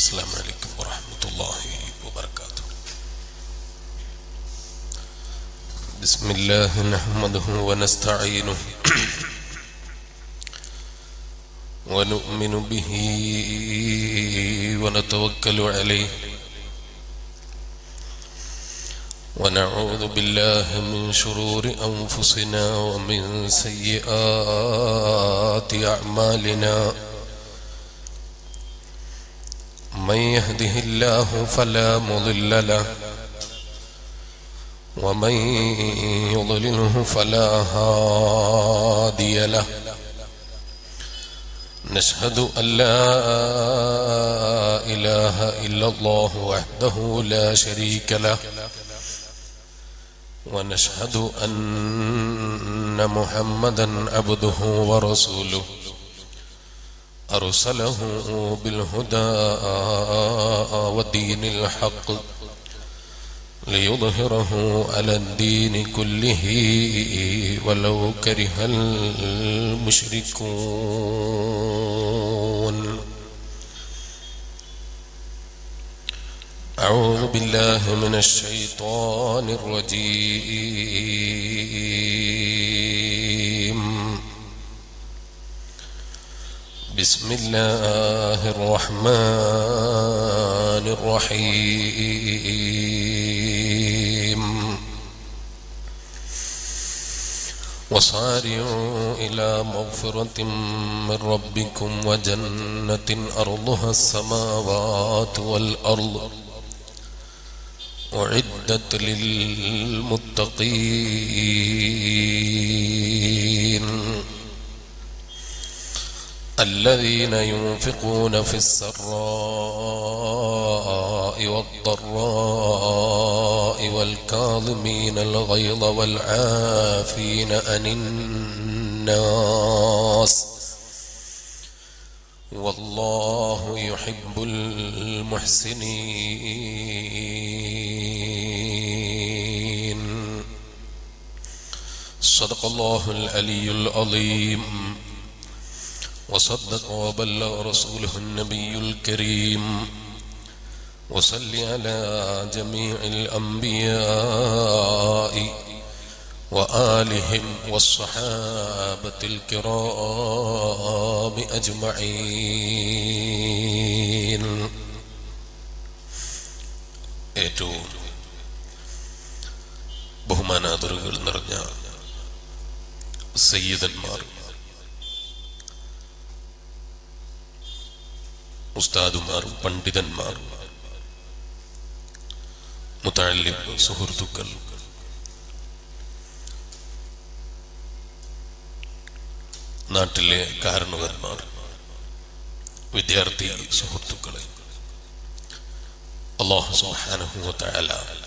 السلام عليكم ورحمة الله وبركاته بسم الله نحمده ونستعينه ونؤمن به ونتوكل عليه ونعوذ بالله من شرور أنفسنا ومن سيئات أعمالنا من يهده الله فلا مضل له ومن يضلله فلا هادي له نشهد أن لا إله إلا الله وحده لا شريك له ونشهد أن محمدا عبده ورسوله أرسله بالهدى ودين الحق ليظهره على الدين كله ولو كره المشركون أعوذ بالله من الشيطان الرجيم بسم الله الرحمن الرحيم وصارعوا إلى مغفرة من ربكم وجنة أرضها السماوات والأرض أعدت للمتقين الذين ينفقون في السراء والضراء والكاظمين الغيظ والعافين عن الناس والله يحب المحسنين صدق الله العلي العظيم وصدق وبلغ رسوله النبي الكريم وصل على جميع الأنبياء وآلهم والصحابة الكرام أجمعين ഏറ്റവും ബഹുമാനാദറുകൾ നിറഞ്ഞ സയ്യിദന്മാർ ഉസ്താദുമാർ പണ്ഡിതന്മാർ മുത്താലിം സുഹൃത്തുക്കൾ നാട്ടിലെ കാരണവന്മാർ വിദ്യാർത്ഥി സുഹൃത്തുക്കളെ അള്ളാഹു സുഹാനുഭവത്തല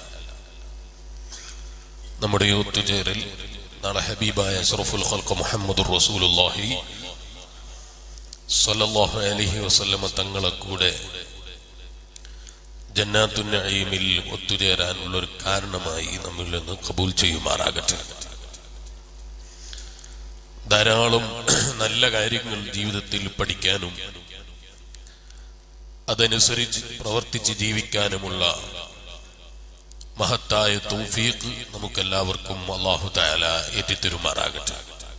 നമ്മുടെ ഒത്തുചേരൽ നാളെ ഹബീബായ സറഫുൽ ഖൽഖ മുഹമ്മദ് റസൂലുള്ളാഹി സല്ലല്ലാഹു അലൈഹി വസല്ലമ തങ്ങളെ കൂടെ ജന്നാത്തുന്നഈമിൽ ഒത്തുചേരാനുള്ള ഒരു കാരണമായി നമ്മിൽ നിന്ന് കബൂൽ ചെയ്യുമാറാകട്ടെ ധാരാളം നല്ല കാര്യങ്ങൾ ജീവിതത്തിൽ പഠിക്കാനും അതനുസരിച്ച് പ്രവർത്തിച്ച് ജീവിക്കാനുമുള്ള മഹത്തായ തൗഫീഖ് നമുക്കെല്ലാവർക്കും അള്ളാഹു താല എത്തിത്തരുമാറാകട്ടെ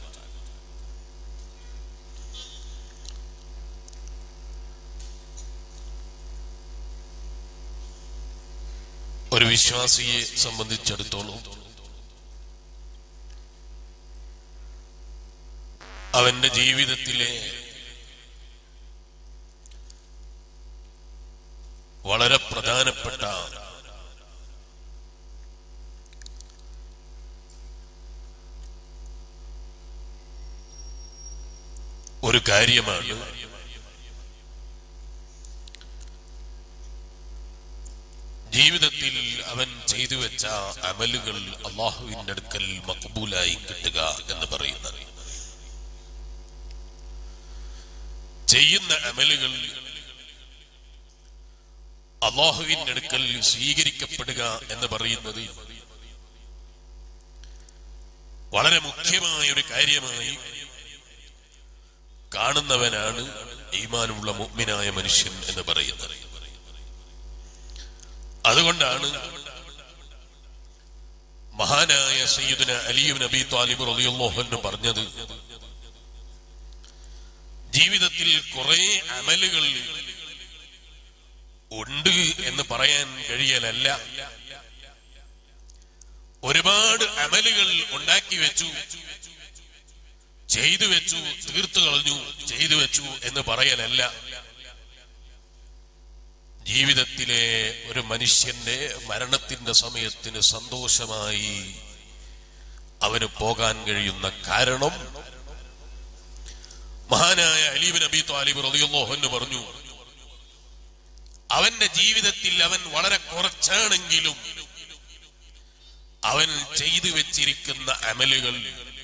ഒരു വിശ്വാസിയെ സംബന്ധിച്ചിടത്തോളം അവന്റെ ജീവിതത്തിലെ വളരെ പ്രധാനപ്പെട്ട ഒരു കാര്യമാണ് ജീവിതത്തിൽ അവൻ ചെയ്തു വെച്ച അമലുകൾ അള്ളാഹുവിന്റെ അടുക്കൽ മക്ബൂലായി കിട്ടുക എന്ന് പറയുന്നത് ചെയ്യുന്ന അമലുകൾ അള്ളാഹുവിന്റെ അടുക്കൽ സ്വീകരിക്കപ്പെടുക എന്ന് പറയുന്നത് വളരെ മുഖ്യമായ ഒരു കാര്യമായി കാണുന്നവനാണ് ഈമാനുള്ള മുഗ്മിനായ മനുഷ്യൻ എന്ന് പറയുന്നത് അതുകൊണ്ടാണ് മഹാനായ സയ്യിദുന അലിയും നബി താലിബ് റളിയല്ലാഹു പറഞ്ഞത് ജീവിതത്തിൽ കുറെ അമലുകൾ ഉണ്ട് എന്ന് പറയാൻ കഴിയലല്ല ഒരുപാട് അമലുകൾ ഉണ്ടാക്കി വെച്ചു ചെയ്തു വെച്ചു തീർത്തു കളഞ്ഞു ചെയ്തു വെച്ചു എന്ന് പറയലല്ല ജീവിതത്തിലെ ഒരു മനുഷ്യന്റെ മരണത്തിന്റെ സമയത്തിന് സന്തോഷമായി അവന് പോകാൻ കഴിയുന്ന കാരണം മഹാനായ അലീബ് നബി താലിബ് റളിയല്ലാഹു പറഞ്ഞു അവന്റെ ജീവിതത്തിൽ അവൻ വളരെ കുറച്ചാണെങ്കിലും അവൻ ചെയ്തു വെച്ചിരിക്കുന്ന അമലുകൾ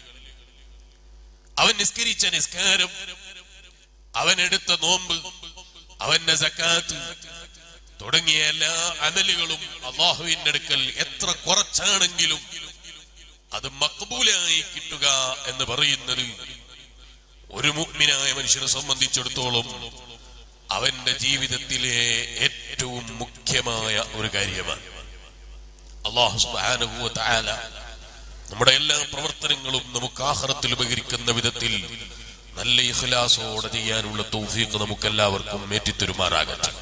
അവൻ നിസ്കരിച്ച നിസ്കാരം അവൻ എടുത്ത നോമ്പ് അവന്റെ സക്കാത്ത് തുടങ്ങിയ എല്ലാ അമലുകളും അള്ളാഹുവിന്റെ അടുക്കൽ എത്ര കുറച്ചാണെങ്കിലും അത് മക്ബൂലായി കിട്ടുക എന്ന് പറയുന്നത് ഒരു മുഗ്മിനായ മനുഷ്യനെ സംബന്ധിച്ചിടത്തോളം അവന്റെ ജീവിതത്തിലെ ഏറ്റവും മുഖ്യമായ ഒരു കാര്യമാണ് അള്ളാഹു സുബ്ഹാനഹു വ തആല നമ്മുടെ എല്ലാ പ്രവർത്തനങ്ങളും നമുക്ക് ആഹ്റത്തിൽ ഉപകരിക്കുന്ന വിധത്തിൽ നല്ല ഇഖ്ലാസോടെ ചെയ്യാനുള്ള തൗഫീഖ് നമുക്ക് എല്ലാവർക്കും ഏറ്റിത്തരുമാറാകട്ടെ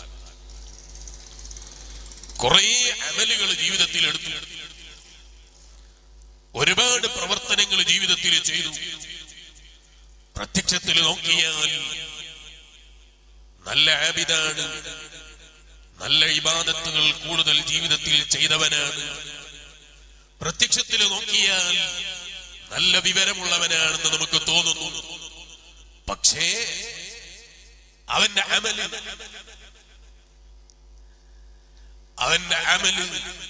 കുറേ അമലുകൾ ജീവിതത്തിൽ എടുത്തു ഒരുപാട് പ്രവർത്തനങ്ങൾ ജീവിതത്തിൽ ചെയ്തു പ്രത്യക്ഷത്തിൽ നോക്കിയാൽ നല്ല ആബിദാണ് നല്ല ഇബാദത്തുകൾ കൂടുതൽ ജീവിതത്തിൽ ചെയ്തവനാണ് പ്രത്യക്ഷത്തിൽ നോക്കിയാൽ നല്ല വിവരമുള്ളവനാണെന്ന് നമുക്ക് തോന്നുന്നു പക്ഷേ അവന്റെ അമല് അവന്റെ അമല്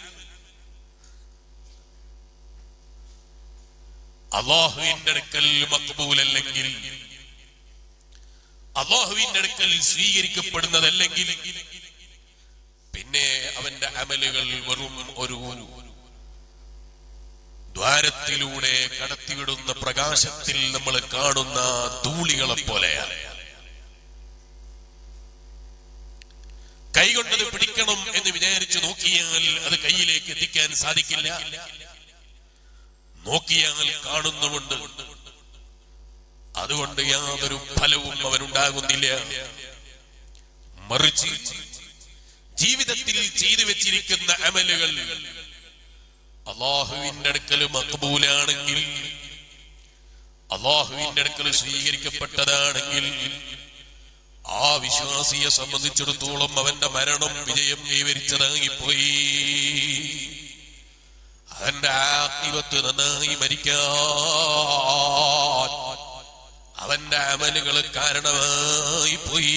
അള്ളാഹുവിന്റെ അടുക്കൽ മക്ബൂലല്ലെങ്കിൽ അള്ളാഹുവിന്റെ അടുക്കൽ സ്വീകരിക്കപ്പെടുന്നതല്ലെങ്കിൽ പിന്നെ അവന്റെ അമലുകൾ വെറും ഒരു ദ്വാരത്തിലൂടെ കടത്തിവിടുന്ന പ്രകാശത്തിൽ നമ്മൾ കാണുന്ന ധൂളികളെ പോലെയാണ് കൈകൊണ്ടത് പിടിക്കണം എന്ന് വിചാരിച്ചു നോക്കിയാൽ അത് കയ്യിലേക്ക് എത്തിക്കാൻ സാധിക്കില്ല നോക്കിയാൽ കാണുന്നുമുണ്ട് അതുകൊണ്ട് യാതൊരു ഫലവും അവനുണ്ടാകുന്നില്ല മറിച്ച് ജീവിതത്തിൽ ചെയ്തു വെച്ചിരിക്കുന്ന അമലുകൾ അള്ളാഹുവിന്റെ അടുക്കൽ മക്ബൂലാണെങ്കിൽ അള്ളാഹുവിന്റെ അടുക്കൽ സ്വീകരിക്കപ്പെട്ടതാണെങ്കിൽ ആ വിശ്വാസിയെ സംബന്ധിച്ചിടത്തോളം അവന്റെ മരണം വിജയം കൈവരിച്ചതായി പോയി അവന്റെ ആത്മീവത്ത് നന്നായി മരിക്കാൻ അവന്റെ അമലുകൾ കാരണമായി പോയി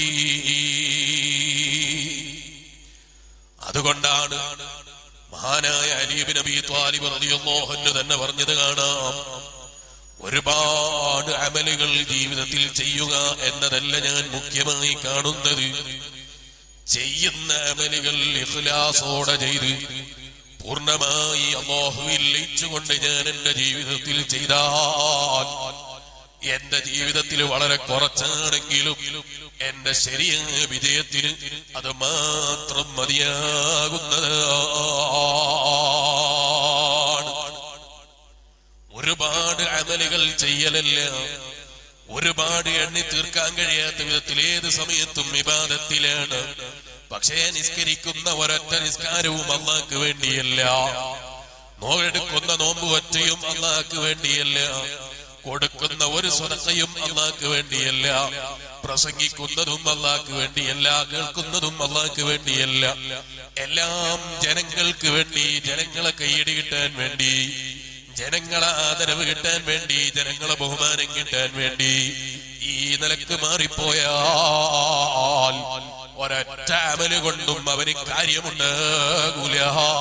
അതുകൊണ്ടാണ് മഹാനായ അലീബ് നബി ത്വാലിബ് റളിയല്ലാഹു അൻഹു തന്നെ പറഞ്ഞത് കാണാം ഒരുപാട് അമലുകൾ ജീവിതത്തിൽ ചെയ്യുക എന്നതല്ല ഞാൻ മുഖ്യമായി കാണുന്നത് ചെയ്യുന്ന അമലുകൾ ഇഖ്ലാസോടെ ചെയ്ത് പൂർണ്ണമായി അള്ളാഹുവിൽ ലയിച്ചുകൊണ്ട് ഞാൻ എന്റെ ജീവിതത്തിൽ ചെയ്താൽ എന്റെ ജീവിതത്തിൽ വളരെ കുറച്ചാണെങ്കിലും എന്റെ ശരിയായ വിജയത്തിന് അത് മാത്രം മതിയാകുന്നതാണ് ഒരുപാട് അമലുകൾ ചെയ്യലല്ല ഒരുപാട് എണ്ണി തീർക്കാൻ കഴിയാത്ത വിധത്തിൽ ഏത് സമയത്തും വിവാദത്തിലാണ് പക്ഷേ നിസ്കരിക്കുന്ന ഒരൊറ്റ നിസ്കാരവും അള്ളാക്ക് വേണ്ടിയല്ല നോവെടുക്കുന്ന നോമ്പ് ഒറ്റയും അള്ളാക്ക് വേണ്ടിയല്ല കൊടുക്കുന്ന ഒരു സ്വതയും അള്ളാക്ക് വേണ്ടിയല്ല പ്രസംഗിക്കുന്നതും അള്ളാക്ക് വേണ്ടിയല്ല കേൾക്കുന്നതും അള്ളാക്ക് വേണ്ടിയല്ല എല്ലാം ജനങ്ങൾക്ക് വേണ്ടി ജനങ്ങളെ കൈയടി കിട്ടാൻ വേണ്ടി ജനങ്ങളെ ആദരവ് കിട്ടാൻ വേണ്ടി ജനങ്ങളെ ബഹുമാനം കിട്ടാൻ വേണ്ടി ഈ നിലക്ക് മാറിപ്പോയാൽ ഒരൊറ്റ അമല് കൊണ്ടും അവന് കാര്യമുണ്ടാകൂല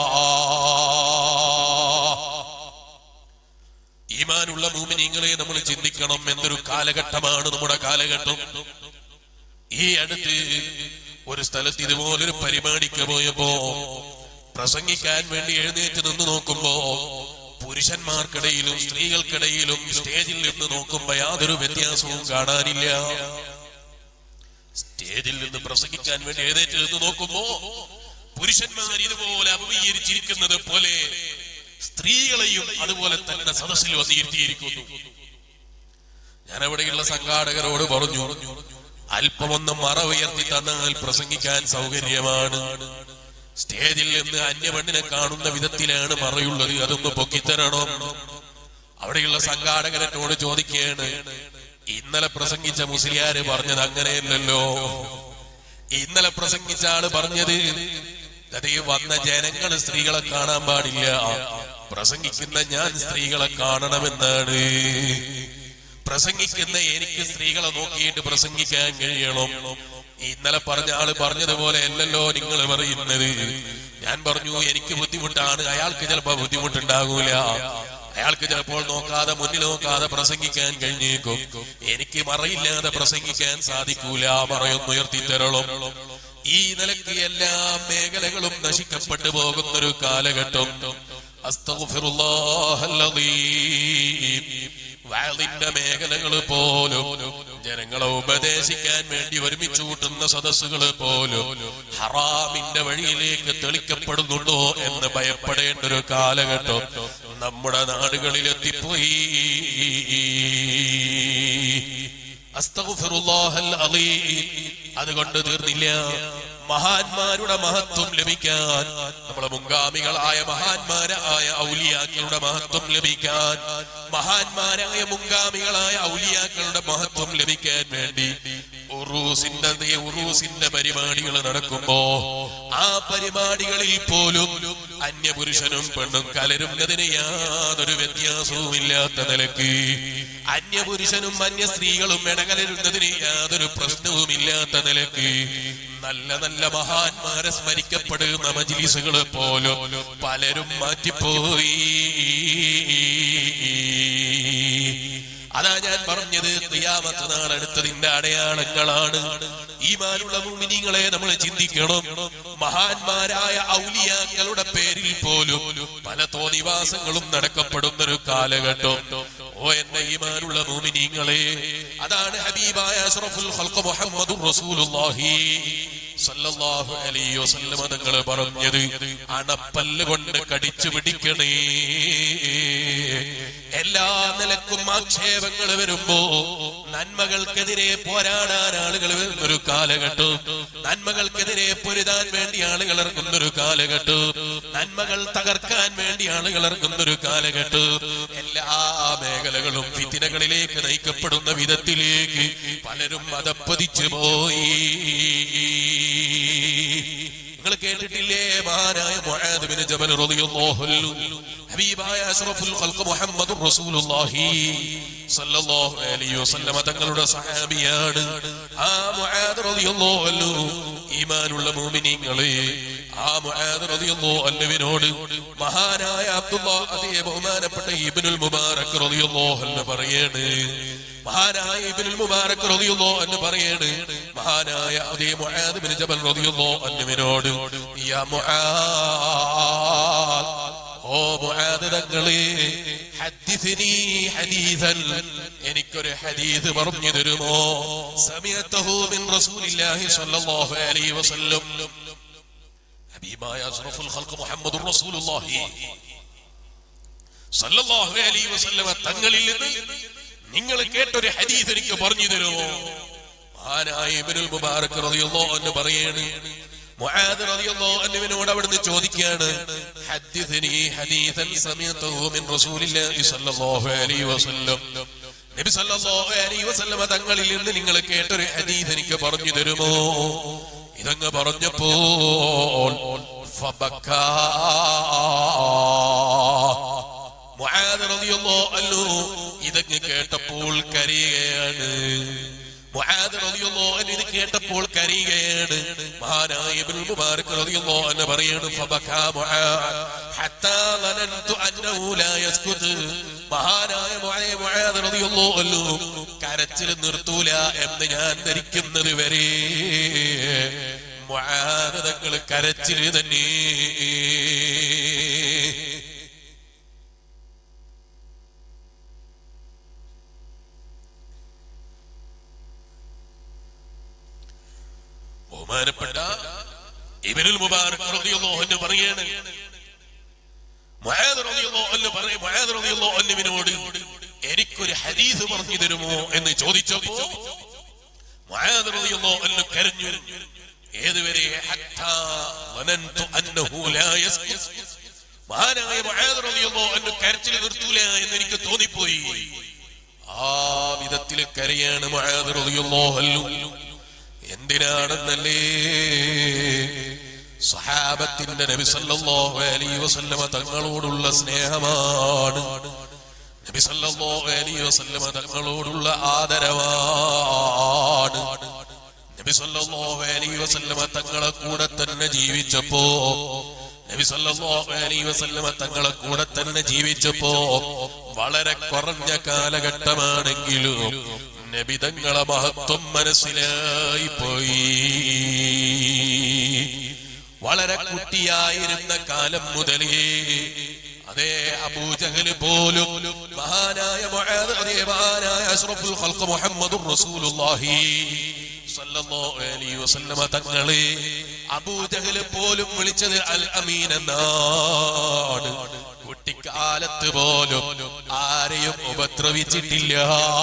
ഈമാനുള്ള മൂമിനിങ്ങളെ നമ്മൾ ചിന്തിക്കണം എന്നൊരു കാലഘട്ടമാണ് നമ്മുടെ കാലഘട്ടം ഈ അടുത്ത് ഒരു സ്ഥലത്ത് ഇതുപോലൊരു പരിപാടിക്ക് പോയപ്പോ പ്രസംഗിക്കാൻ വേണ്ടി എഴുന്നേറ്റ് നിന്ന് നോക്കുമ്പോ പുരുഷന്മാർക്കിടയിലും സ്ത്രീകൾക്കിടയിലും സ്റ്റേജിൽ നിന്ന് നോക്കുമ്പോ യാതൊരു വ്യത്യാസവും കാണാനില്ല സ്റ്റേജിൽ നിന്ന് പ്രസംഗിക്കാൻ വേണ്ടി എഴുന്നേറ്റ് നിന്ന് നോക്കുമ്പോ പുരുഷന്മാർ ഇതുപോലെ അഭിമുഖീകരിച്ചിരിക്കുന്നത് പോലെ സ്ത്രീകളെയും അതുപോലെ തന്നെ സദസ്സിൽ വന്നിരുത്തിയിരിക്കുന്നു ഞാൻ അവിടെയുള്ള സംഘാടകരോട് പറഞ്ഞു അല്പമൊന്ന് മറ ഉയർത്തി തന്നാൽ പ്രസംഗിക്കാൻ സൗകര്യമാണ് സ്റ്റേജിൽ നിന്ന് അന്യപെണ്ണിനെ കാണുന്ന വിധത്തിലാണ് മറയുള്ളത് അതൊന്ന് പൊക്കിത്തരണം അവിടെയുള്ള സംഘാടകരനോട് ചോദിക്കുകയാണ് ഇന്നലെ പ്രസംഗിച്ച മുസ്ലിയാര് പറഞ്ഞത് അങ്ങനെയല്ലല്ലോ ഇന്നലെ പ്രസംഗിച്ച ആള് പറഞ്ഞത് അത് ഈ വന്ന ജനങ്ങൾ സ്ത്രീകളെ കാണാൻ പാടില്ല പ്രസംഗിക്കുന്ന ഞാൻ സ്ത്രീകളെ കാണണമെന്നാണ് പ്രസംഗിക്കുന്ന എനിക്ക് സ്ത്രീകളെ നോക്കിയിട്ട് പ്രസംഗിക്കാൻ കഴിയണം ഇന്നലെ പറഞ്ഞ ആള് പറഞ്ഞതുപോലെ അല്ലല്ലോ നിങ്ങൾ പറയുന്നത് ഞാൻ പറഞ്ഞു എനിക്ക് ബുദ്ധിമുട്ടാണ് അയാൾക്ക് ചിലപ്പോ ബുദ്ധിമുട്ടുണ്ടാകൂല അയാൾക്ക് ചിലപ്പോൾ നോക്കാതെ മുന്നിൽ നോക്കാതെ പ്രസംഗിക്കാൻ കഴിഞ്ഞേക്കും എനിക്ക് മറയില്ലാതെ പ്രസംഗിക്കാൻ സാധിക്കൂല മറയൊന്നുയർത്തി തരളം ഈ നിലയ്ക്ക് എല്ലാ മേഖലകളും നശിക്കപ്പെട്ടു പോകുന്നൊരു കാലഘട്ടം അസ്തഗ്ഫിറുല്ലാഹല്ലദീം. വഅലിന്റെ മേഖലകൾ പോലും ജനങ്ങളെ ഉപദേശിക്കാൻ വേണ്ടി ഒരുമിച്ച് കൂട്ടുന്ന സദസ്സുകൾ പോലും ഹറാമിന്റെ വഴിയിലേക്ക് തെളിക്കപ്പെടുന്നുണ്ടോ എന്ന് ഭയപ്പെടേണ്ട ഒരു കാലഘട്ടം നമ്മുടെ നാടുകളിൽ എത്തിപ്പോയി അസ്തഗ്ഫിറുല്ലാഹൽ അലീം. അതുകൊണ്ട് തീർന്നില്ല മഹാന്മാരുടെ മഹത്വം ലഭിക്കാൻ നമ്മളെ മുൻഗാമികളായ മഹാന്മാരായ ഔലിയാക്കളുടെ മഹത്വം ലഭിക്കാൻ മഹാന്മാരായ മുൻഗാമികളായ ഔലിയാക്കളുടെ മഹത്വം ലഭിക്കാൻ വേണ്ടി ഉറൂസിന്റെ ദേ- ഉറൂസിന്റെ പരിപാടികൾ നടക്കുമ്പോ ആ പരിപാടികളിൽ പോലും അന്യപുരുഷനും പെണ്ണും കലരുന്നതിന് യാതൊരു വ്യത്യാസവും ഇല്ലാത്ത നിലക്ക് അന്യപുരുഷനും അന്യ സ്ത്രീകളും ഇടകലരുന്നതിന് യാതൊരു പ്രശ്നവും ഇല്ലാത്ത നിലക്ക് നല്ല നല്ല മഹാന്മാരെ സ്മരിക്കപ്പെടുന്ന മജിലിസുകൾ പോലും പലരും മാറ്റിപ്പോയി അതാ ഞാൻ പറഞ്ഞത് ക്രിയാമത്ത് നാളെടുത്തതിന്റെ അടയാളങ്ങളാണ് ഈമാനുള്ള മുമിനിങ്ങളെ നമ്മൾ ചിന്തിക്കണം മഹാന്മാരായ ഔലിയാക്കളുടെ പേരിൽ പോലും പല തോന്നിവാസങ്ങളും നടക്കപ്പെടുന്ന ഒരു കാലഘട്ടം ഓ എന്റെ ഈമാനുള്ള മുമിനിങ്ങളെ അതാണ് ഹബീബായ അഷ്റഫുൽ ഖൽഖ് മുഹമ്മദുർ റസൂലുള്ളാഹി സല്ലല്ലാഹു അലൈഹി വസല്ലം തങ്ങൾ പറഞ്ഞത് അണപ്പല്ല് കൊണ്ട് കടിച്ചു പിടിക്കണേ എല്ലാ നിലക്കും ആക്ഷേപങ്ങൾ വരുമ്പോ നന്മകൾക്കെതിരെ പോരാടാൻ ആളുകൾ വരുന്നൊരു കാലഘട്ടം നന്മകൾക്കെതിരെ പൊരുതാൻ വേണ്ടി ആളുകൾ ഇറങ്ങുന്നൊരു കാലഘട്ടം നന്മകൾ തകർക്കാൻ വേണ്ടി ആളുകൾ ഇറങ്ങുന്നൊരു കാലഘട്ടം എല്ലാ മേഖലകളും ഫിത്തിനകളിലേക്ക് നയിക്കപ്പെടുന്ന വിധത്തിലേക്ക് പലരും മതപ്പതിച്ചു പോയി നിങ്ങൾ കേട്ടിട്ടില്ലേ മഹാനായ മുആദ് ബിൻ ജബൽ റളിയല്ലാഹു അൻഹു ഹബീബായ അഷ്റഫുൽ ഖൽഖ് മുഹമ്മദുർ റസൂലുള്ളാഹി സല്ലല്ലാഹു അലൈഹി വസല്ലമ തങ്ങളുടെ സഹാബിയാണ് ആ മുആദ് റളിയല്ലാഹു അൻഹു ഈമാനുള്ള മുഅ്മിനീങ്ങളെ ആ മുആദ് റളിയല്ലാഹു അൻഹുവിനോട് മഹാനായ അബ്ദുല്ലാഹ് അതേ ബഹുമാനപ്പെട്ട ഇബ്നുൽ മുബാറക് റളിയല്ലാഹു അൻഹു പറയാണ് മഹാനായ ഇബ്നുൽ മുബാറക് റളിയല്ലാഹു അൻഹു പറയാണ് മഹാനായ അതേ മുആദ് ബിൻ ജബൽ റളിയല്ലാഹു അൻഹുവിനോട് യാ മുആദ് ഓ മുആദ് തങ്ങളെ ഹദ്ദിസ്നി ഹദീസൻ എനിക്കൊരു ഹദീസ് പറഞ്ഞു തരുമോ സമയത്തഹു മിൻ റസൂലില്ലാഹി സ്വല്ലല്ലാഹു അലൈഹി വസല്ലം ഹബീബായ അഷ്റഫുൽ ഖൽഖ് മുഹമ്മദുർ റസൂലുള്ളാഹി സല്ലല്ലാഹു അലൈഹി വസല്ലമ തങ്ങളിൽ നിന്ന് നിങ്ങൾ കേട്ടൊരു ഹദീസ് എനിക്ക് പറഞ്ഞു തരുമോ മഹാനായ ഇബ്നുൽ മുബാറക് റളിയല്ലാഹു അൻഹു പറയാണ് മുആദ് റളിയല്ലാഹു അൻഹുവിനോട് അവിടുന്ന് ചോദിക്കുകയാണ് ഹദ്ദിസ്നി ഹദീസൻ സമയത്തുഹു മിൻ റസൂലില്ലാഹി സ്വല്ലല്ലാഹു അലൈഹി വസല്ലം നബി സല്ലല്ലാഹു അലൈഹി വസല്ലമ തങ്ങളിൽ നിന്ന് നിങ്ങൾ കേട്ടൊരു ഹദീസ് എനിക്ക് പറഞ്ഞു തരുമോ ഇതങ്ങ് പറഞ്ഞപ്പോൾ ഫബക്കാ മുആദ് റളിയല്ലാഹു അൻഹു ഇതൊക്കെ കേട്ടപ്പോൾ കരയുകയാണ് മുആദ് റളിയല്ലാഹു അൻഹു ഇത് കേട്ടപ്പോൾ കരയുകയാണ് മഹാനായ ഇബ്നുൽ മുബാറക് റളിയല്ലാഹു അൻഹു പറയാണ് ഫബക്കാ മുആദ് ഹത്താ ളനന്തു അന്നഹു ലാ യസ്കുത് മഹാനായ മുആ- മുആദ് റളിയല്ലാഹു അൻഹു കരച്ചിൽ നിർത്തൂല എന്ന് ഞാൻ ധരിക്കുന്നത് വരെ മുആദ് തങ്ങൾ കരച്ചിൽ തന്നെ ബഹുമാനപ്പെട്ട ഇബ്നുൽ മുബാറക് റളിയല്ലാഹു അൻഹു പറയാണ് മുആദ് റളിയല്ലാഹു അൻഹു പറയും മുആദ് റളിയല്ലാഹു അൻഹുവിനോട് എനിക്കൊരു ഹദീസ് പറഞ്ഞു തരുമോ എന്ന് ചോദിച്ചപ്പോ മുആദ് റളിയല്ലാഹു അൻഹു കരഞ്ഞു ഏതുവരെ ഹത്താ വനന്തു അന്നഹു ലാ യസ്കുത് മഹാനായ മുആദ് റളിയല്ലാഹു അൻഹു കരച്ചിൽ നിർത്തൂല എന്ന് എനിക്ക് തോന്നിപ്പോയി ആ വിധത്തിൽ കരയാണ് മുആദ് റളിയല്ലാഹു അൻഹു എന്തിനാണെന്നല്ലേ സഹാബത്തിന്റെ നബി സല്ലല്ലാഹു അലൈഹി വസല്ലമ തങ്ങളോടുള്ള സ്നേഹമാണ് നബി സല്ലല്ലാഹു അലൈഹി വസല്ലമ തങ്ങളോടുള്ള ആദരവാണ് നബി സല്ലല്ലാഹു അലൈഹി വസല്ലമ തങ്ങളെ കൂടെ തന്നെ ജീവിച്ചപ്പോ നബി സല്ലല്ലാഹു അലൈഹി വസല്ലമ തങ്ങളെ കൂടെ തന്നെ ജീവിച്ചപ്പോ വളരെ കുറഞ്ഞ കാലഘട്ടമാണെങ്കിലും നബി തങ്ങളെ മഹത്വം മനസ്സിലായി പോയി വളരെ കുട്ടിയായിരുന്ന കാലം മുതലേ അതേ അബൂജഹല് പോലും മഹാനായ മുആദ് അതേ മഹാനായ അഷ്റഫുൽ ഖൽഖ് മുഹമ്മദുർ റസൂലുള്ളാഹി സല്ലല്ലാഹു അലൈഹി വസല്ലമ തങ്ങളെ അബൂജഹല് പോലും വിളിച്ചത് അൽ അമീൻ എന്നാണ് കുട്ടിക്കാലത്ത് പോലും ആരെയും ഉപദ്രവിച്ചിട്ടില്ല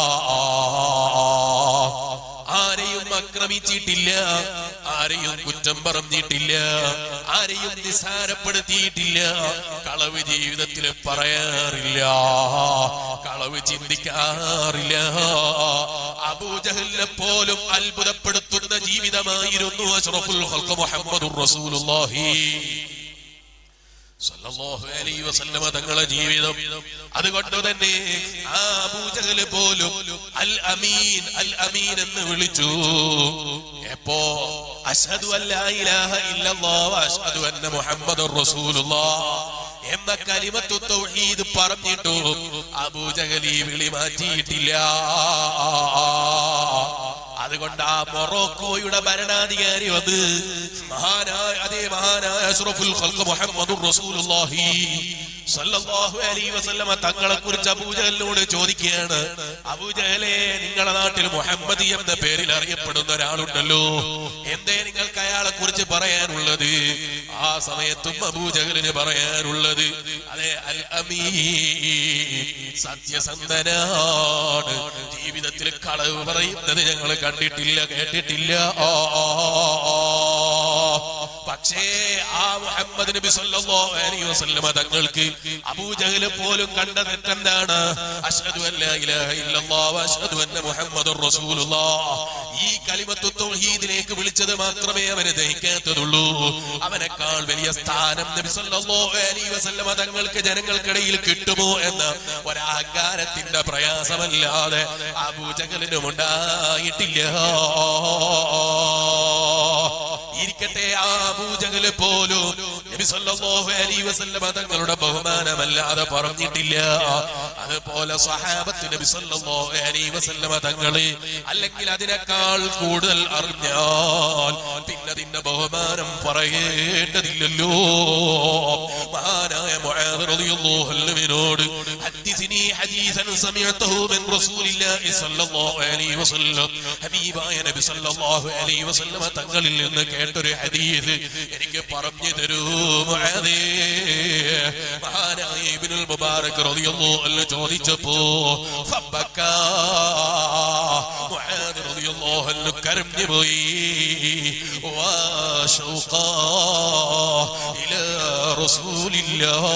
ആരെയും ആക്രമിച്ചിട്ടില്ല ആരെയും കുറ്റം പറഞ്ഞിട്ടില്ല ആരെയും നിസാരപ്പെടുത്തിയിട്ടില്ല കളവ് ജീവിതത്തിൽ പറയാറില്ല കളവ് ചിന്തിക്കാറില്ല അബൂജഹലിനെ പോലും അത്ഭുതപ്പെടുത്തുന്ന ജീവിതമായിരുന്നു അഷ്റഫുൽ ഖൽഖ് മുഹമ്മദുർ റസൂലുള്ളാഹി സല്ലല്ലാഹു അലൈഹി വസല്ലമ തങ്ങളെ ജീവിതം അതുകൊണ്ട് തന്നെ ആ അബൂജഹല് പോലും അൽ അമീൻ അൽ അമീൻ എന്ന് വിളിച്ചു എപ്പോ അഷ്ഹദു അല്ലാ ഇലാഹ ഇല്ലല്ലാഹ് അഷ്ഹദു അന്ന മുഹമ്മദുർ റസൂലുള്ളാഹ് എന്ന കലിമത്തു തൗഹീദ് പറഞ്ഞിട്ടു അബൂജഹലി വിളി മാറ്റിയിട്ടില്ല അതുകൊണ്ട് ആ മൊറോക്കോയുടെ ഭരണാധികാരി വന്ന് മഹാനായ അതേ മഹാനായ അഷ്റഫുൽ ഖൽഖ് മുഹമ്മദുർ റസൂലുള്ളാഹി സല്ലല്ലാഹു അലൈഹി വസല്ലമ തങ്ങളെ കുറിച്ച് അബൂജഹലിനോട് ചോദിക്കുകയാണ് അബൂജഹലെ നിങ്ങളുടെ നാട്ടിൽ മുഹമ്മദ് എന്ന പേരിൽ അറിയപ്പെടുന്ന ഒരാളുണ്ടല്ലോ എന്തേ നിങ്ങൾക്ക് അയാളെ കുറിച്ച് പറയാനുള്ളത് ആ സമയത്തും അബൂജഹലിന് പറയാനുള്ളത് അതെ അൽ അമീൻ സത്യസന്ധനാണ് ജീവിതത്തിൽ കളവ് പറയുന്നത് ഞങ്ങൾ കണ്ടിട്ടില്ല കേട്ടിട്ടില്ല ആ, ആ, ആ. പക്ഷേ ആ മുഹമ്മദ് നബി സല്ലല്ലാഹു അലൈഹി വസല്ലമ തങ്ങൾക്ക് അബൂജഹൽ പോലും കണ്ട തെറ്റെന്താണ് അഷ്ഹദു അല്ലാ ഇലാഹ ഇല്ലല്ലാഹ് വഅഷ്ഹദു അന്ന മുഹമ്മദുർ റസൂലുള്ളാഹ് ഈ കലിമത്തു തൗഹീദിലേക്ക് വിളിച്ചത് മാത്രമേ അവന് ദഹിക്കാത്തതുള്ളൂ അവനേക്കാൾ വലിയ സ്ഥാനം നബി സല്ലല്ലാഹു അലൈഹി വസല്ലമ തങ്ങൾക്ക് ജനങ്ങൾക്കിടയിൽ കിട്ടുമോ എന്ന ഒരഹങ്കാരത്തിന്റെ പ്രയാസമല്ലാതെ അബൂജഹലിനും ഉണ്ടായിട്ടില്ല ഇരിക്കട്ടെ ആ അബൂജഹല് പോലും നബി സല്ലല്ലാഹു അലൈഹി വസല്ലമ തങ്ങളുടെ ബഹുമാനമല്ലാതെ പറഞ്ഞിട്ടില്ല അതുപോലെ സഹാബത്ത് നബി സല്ലല്ലാഹു അലൈഹി വസല്ലമ തങ്ങളെ അല്ലെങ്കിൽ അതിനേക്കാൾ കൂടുതൽ അറിഞ്ഞാൽ പിന്നെ അതിന്റെ ബഹുമാനം പറയേണ്ടതില്ലല്ലോ മഹാനായ മുആദ് റളിയല്ലാഹു അൻഹുവിനോട് ഹദ്ദിസ്നി ഹദീസൻ സമിഅതഹു മിൻ റസൂലില്ലാഹി സ്വല്ലല്ലാഹു അലൈഹി വസല്ലം ഹബീബായ നബി സല്ലല്ലാഹു അലൈഹി വസല്ലമ തങ്ങളിൽ നിന്ന് കേട്ടൊരു ഹദീസ് എനിക്ക് പറഞ്ഞു തരൂ മുആദേ മഹാനായ ഇബ്നുൽ മുബാറക് റളിയല്ലാഹു അൻഹു ചോദിച്ചപ്പോ ഫബക്കാ മുആദ് റളിയല്ലാഹു അൻഹു കരഞ്ഞു പോയി വാശൗഖാ ഇലാ റസൂലില്ലാഹ്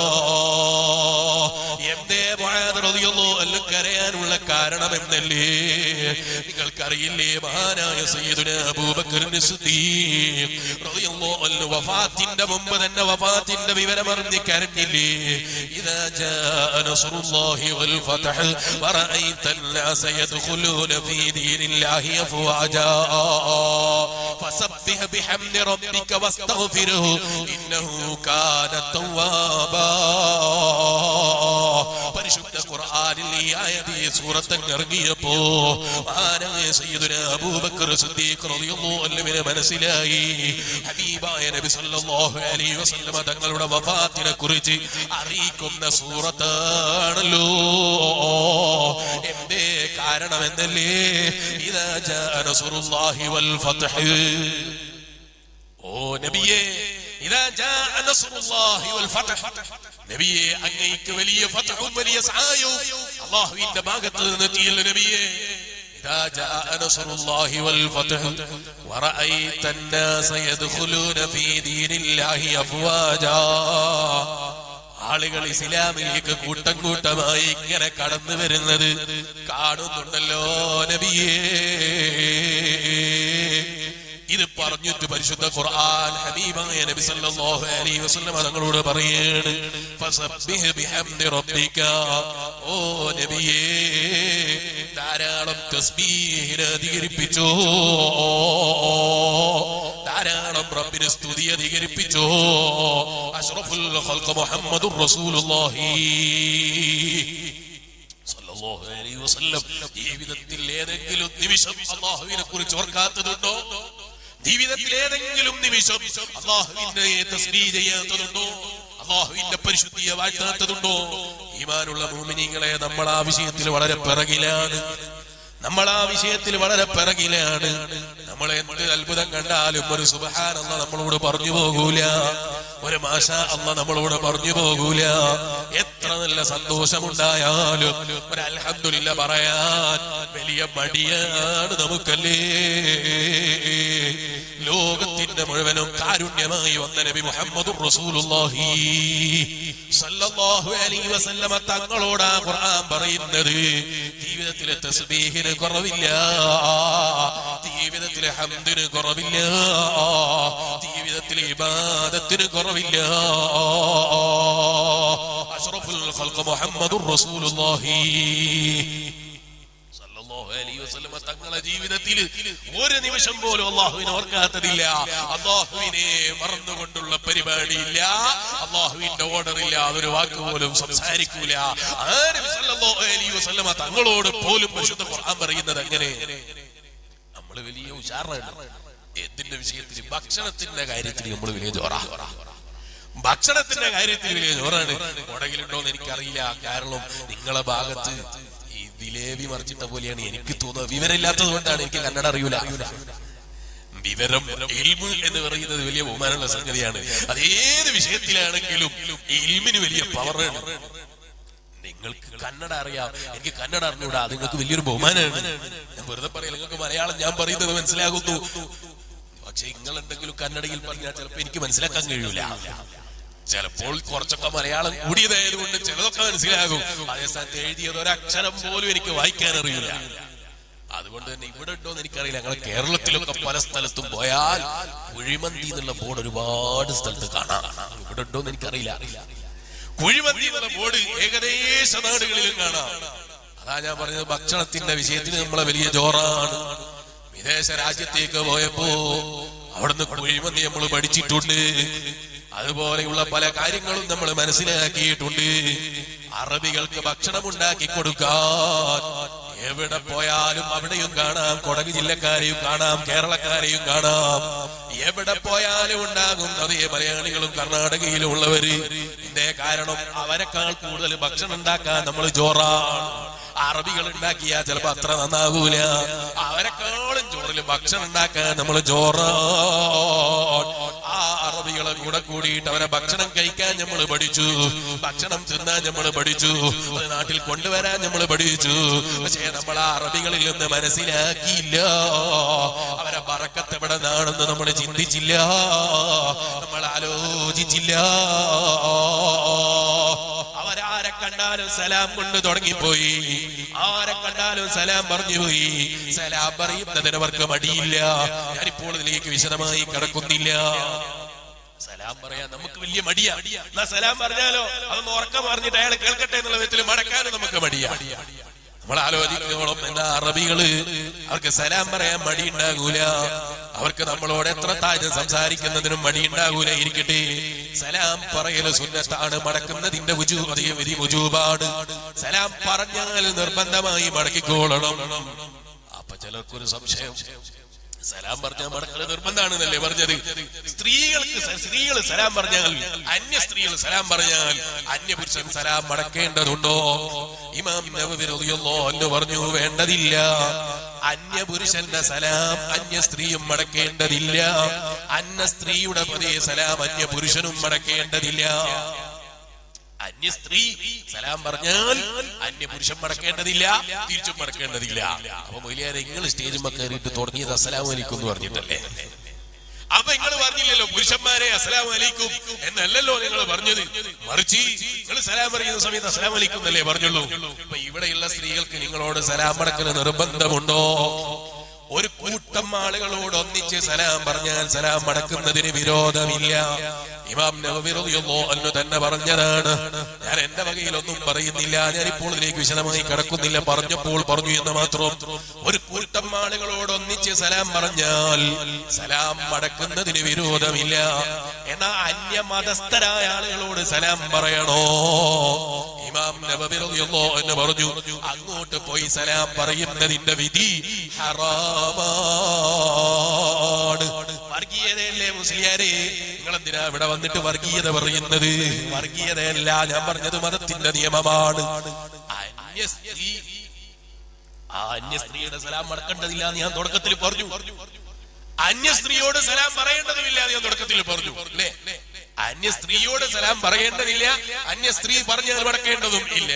എന്തേ മുആദ് റളിയല്ലാഹു അൻഹു കരയാനുള്ള കാരണം എന്നല്ലേ നിങ്ങൾക്കറിയില്ലേ മഹാനായ സയ്യിദുന അബൂബക്കർ സിദ്ദീഖ് റളിയല്ലാഹു അൻഹു വഫാത്തിന്റെ മുമ്പ് തന്നെ വഫാത്തിന്റെ വിവരം അറിഞ്ഞ് കരഞ്ഞില്ലേ ഇദാ ജാഅ നസ്റുല്ലാഹി വൽ ഫതഹ് വറഅയ്ത الناس يدخلون في دين الله أفواجا فسبح بحمد ربك واستغفره إنه كان توابا പരിശുദ്ധ ഖുർആനിൽ ഈ ആയത്ത് ഈ സൂറത്ത് ഇറങ്ങിയപ്പോ മഹാനായ സയ്യിദുന അബൂബക്കർ സിദ്ദീഖ് റളിയല്ലാഹു അൻഹുവിനെ മനസ്സിലായി ഹബീബായ നബി സല്ലല്ലാഹു അലൈഹി വസല്ലമ തങ്ങളുടെ വഫാത്തിനെ കുറിച്ച് അറിയിക്കുന്ന സൂറത്താണല്ലോ എന്തേ കാരണം എന്നല്ലേ ഇതാ ജാ നസ്റുല്ലാഹി വൽ ഫത്ഹ് ഓ നബിയേ ഇതാ ജാഅ നസ്റുല്ലാഹി വൽ ഫതഹ് നബിയേ അങ്ങേക്ക് വലിയ ഫതഹും വലിയ സഹായവും അല്ലാഹുവിന്റെ ഭാഗത്ത് നിന്ന് എത്തിയല്ലോ നബിയേ إذا جاء نصر الله والفتح ورأيت الناس يدخلون في دين الله أفواجا ആളുകൾ ഇസ്ലാമിലേക്ക് കൂട്ടം കൂട്ടമായി ഇങ്ങനെ കടന്നു വരുന്നത് കാണുന്നുണ്ടല്ലോ നബിയേ ഇത് പറഞ്ഞിട്ട് പരിശുദ്ധ ഖുർആൻ ഹബീബായ നബി സല്ലല്ലാഹു അലൈഹി വസല്ലം തങ്ങളോട് പറയാണ് ഫസബ്ബിഹ് ബിഹംദി റബ്ബിക ഓ നബിയേ ധാരാളം തസ്ബീഹിനെ അധികരിപ്പിച്ചോ ധാരാളം റബ്ബിന് സ്തുതി അധികരിപ്പിച്ചോ അഷ്റഫുൽ ഖൽഖ് മുഹമ്മദുർ റസൂലുള്ളാഹി സല്ലല്ലാഹു അലൈഹി വസല്ലം ജീവിതത്തിൽ ഏതെങ്കിലും നിമിഷം അള്ളാഹുവിനെ കുറിച്ച് ഓർക്കാത്തതുണ്ടോ ജീവിതത്തിൽ ഏതെങ്കിലും നിമിഷം അള്ളാഹുവിനെ തസ്ബീഹ് ചെയ്യാത്തതുണ്ടോ അള്ളാഹുവിന്റെ പരിശുദ്ധിയെ വാഴ്ത്താത്തതുണ്ടോ ഈമാനുള്ള മോമിനിങ്ങളെ നമ്മൾ ആ വിഷയത്തിൽ വളരെ പിറകിലാണ് നമ്മൾ ആ വിഷയത്തിൽ വളരെ പിറകിലാണ് നമ്മൾ എന്ത് അത്ഭുതം കണ്ടാലും ഒരു സുബഹാൻ അല്ല നമ്മളോട് പറഞ്ഞു പോകൂല ഒരു മാഷ അല്ല നമ്മളോട് പറഞ്ഞു പോകൂല എത്ര നല്ല സന്തോഷമുണ്ടായാലും ഒരു അൽഹംദുലില്ല പറയാൻ വലിയ മടിയാണ് നമുക്കല്ലേ ലോകത്തിന്റെ മുഴുവനും കാരുണ്യമായി വന്ന നബി മുഹമ്മദ് റസൂലുള്ളാഹി സല്ലല്ലാഹു അലൈഹി വസല്ലമ തങ്ങളോടാ ഖുർആൻ പറയുന്നത് ജീവിതത്തിലെ തസ്ബീഹിന് കുറവില്ല ജീവിതത്തിലെ ഹംദിന് കുറവില്ല ജീവിതത്തിലെ ഇബാദത്തിന് കുറവില്ല അഷ്റഫുൽ ഖൽഖ് മുഹമ്മദുർ റസൂലുള്ളാഹി സല്ലല്ലാഹു അലൈഹി വസല്ലമ തങ്ങളെ ജീവിതത്തിൽ ഒരു നിമിഷം പോലും അള്ളാഹുവിനെ ഓർക്കാത്തതില്ല അള്ളാഹുവിനെ മറന്നുകൊണ്ടുള്ള പരിപാടിയില്ല അള്ളാഹുവിന്റെ ഓർഡർ ഇല്ല അതൊരു വാക്ക് പോലും സംസാരിക്കൂല ആ നബി സല്ലല്ലാഹു അലൈഹി വസല്ലമ തങ്ങളോട് പോലും പരിശുദ്ധ ഖുർആൻ പറയുന്നത് അങ്ങനെ നമ്മൾ വലിയ ഉഷാറാണ് എന്തിന്റെ വിഷയത്തിൽ ഭക്ഷണത്തിന്റെ കാര്യത്തിൽ നമ്മൾ വലിയ ജോറാ ഭക്ഷണത്തിന്റെ കാര്യത്തിൽ വലിയ ജോറാണ് മുടകിലുണ്ടോ എന്ന് എനിക്കറിയില്ല കാരണം നിങ്ങളെ ഭാഗത്ത് ഈ ദിലേബി മറിച്ചിട്ട പോലെയാണ് എനിക്ക് തോന്നുന്നത് വിവരമില്ലാത്തത് കൊണ്ടാണ് എനിക്ക് കന്നഡ അറിയൂല വിവരം ഇൽമ് എന്ന് പറയുന്നത് വലിയ ബഹുമാനമുള്ള സംഗതിയാണ് അത് ഏത് വിഷയത്തിലാണെങ്കിലും ഈ ഇൽമിന് വലിയ പവറാണ് നിങ്ങൾക്ക് കന്നഡ അറിയാം എനിക്ക് കന്നഡ അറിഞ്ഞൂടാ അത് നിങ്ങൾക്ക് വലിയൊരു ബഹുമാനമാണ് ഞാൻ വെറുതെ പറയാം നിങ്ങൾക്ക് മലയാളം ഞാൻ പറയുന്നത് മനസ്സിലാകുന്നു പക്ഷെ നിങ്ങൾ എന്തെങ്കിലും കന്നഡയിൽ പറഞ്ഞാൽ ചിലപ്പോ എനിക്ക് മനസ്സിലാക്കാൻ കഴിയൂല ചിലപ്പോൾ കുറച്ചൊക്കെ മലയാളം കൂടിയതായതുകൊണ്ട് ചിലതൊക്കെ മനസ്സിലാകും അതേ സ്ഥാനത്ത് എഴുതിയത് ഒരക്ഷരം പോലും എനിക്ക് വായിക്കാൻ അറിയില്ല അതുകൊണ്ട് തന്നെ ഇവിടെ ഉണ്ടോ എന്ന് എനിക്കറിയില്ല ഞങ്ങൾ കേരളത്തിലൊക്കെ പല സ്ഥലത്തും പോയാൽ കുഴിമന്തി എന്നുള്ള ബോർഡ് ഒരുപാട് സ്ഥലത്ത് കാണാം ഇവിടെ ഉണ്ടോ എന്ന് എനിക്കറിയില്ല കുഴിമന്തി എന്നുള്ള ബോർഡ് ഏകദേശ നാടുകളിലും കാണാം അതാ ഞാൻ പറഞ്ഞത് ഭക്ഷണത്തിന്റെ വിഷയത്തിൽ നമ്മളെ വലിയ ജോറാണ് വിദേശ രാജ്യത്തേക്ക് പോയപ്പോ അവിടുന്ന് കുഴിമന്തി നമ്മൾ പഠിച്ചിട്ടുണ്ട് അതുപോലെയുള്ള പല കാര്യങ്ങളും നമ്മൾ മനസ്സിലാക്കിയിട്ടുണ്ട് അറബികൾക്ക് ഭക്ഷണം ഉണ്ടാക്കി കൊടുക്കാൻ എവിടെ പോയാലും അവിടെയും കാണാം കൊടക് ജില്ലക്കാരെയും കാണാം കേരളക്കാരെയും കാണാം എവിടെ പോയാലും ഉണ്ടാകും അതേ മലയാളികളും കർണാടകയിലും ഉള്ളവര് ഇതിന്റെ കാരണം അവരെക്കാൾ കൂടുതൽ ഭക്ഷണം ഉണ്ടാക്കാൻ നമ്മൾ ജോറാണ് അറബികൾ ഉണ്ടാക്കിയാ ചിലപ്പോ അത്ര നന്നാകൂല അവരെക്കാളും ചോറിൽ ഭക്ഷണം ഉണ്ടാക്കാൻ നമ്മൾ ജോറാ ആ അറബികളെ കൂടെ കൂടിയിട്ട് അവരെ ഭക്ഷണം കഴിക്കാൻ നമ്മൾ പഠിച്ചു ഭക്ഷണം തിന്നാൻ നമ്മൾ പഠിച്ചു അത് നാട്ടിൽ കൊണ്ടുവരാൻ നമ്മൾ പഠിച്ചു പക്ഷേ നമ്മൾ ആ അറബികളിൽ നിന്ന് മനസ്സിലാക്കിയില്ല അവരെ പറക്കത്ത് എവിടെ നിന്നാണെന്ന് നമ്മൾ ചിന്തിച്ചില്ല നമ്മൾ ആലോചിച്ചില്ല അവരാരെ കണ്ടാലും സലാം കൊണ്ട് തുടങ്ങിപ്പോയി ആരെ കണ്ടാലും സലാം പറഞ്ഞു പോയി സലാം പറയുന്നതിന് അവർക്ക് മടിയില്ല ഞാനിപ്പോൾ ഇതിലേക്ക് വിശദമായി കടക്കുന്നില്ല സലാം പറയാൻ നമുക്ക് വലിയ മടിയാ എന്നാ സലാം പറഞ്ഞാലോ അതൊന്ന് ഉറക്കം പറഞ്ഞിട്ട് അയാൾ കേൾക്കട്ടെ എന്നുള്ള വിധത്തിൽ മടക്കാനും നമുക്ക് മടിയാ നമ്മൾ ആലോചിക്കുന്നോളം എന്താ അറബികള് അവർക്ക് സലാം പറയാൻ മടി ഉണ്ടാകൂല അവർക്ക് നമ്മളോട് എത്ര താഴ്ന്ന് സംസാരിക്കുന്നതിനും മടി ഉണ്ടാകൂല ഇരിക്കട്ടെ സലാം പറയല് സുന്നത്താണ് മടക്കുന്നതിന്റെ വുജൂബ് വിധി വുജൂബാണ് സലാം പറഞ്ഞാൽ നിർബന്ധമായി മടക്കിക്കോളണം അപ്പൊ ചിലർക്കൊരു സംശയം സലാം പറഞ്ഞാൽ മടക്കല് നിർബന്ധാണെന്നല്ലേ പറഞ്ഞത് സ്ത്രീകൾക്ക് സ- സ്ത്രീകൾ സലാം പറഞ്ഞാൽ അന്യ സ്ത്രീകൾ സലാം പറഞ്ഞാൽ അന്യ പുരുഷൻ സലാം മടക്കേണ്ടതുണ്ടോ ഇമാം നവവി റളിയല്ലാഹു അൻഹു പറഞ്ഞു വേണ്ടതില്ല അന്യപുരുഷന്റെ സലാം അന്യ സ്ത്രീയും മടക്കേണ്ടതില്ല അന്യ സ്ത്രീയുടെ പതേ സലാം അന്യ പുരുഷനും മടക്കേണ്ടതില്ല അന്യ സ്ത്രീ സലാം പറഞ്ഞാൽ അന്യ പുരുഷൻ മടക്കേണ്ടതില്ല തിരിച്ചും മടക്കേണ്ടതില്ല അപ്പൊ മൊയിലിയാരെ നിങ്ങൾ സ്റ്റേജുമ്മ കയറിയിട്ട് തുടങ്ങിയത് അസ്സലാം വലൈക്കും എന്ന് പറഞ്ഞിട്ടല്ലേ അപ്പൊ നിങ്ങൾ പറഞ്ഞില്ലല്ലോ പുരുഷന്മാരെ അസ്സലാം വലൈക്കും എന്നല്ലല്ലോ നിങ്ങൾ പറഞ്ഞത് മറിച്ച് നിങ്ങൾ സലാം പറയുന്ന സമയത്ത് അസ്സലാം വലൈക്കും എന്നല്ലേ പറഞ്ഞുള്ളൂ അപ്പൊ ഇവിടെയുള്ള സ്ത്രീകൾക്ക് നിങ്ങളോട് സലാം മടക്കൽ നിർബന്ധമുണ്ടോ ഒരു കൂട്ടം ആളുകളോട് ഒന്നിച്ച് സലാം പറഞ്ഞാൽ സലാം മടക്കുന്നതിന് വിരോധമില്ല ഇമാം നവവി റളിയല്ലാഹു അൻഹു തന്നെ പറഞ്ഞതാണ് ഞാൻ എന്റെ വകയിൽ ഒന്നും പറയുന്നില്ല ഞാൻ ഇപ്പോൾ ഇതിലേക്ക് വിശദമായി കടക്കുന്നില്ല പറഞ്ഞപ്പോൾ പറഞ്ഞു എന്ന് മാത്രം ഒരു കൂട്ടം ആളുകളോട് ഒന്നിച്ച് സലാം പറഞ്ഞാൽ സലാം മടക്കുന്നതിന് വിരോധമില്ല എന്നാൽ അന്യമതസ്ഥരായ ആളുകളോട് സലാം പറയണോ ഇമാം നബവി റളിയല്ലാഹു അൻഹു പറഞ്ഞു അങ്ങോട്ട് പോയി സലാം പറയുന്നതിന്റെ വിധി ഹറാമാണ് വർഗീയതയല്ലേ മുസ്ലിയാരെ നിങ്ങൾ എന്തിനാ ഇവിടെ വന്നിട്ട് വർഗീയത പറയുന്നത് വർഗീയതയല്ല ഞാൻ പറഞ്ഞത് മതത്തിന്റെ നിയമമാണ് അന്യ സ്ത്രീ ആ അന്യ സ്ത്രീയുടെ സലാം മടക്കേണ്ടതില്ല എന്ന് ഞാൻ തുടക്കത്തിൽ പറഞ്ഞു അന്യ സ്ത്രീയോട് സലാം പറയേണ്ടതുമില്ല എന്ന് ഞാൻ തുടക്കത്തിൽ പറഞ്ഞു അല്ലേ അന്യ സ്ത്രീയോട് സലാം പറയേണ്ടതില്ല അന്യ സ്ത്രീ പറഞ്ഞാൽ മടക്കേണ്ടതും ഇല്ല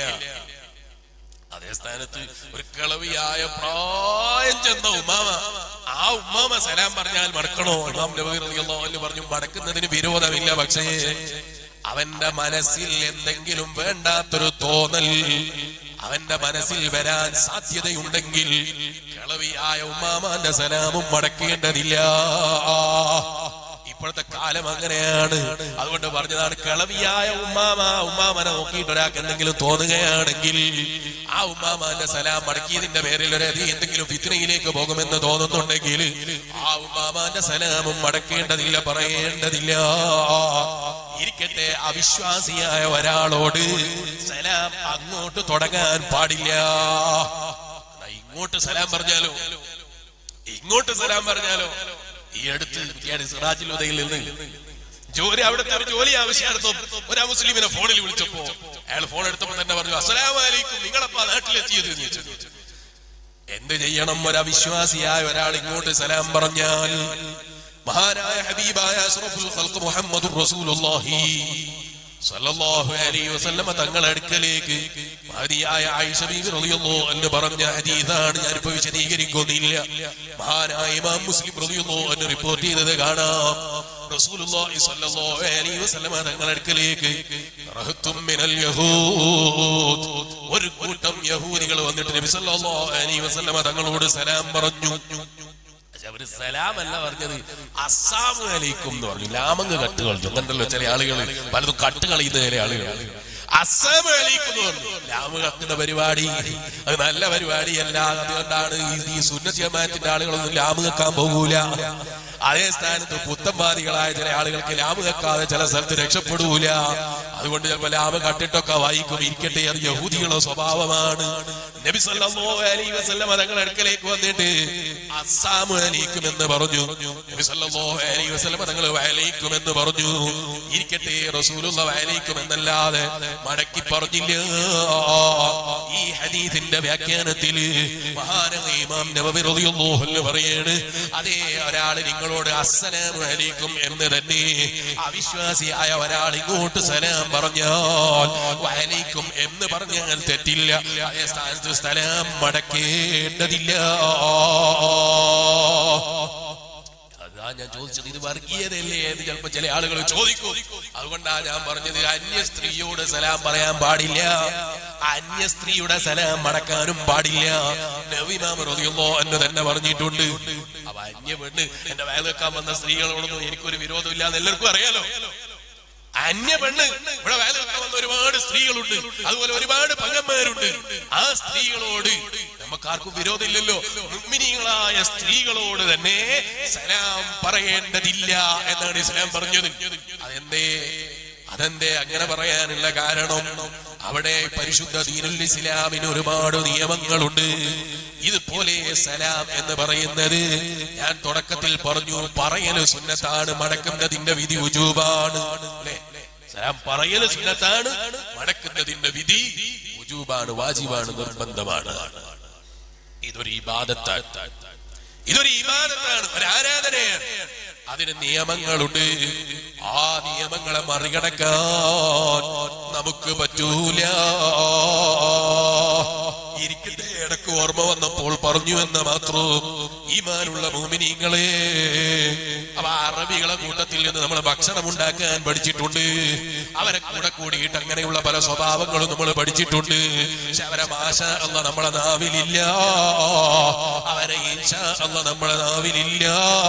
അതേ സ്ഥാനത്ത് ഒരു കിളവിയായ പ്രായം ചെന്ന ഉമ്മാമ ആ ഉമ്മാമ സലാം പറഞ്ഞാൽ മടക്കണോ ഇമാം നബവി റളിയല്ലാഹു അൻഹു പറഞ്ഞു മടക്കുന്നതിന് വിരോധമില്ല പക്ഷേ അവന്റെ മനസ്സിൽ എന്തെങ്കിലും വേണ്ടാത്തൊരു തോന്നൽ അവന്റെ മനസ്സിൽ വരാൻ സാധ്യതയുണ്ടെങ്കിൽ കിളവിയായ ഉമ്മാമാന്റെ സലാമും മടക്കേണ്ടതില്ല ഇപ്പോഴത്തെ കാലം അങ്ങനെയാണ് അതുകൊണ്ട് പറഞ്ഞതാണ് കിളവിയായ ഉമ്മാമ ഉമ്മാമനെ നോക്കിയിട്ട് ഒരാൾക്ക് എന്തെങ്കിലും തോന്നുകയാണെങ്കിൽ ആ ഉമ്മാമാന്റെ സലാം മടക്കിയതിന്റെ പേരിൽ ഒരു അതി എന്തെങ്കിലും ഫിത്നയിലേക്ക് പോകുമെന്ന് തോന്നുന്നുണ്ടെങ്കിൽ ആ ഉമ്മാമാന്റെ സലാമും മടക്കേണ്ടതില്ല പറയേണ്ടതില്ല ഇരിക്കട്ടെ അവിശ്വാസിയായ ഒരാളോട് സലാം അങ്ങോട്ട് തുടങ്ങാൻ പാടില്ല എന്നാ ഇങ്ങോട്ട് സലാം പറഞ്ഞാലോ ഇങ്ങോട്ട് സലാം പറഞ്ഞാലോ ഈ അടുത്ത് കുറ്റിയാടി സിറാജുൽ ഉദയിൽ നിന്ന് ജോലി അവിടുത്തെ ഒരു ജോലി ആവശ്യാർത്ഥം ഒരു മുസ്ലിമിനെ ഫോണിൽ വിളിച്ചപ്പോ അയാൾ ഫോൺ എടുത്തപ്പോ തന്നെ പറഞ്ഞു അസ്സലാമലൈക്കും നിങ്ങളപ്പാ നാട്ടിലെത്തിയത് എന്ന് ചോദിച്ചു എന്ത് ചെയ്യണം ഒരു അവിശ്വാസിയായ ഒരാൾ ഇങ്ങോട്ട് സലാം പറഞ്ഞാൽ മഹാനായ ഹബീബായ അഷ്റഫുൽ ഖൽഖ് മുഹമ്മദുർ റസൂലുള്ളാഹി സല്ലല്ലാഹു അലൈഹി വസല്ലമ തങ്ങളുടെ അടുക്കലേക്ക് മഹദിയായ ആയിഷ ബീവി റളിയല്ലാഹു അൻഹു പറഞ്ഞ ഹദീസാണ് ഞാൻ ഇപ്പോൾ വിശദീകരിക്കുന്നില്ല മഹാനായ ഇമാം മുസ്ലിം റളിയല്ലാഹു അൻഹു റിപ്പോർട്ട് ചെയ്തത് കാണാം റസൂലുള്ളാഹി സ്വല്ലല്ലാഹു അലൈഹി വസല്ലമ തങ്ങളുടെ അടുക്കലേക്ക് റഹത്തും മിനൽ യഹൂദ് ഒരു കൂട്ടം യഹൂദികൾ വന്നിട്ട് നബി സല്ലല്ലാഹു അലൈഹി വസല്ലമ തങ്ങളോട് സലാം പറഞ്ഞു പക്ഷെ അവര് സലാമല്ല പറഞ്ഞത് അസ്സാമു അലൈക്കും എന്ന് പറഞ്ഞു ലാമങ്ങ് കട്ട് കളഞ്ഞു കണ്ടല്ലോ ചില ആളുകൾ പലതും കട്ട് കളയുന്ന ചില ആളുകൾ അസ്സാമു അലൈക്കും എന്ന് പറഞ്ഞു ലാമ് കക്കുന്ന പരിപാടി അത് നല്ല പരിപാടിയല്ല അതുകൊണ്ടാണ് ഈ- ഈ സുന്നത്ത് ജമാഅത്തിന്റെ ആളുകളൊന്നും ലാമ് കക്കാൻ പോകൂല അതേ സ്ഥാനത്ത് പുത്തംവാദികളായ ചില ആളുകൾക്ക് ലാമ് കക്കാതെ ചില സ്ഥലത്ത് രക്ഷപ്പെടൂല അതുകൊണ്ട് ചിലപ്പോ ലാമ് കട്ടിട്ടൊക്കെ വായിക്കും ഇരിക്കട്ടെ അത് യഹൂദികളുടെ സ്വഭാവമാണ് നബി സല്ലല്ലാഹു അലൈഹി വസല്ലം തങ്ങളുടെ അടുക്കലേക്ക് വന്നിട്ട് അസ്സാമു അലൈക്കും എന്ന് പറഞ്ഞു നബി സല്ലല്ലാഹു അലൈഹി വസല്ലം തങ്ങൾ വഅലൈക്കും എന്ന് പറഞ്ഞു ഇരിക്കട്ടെ റസൂലുള്ള വഅലൈക്കും എന്നല്ലാതെ മടക്കി പറഞ്ഞില്ല ഈ ഹദീസിന്റെ വ്യാഖ്യാനത്തിൽ മഹാനായ ഇമാം നബവി റളിയല്ലാഹു അൻഹു പറയാണ് അതേ ഒരാൾ നിങ്ങളോട് അസ്സലാമു അലൈക്കും എന്ന് തന്നെ അവിശ്വാസിയായ ഒരാൾ ഇങ്ങോട്ട് സലാം പറഞ്ഞാൽ വഅലൈക്കും എന്ന് പറഞ്ഞാൽ തെറ്റില്ല അതേ സ്ഥാനത്ത് സലാം മടക്കേണ്ടതില്ല അതാ ഞാൻ ചോദിച്ചത് ഇത് വർഗീയതയല്ലേ എന്ന് ചിലപ്പോ ചില ആളുകൾ ചോദിക്കും അതുകൊണ്ടാ ഞാൻ പറഞ്ഞത് അന്യ സ്ത്രീയോട് സലാം പറയാൻ പാടില്ല അന്യ സ്ത്രീയുടെ സലാം മടക്കാനും പാടില്ല നബിമാം റളിയല്ലാഹു അൻഹു തന്നെ പറഞ്ഞിട്ടുണ്ട് അപ്പൊ അന്യ പെണ്ണ് എന്റെ വയലെക്കാൻ വന്ന സ്ത്രീകളോടൊന്നും എനിക്കൊരു വിരോധമില്ല എന്ന് എല്ലാവർക്കും അറിയാലോ അന്യ പെണ്ണ് ഇവിടെ വേലക്കാൻ വന്ന ഒരുപാട് സ്ത്രീകളുണ്ട് അതുപോലെ ഒരുപാട് പങ്കന്മാരുണ്ട് ആ സ്ത്രീകളോട് നമുക്കാർക്കും വിരോധമില്ലല്ലോ മുഗ്മിനികളായ സ്ത്രീകളോട് തന്നെ സലാം പറയേണ്ടതില്ല എന്നാണ് ഇസ്ലാം പറഞ്ഞത് അതെന്തേ അതെന്തേ അങ്ങനെ പറയാനുള്ള കാരണം അവിടെ പരിശുദ്ധ ദീനുൽ ഇസ്ലാമിന് ഒരുപാട് നിയമങ്ങളുണ്ട് ഇതുപോലെ സലാം എന്ന് പറയുന്നത് ഞാൻ തുടക്കത്തിൽ പറഞ്ഞു പറയല് സുന്നത്താണ് മടക്കുന്നതിന്റെ വിധി ഉജൂബാണ് അല്ലേ സലാം പറയല് സുന്നത്താണ് മടക്കുന്നതിന്റെ വിധി ഉജൂബാണ് വാജിബാണ് നിർബന്ധമാണ് ഇതൊരു ഇബാദത്താണ് ഇതൊരു ഇബാദത്താണ് ഒരു ആരാധനയാണ് അതിന് നിയമങ്ങളുണ്ട് ആ നിയമങ്ങളെ മറികടക്കാൻ നമുക്ക് പറ്റൂല ഇരിക്കട്ടെ ഇടക്ക് ഓർമ്മ വന്നപ്പോൾ പറഞ്ഞു എന്ന് മാത്രം ഈമാനുള്ള മോമിനിങ്ങളെ അവ അറബികളെ കൂട്ടത്തിൽ നിന്ന് നമ്മൾ ഭക്ഷണം ഉണ്ടാക്കാൻ പഠിച്ചിട്ടുണ്ട് അവരെ കൂടെ കൂടിയിട്ട് അങ്ങനെയുള്ള പല സ്വഭാവങ്ങളും നമ്മൾ പഠിച്ചിട്ടുണ്ട് പക്ഷെ അവരെ ഭാഷ അല്ല നമ്മളെ നാവിലില്ല അവരെ ഈശ അല്ല നമ്മളെ നാവിലില്ല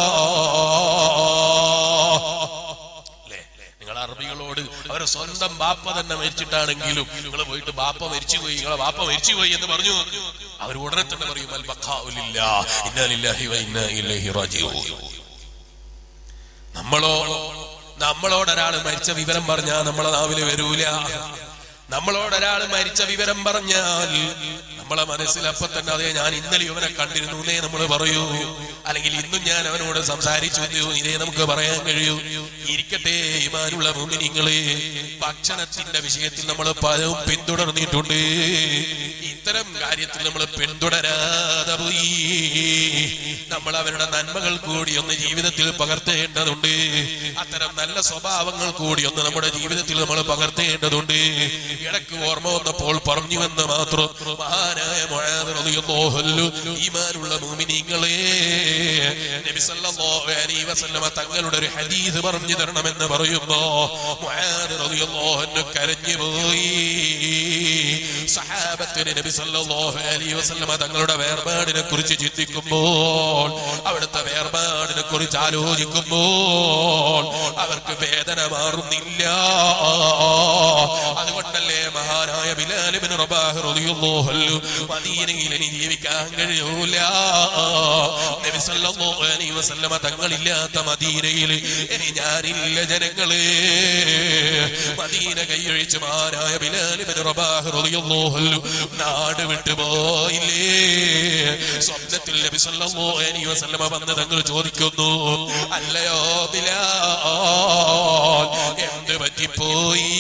അല്ലേ നിങ്ങൾ അറബികളോട് അവരെ സ്വന്തം ബാപ്പ തന്നെ മരിച്ചിട്ടാണെങ്കിലും നിങ്ങൾ പോയിട്ട് ബാപ്പ മരിച്ചുപോയി നിങ്ങളെ ബാപ്പ മരിച്ചുപോയി എന്ന് പറഞ്ഞു അവർ ഉടനെ തന്നെ പറയും അൽ ബഖാഉലില്ല ഇന്നാ ലില്ലാഹി വ ഇന്നാ ഇലൈഹി റാജിഊൻ നമ്മളോ നമ്മളോട് ഒരാൾ മരിച്ച വിവരം പറഞ്ഞാൽ നമ്മളെ നാവില് വരൂല നമ്മളോട് ഒരാൾ മരിച്ച വിവരം പറഞ്ഞാൽ നമ്മളെ മനസ്സിൽ അപ്പൊ തന്നെ അതെ ഞാൻ ഇന്നലെ ഇവനെ കണ്ടിരുന്നു എന്നേ നമ്മൾ പറയൂ അല്ലെങ്കിൽ ഇന്നും ഞാൻ അവനോട് സംസാരിച്ചു എന്ന് ഇതേ നമുക്ക് പറയാൻ കഴിയൂ ഇരിക്കട്ടെ ഇമാനുള്ള മുന്നിങ്ങളെ ഭക്ഷണത്തിന്റെ വിഷയത്തിൽ നമ്മൾ പലവും പിന്തുടർന്നിട്ടുണ്ട് ഇത്തരം കാര്യത്തിൽ നമ്മൾ പിന്തുടരാതെ പോയി നമ്മൾ അവരുടെ നന്മകൾ കൂടി ഒന്ന് ജീവിതത്തിൽ പകർത്തേണ്ടതുണ്ട് അത്തരം നല്ല സ്വഭാവങ്ങൾ കൂടി ഒന്ന് നമ്മുടെ ജീവിതത്തിൽ നമ്മൾ പകർത്തേണ്ടതുണ്ട് ഇടയ്ക്ക് ഓർമ്മ വന്നപ്പോൾ പറഞ്ഞു എന്ന് മാത്രം മഹാനായ മുആദ് റളിയല്ലാഹു അൻഹു ഈമാനുള്ള മുഅ്മിനീങ്ങളെ നബി സല്ലല്ലാഹു അലൈഹി വസല്ലമ തങ്ങളുടെ ഒരു ഹദീസ് പറഞ്ഞു തരണമെന്ന് പറയുമ്പോ മുആദ് റളിയല്ലാഹു അൻഹു കരഞ്ഞു പോയി സഹാബത്തിന് നബി സല്ലല്ലാഹു അലൈഹി വസല്ലമ തങ്ങളുടെ വേർപാടിനെ കുറിച്ച് ചിന്തിക്കുമ്പോൾ അവിടുത്തെ വേർപാടിനെ കുറിച്ച് ആലോചിക്കുമ്പോൾ അവർക്ക് വേദന മാറുന്നില്ല അതുകൊണ്ടല്ലേ മഹാനായ ബിലാൽ ഇബ്നു റബാഹ് റളിയല്ലാഹു അൻഹു മദീനയിൽ ഇനി ജീവിക്കാൻ കഴിയൂല നബി സല്ലല്ലാഹു അലൈഹി വസല്ലമ തങ്ങളില്ലാത്ത മദീനയിൽ ഇനി ഞാനില്ല ജനങ്ങളെ മദീന കൈയൊഴിച്ച് മഹാനായ ബിലാൽ ഇബ്നു റബാഹ് റളിയല്ലാഹു അൻഹു നാട് വിട്ടു പോയില്ലേ സ്വപ്നത്തിൽ നബി സല്ലല്ലാഹു അലൈഹി വസല്ലമ വന്ന് തങ്ങൾ ചോദിക്കുന്നു അല്ലയോ ബിലാൽ എന്ത് പറ്റിപ്പോയി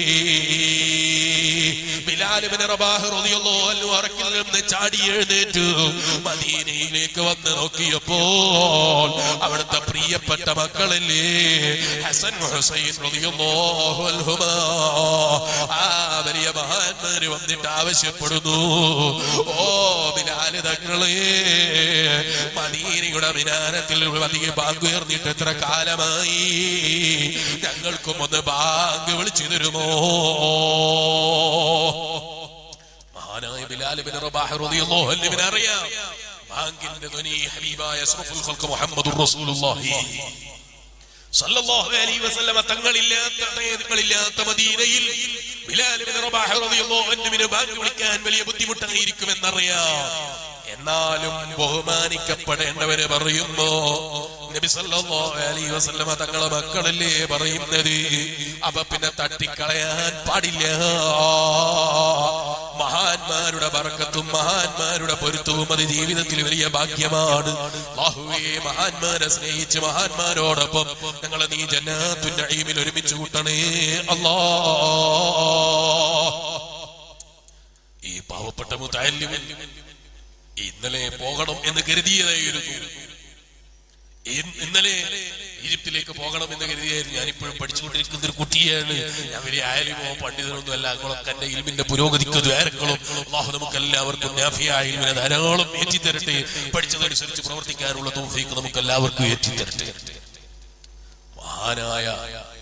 ബിലാൽ ഇബ്നു റബാഹ് റളിയല്ലാഹു അൻഹു അറക്കിൽ നിന്ന് ചാടി എഴുന്നേറ്റു മദീനയിലേക്ക് വന്ന് നോക്കിയപ്പോൾ അവിടുത്തെ പ്രിയപ്പെട്ട മക്കളല്ലേ ഹസൻ ഹുസൈൻ റളിയല്ലാഹു അൻഹുമാ ആ വലിയ മഹാന്മാര് വന്നിട്ട് ആവശ്യപ്പെടുന്നു ഓ ബിലാല് തങ്ങളെ മദീനയുടെ മിനാരത്തിൽ വലിയ ബാങ്ക് ഉയർന്നിട്ട് എത്ര കാലമായി ഞങ്ങൾക്കും ഒന്ന് ബാങ്ക് വിളിച്ചു തരുമോ മഹാനായ ബിലാൽ ബിൻ റബാഹ് റളിയല്ലാഹു അൻഹുവിനെ അറിയാം ബാങ്കിന്റെ ധ്വനി ഹബീബായ അഷ്റഫുൽ ഖൽഖ് മുഹമ്മദുർ റസൂലുള്ളാഹി സല്ലല്ലാഹു അലൈഹി വസല്ലമ തങ്ങളില്ലാത്ത തങ്ങളില്ലാത്ത മദീനയിൽ ബിലാൽ ഇബ്നു റബാഹ് റളിയല്ലാഹു അൻഹുവിനെ ബാങ്ക് വിളിക്കാൻ വലിയ ബുദ്ധിമുട്ടായിരിക്കുമെന്നറിയാം എന്നാലും ബഹുമാനിക്കപ്പെടേണ്ടവര് പറയുമ്പോ നബി സല്ലല്ലാഹു അലൈഹി വസല്ലമ തങ്ങളെ മക്കളല്ലേ പറയുന്നത് അപ്പൊ പിന്നെ തട്ടിക്കളയാൻ പാടില്ല മഹാന്മാരുടെ ബർക്കത്തും മഹാന്മാരുടെ പൊരുത്തവും അത് ജീവിതത്തിൽ വലിയ ഭാഗ്യമാണ് അല്ലാഹുവേ മഹാന്മാരെ സ്നേഹിച്ച് മഹാന്മാരോടൊപ്പം ഞങ്ങളെ നീ ജന്നാത്തുൻ നഈമിൽ ഒരുമിച്ച് കൂട്ടണേ അല്ലാ ഈ പാവപ്പെട്ട മുത്തല്ലിമൻ ഇന്നലെ പോകണം എന്ന് കരുതിയതായിരുന്നു ഇൻ- ഇന്നലെ ഈജിപ്തിലേക്ക് പോകണം എന്ന് കരുതിയായിരുന്നു ഞാനിപ്പോഴും പഠിച്ചുകൊണ്ടിരിക്കുന്ന ഒരു കുട്ടിയാണ് ഞാൻ വലിയ ആയാലുമോ പണ്ഡിതനൊന്നും അല്ല നിങ്ങളൊക്കെ എന്റെ ഇൽമിന്റെ പുരോഗതിക്ക് ദ്വാരങ്ങളും അള്ളാഹു നമുക്ക് എല്ലാവർക്കും നാഫിയായ ഇൽമിനെ ധാരാളം ഏറ്റിത്തരട്ടെ പഠിച്ചതനുസരിച്ച് പ്രവർത്തിക്കാനുള്ള തോഫീക്ക് നമുക്ക് എല്ലാവർക്കും ഏറ്റിത്തരട്ടെ മഹാനായ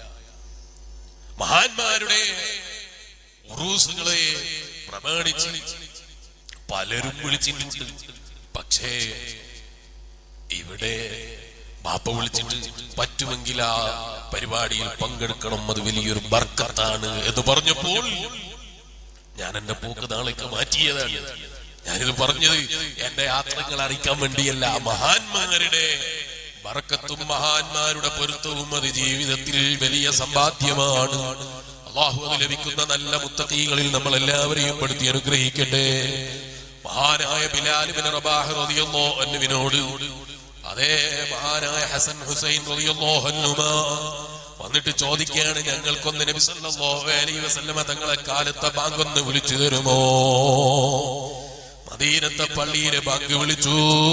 മഹാന്മാരുടെ ഉറൂസുകളെ പ്രമാണിച്ച് പലരും വിളിച്ചിട്ടുണ്ട് പക്ഷേ ഇവിടെ ബാപ്പ വിളിച്ചിട്ട് പറ്റുമെങ്കിൽ ആ പരിപാടിയിൽ പങ്കെടുക്കണം അത് വലിയൊരു ബർക്കത്താണ് എന്ന് പറഞ്ഞപ്പോൾ ഞാൻ എന്റെ പോക്ക് നാളേക്ക് മാറ്റിയതാണ് ഞാനിത് പറഞ്ഞത് എന്റെ യാത്രകൾ അറിയിക്കാൻ വേണ്ടിയല്ല മഹാന്മാരുടെ ബർക്കത്തും മഹാന്മാരുടെ പൊരുത്തവും അത് ജീവിതത്തിൽ വലിയ സമ്പാദ്യമാണ് അള്ളാഹു അത് ലഭിക്കുന്ന നല്ല മുത്തീകളിൽ നമ്മൾ എല്ലാവരെയും പെടുത്തി അനുഗ്രഹിക്കട്ടെ മഹാനായ ബിലാൽ ബിൻ റബാഹ് റളിയല്ലാഹു അൻഹുവിനോട് അതേ മഹാനായ ഹസൻ ഹുസൈൻ റളിയല്ലാഹു അൻഹുമാ വന്നിട്ട് ചോദിക്കുകയാണ് ഞങ്ങൾക്കൊന്ന് നബി സല്ലല്ലാഹു അലൈഹി വസല്ലമ തങ്ങളെ കാലത്തെ ബാങ്കൊന്ന് വിളിച്ചു തരുമോ മദീനത്തെ പള്ളിയിലെ ബാങ്ക് വിളിച്ചു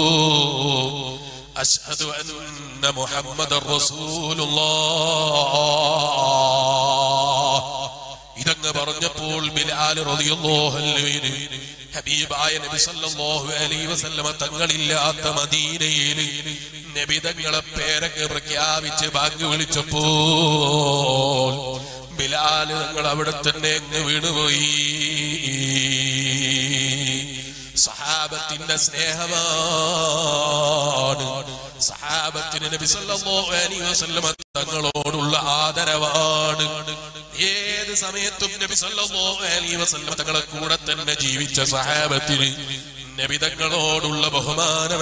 അഷ്ഹദു അന്ന മുഹമ്മദ് ഇതങ്ങ് പറഞ്ഞപ്പോൾ ബിലാൽ റളിയല്ലാഹു അൻഹുവിന് ഹബീബായ നബി സല്ലല്ലാഹു അലൈഹി വസല്ലമ തങ്ങളില്ലാത്ത മദീനയിൽ നബി തങ്ങളെ പേരങ്ങ് പ്രഖ്യാപിച്ച് ബാങ്ക് വിളിച്ചപ്പോൾ ബിലാൽ തങ്ങൾ അവിടെ തന്നെ അങ്ങ് വീണുപോയി സഹാബത്തിന്റെ സ്നേഹമാണ് സഹാബത്തിന് നബി സല്ലല്ലാഹു അലൈഹി വസല്ലമ തങ്ങളോടുള്ള ആദരവാണ് ഏത് സമയത്തും നബി സല്ലല്ലാഹു അലൈഹി വസല്ലമ തങ്ങളെ കൂടെ തന്നെ ജീവിച്ച സഹാബത്തിന് നബി തങ്ങളോടുള്ള ബഹുമാനം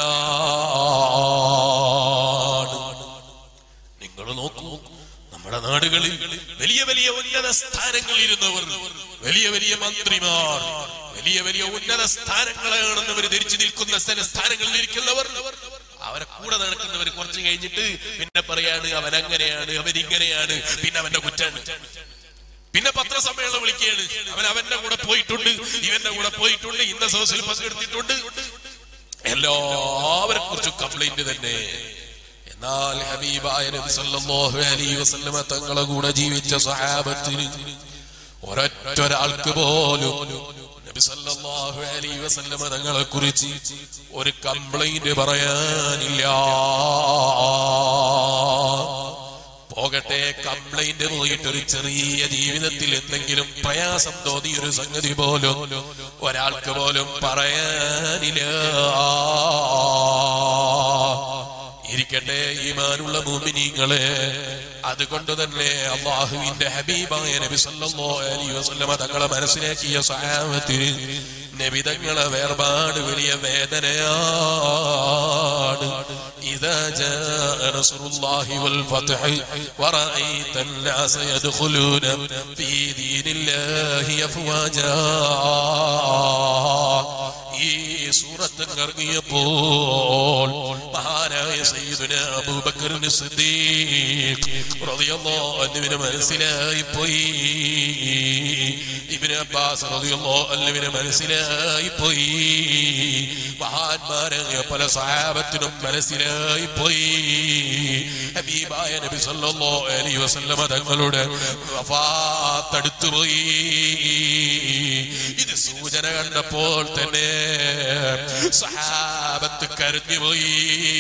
എത്രയാണ് നിങ്ങൾ നോക്കൂ നമ്മുടെ നാടുകളിൽ വലിയ വലിയ ഉന്നത സ്ഥാനങ്ങളിൽ ഇരുന്നവർ വലിയ വലിയ മന്ത്രിമാർ വലിയ വലിയ ഉന്നത സ്ഥാനങ്ങളാണെന്നവർ ധരിച്ചു നിൽക്കുന്ന സ്ഥല സ്ഥാനങ്ങളിൽ ഇരിക്കുന്നവർ അവരെ കൂടെ നടക്കുന്നവർ കുറച്ച് കഴിഞ്ഞിട്ട് പിന്നെ പറയാണ് അവൻ അങ്ങനെയാണ് അവൻ ഇങ്ങനെയാണ് പിന്നെ അവന്റെ കുറ്റാണ് പിന്നെ പത്രസമ്മേളനം വിളിക്കുകയാണ് അവൻ അവന്റെ കൂടെ പോയിട്ടുണ്ട് ഇവന്റെ കൂടെ പോയിട്ടുണ്ട് ഇന്ന സോസിൽ പങ്കെടുത്തിട്ടുണ്ട് എല്ലാവരെ കുറിച്ചും കംപ്ലൈന്റ് തന്നെ എന്നാൽ ഹബീബായ നബി സല്ലല്ലാഹു അലൈഹി വസല്ലമ തങ്ങളെ കൂടെ ജീവിച്ച സഹാബത്തിന് ഒരൊറ്റ ഒരാൾക്ക് പോലും നബി സല്ലല്ലാഹു അലൈഹി വസല്ലമ തങ്ങളെ കുറിച്ച് ഒരു കംപ്ലൈന്റ് പറയാനില്ല പോകട്ടെ കംപ്ലൈന്റ് പോയിട്ട് ഒരു ചെറിയ ജീവിതത്തിൽ എന്തെങ്കിലും പ്രയാസം തോന്നിയ ഒരു സംഗതി പോലും ഒരാൾക്ക് പോലും പറയാനില്ല ഇരിക്കട്ടെ ഈമാനുള്ള മൂമിനീങ്ങളെ അതുകൊണ്ട് തന്നെ അള്ളാഹുവിന്റെ ഹബീബായ നബി സല്ലല്ലാഹു അലൈഹി വസല്ലമ തങ്ങളെ മനസ്സിലാക്കിയ സഹാബത്തിന് നബി തങ്ങളെ വേർപാട് വലിയ വേദനയാണ് إذا جاء نصر الله والفتح ورأيت الناس يدخلون في دين الله أفواجا ഈ സൂറത്ത് ഇറങ്ങിയപ്പോൾ മഹാനായ സയ്യിദുന അബൂബക്കറിന് സിദ്ദീഖ് റളിയല്ലാഹു അൻഹുവിന് മനസ്സിലായി പോയി ഇബ്നു അബ്ബാസ് റളിയല്ലാഹു അൻഹുവിന് മനസ്സിലായി പോയി മഹാന്മാരായ പല സഹാബത്തിനും മനസ്സിലായി പോയി ഹബീബായ നബി സല്ലല്ലാഹു അലൈഹി വസല്ലമ തങ്ങളുടെ വഫാത്ത് അടുത്തു പോയി ഇത് സൂചന കണ്ടപ്പോൾ തന്നെ സഹാബത്ത് കരഞ്ഞുപോയി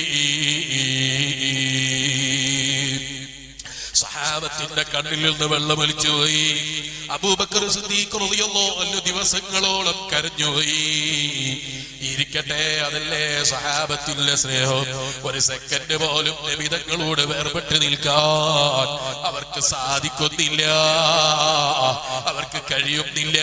സഹാബത്തിന്റെ കണ്ണിൽ നിന്ന് വെള്ളമൊലിച്ചു പോയി അബൂബക്കർ സിദ്ദീഖ് റളിയല്ലാഹു അൻഹു ദിവസങ്ങളോളം കരഞ്ഞുപോയി ഇരിക്കട്ടെ അതല്ലേ സഹാബത്തിന്റെ സ്നേഹം ഒരു സെക്കൻഡ് പോലും നബിതങ്ങളോട് വേർപെട്ട് നിൽക്കാൻ അവർക്ക് സാധിക്കുന്നില്ല അവർക്ക് കഴിയുന്നില്ല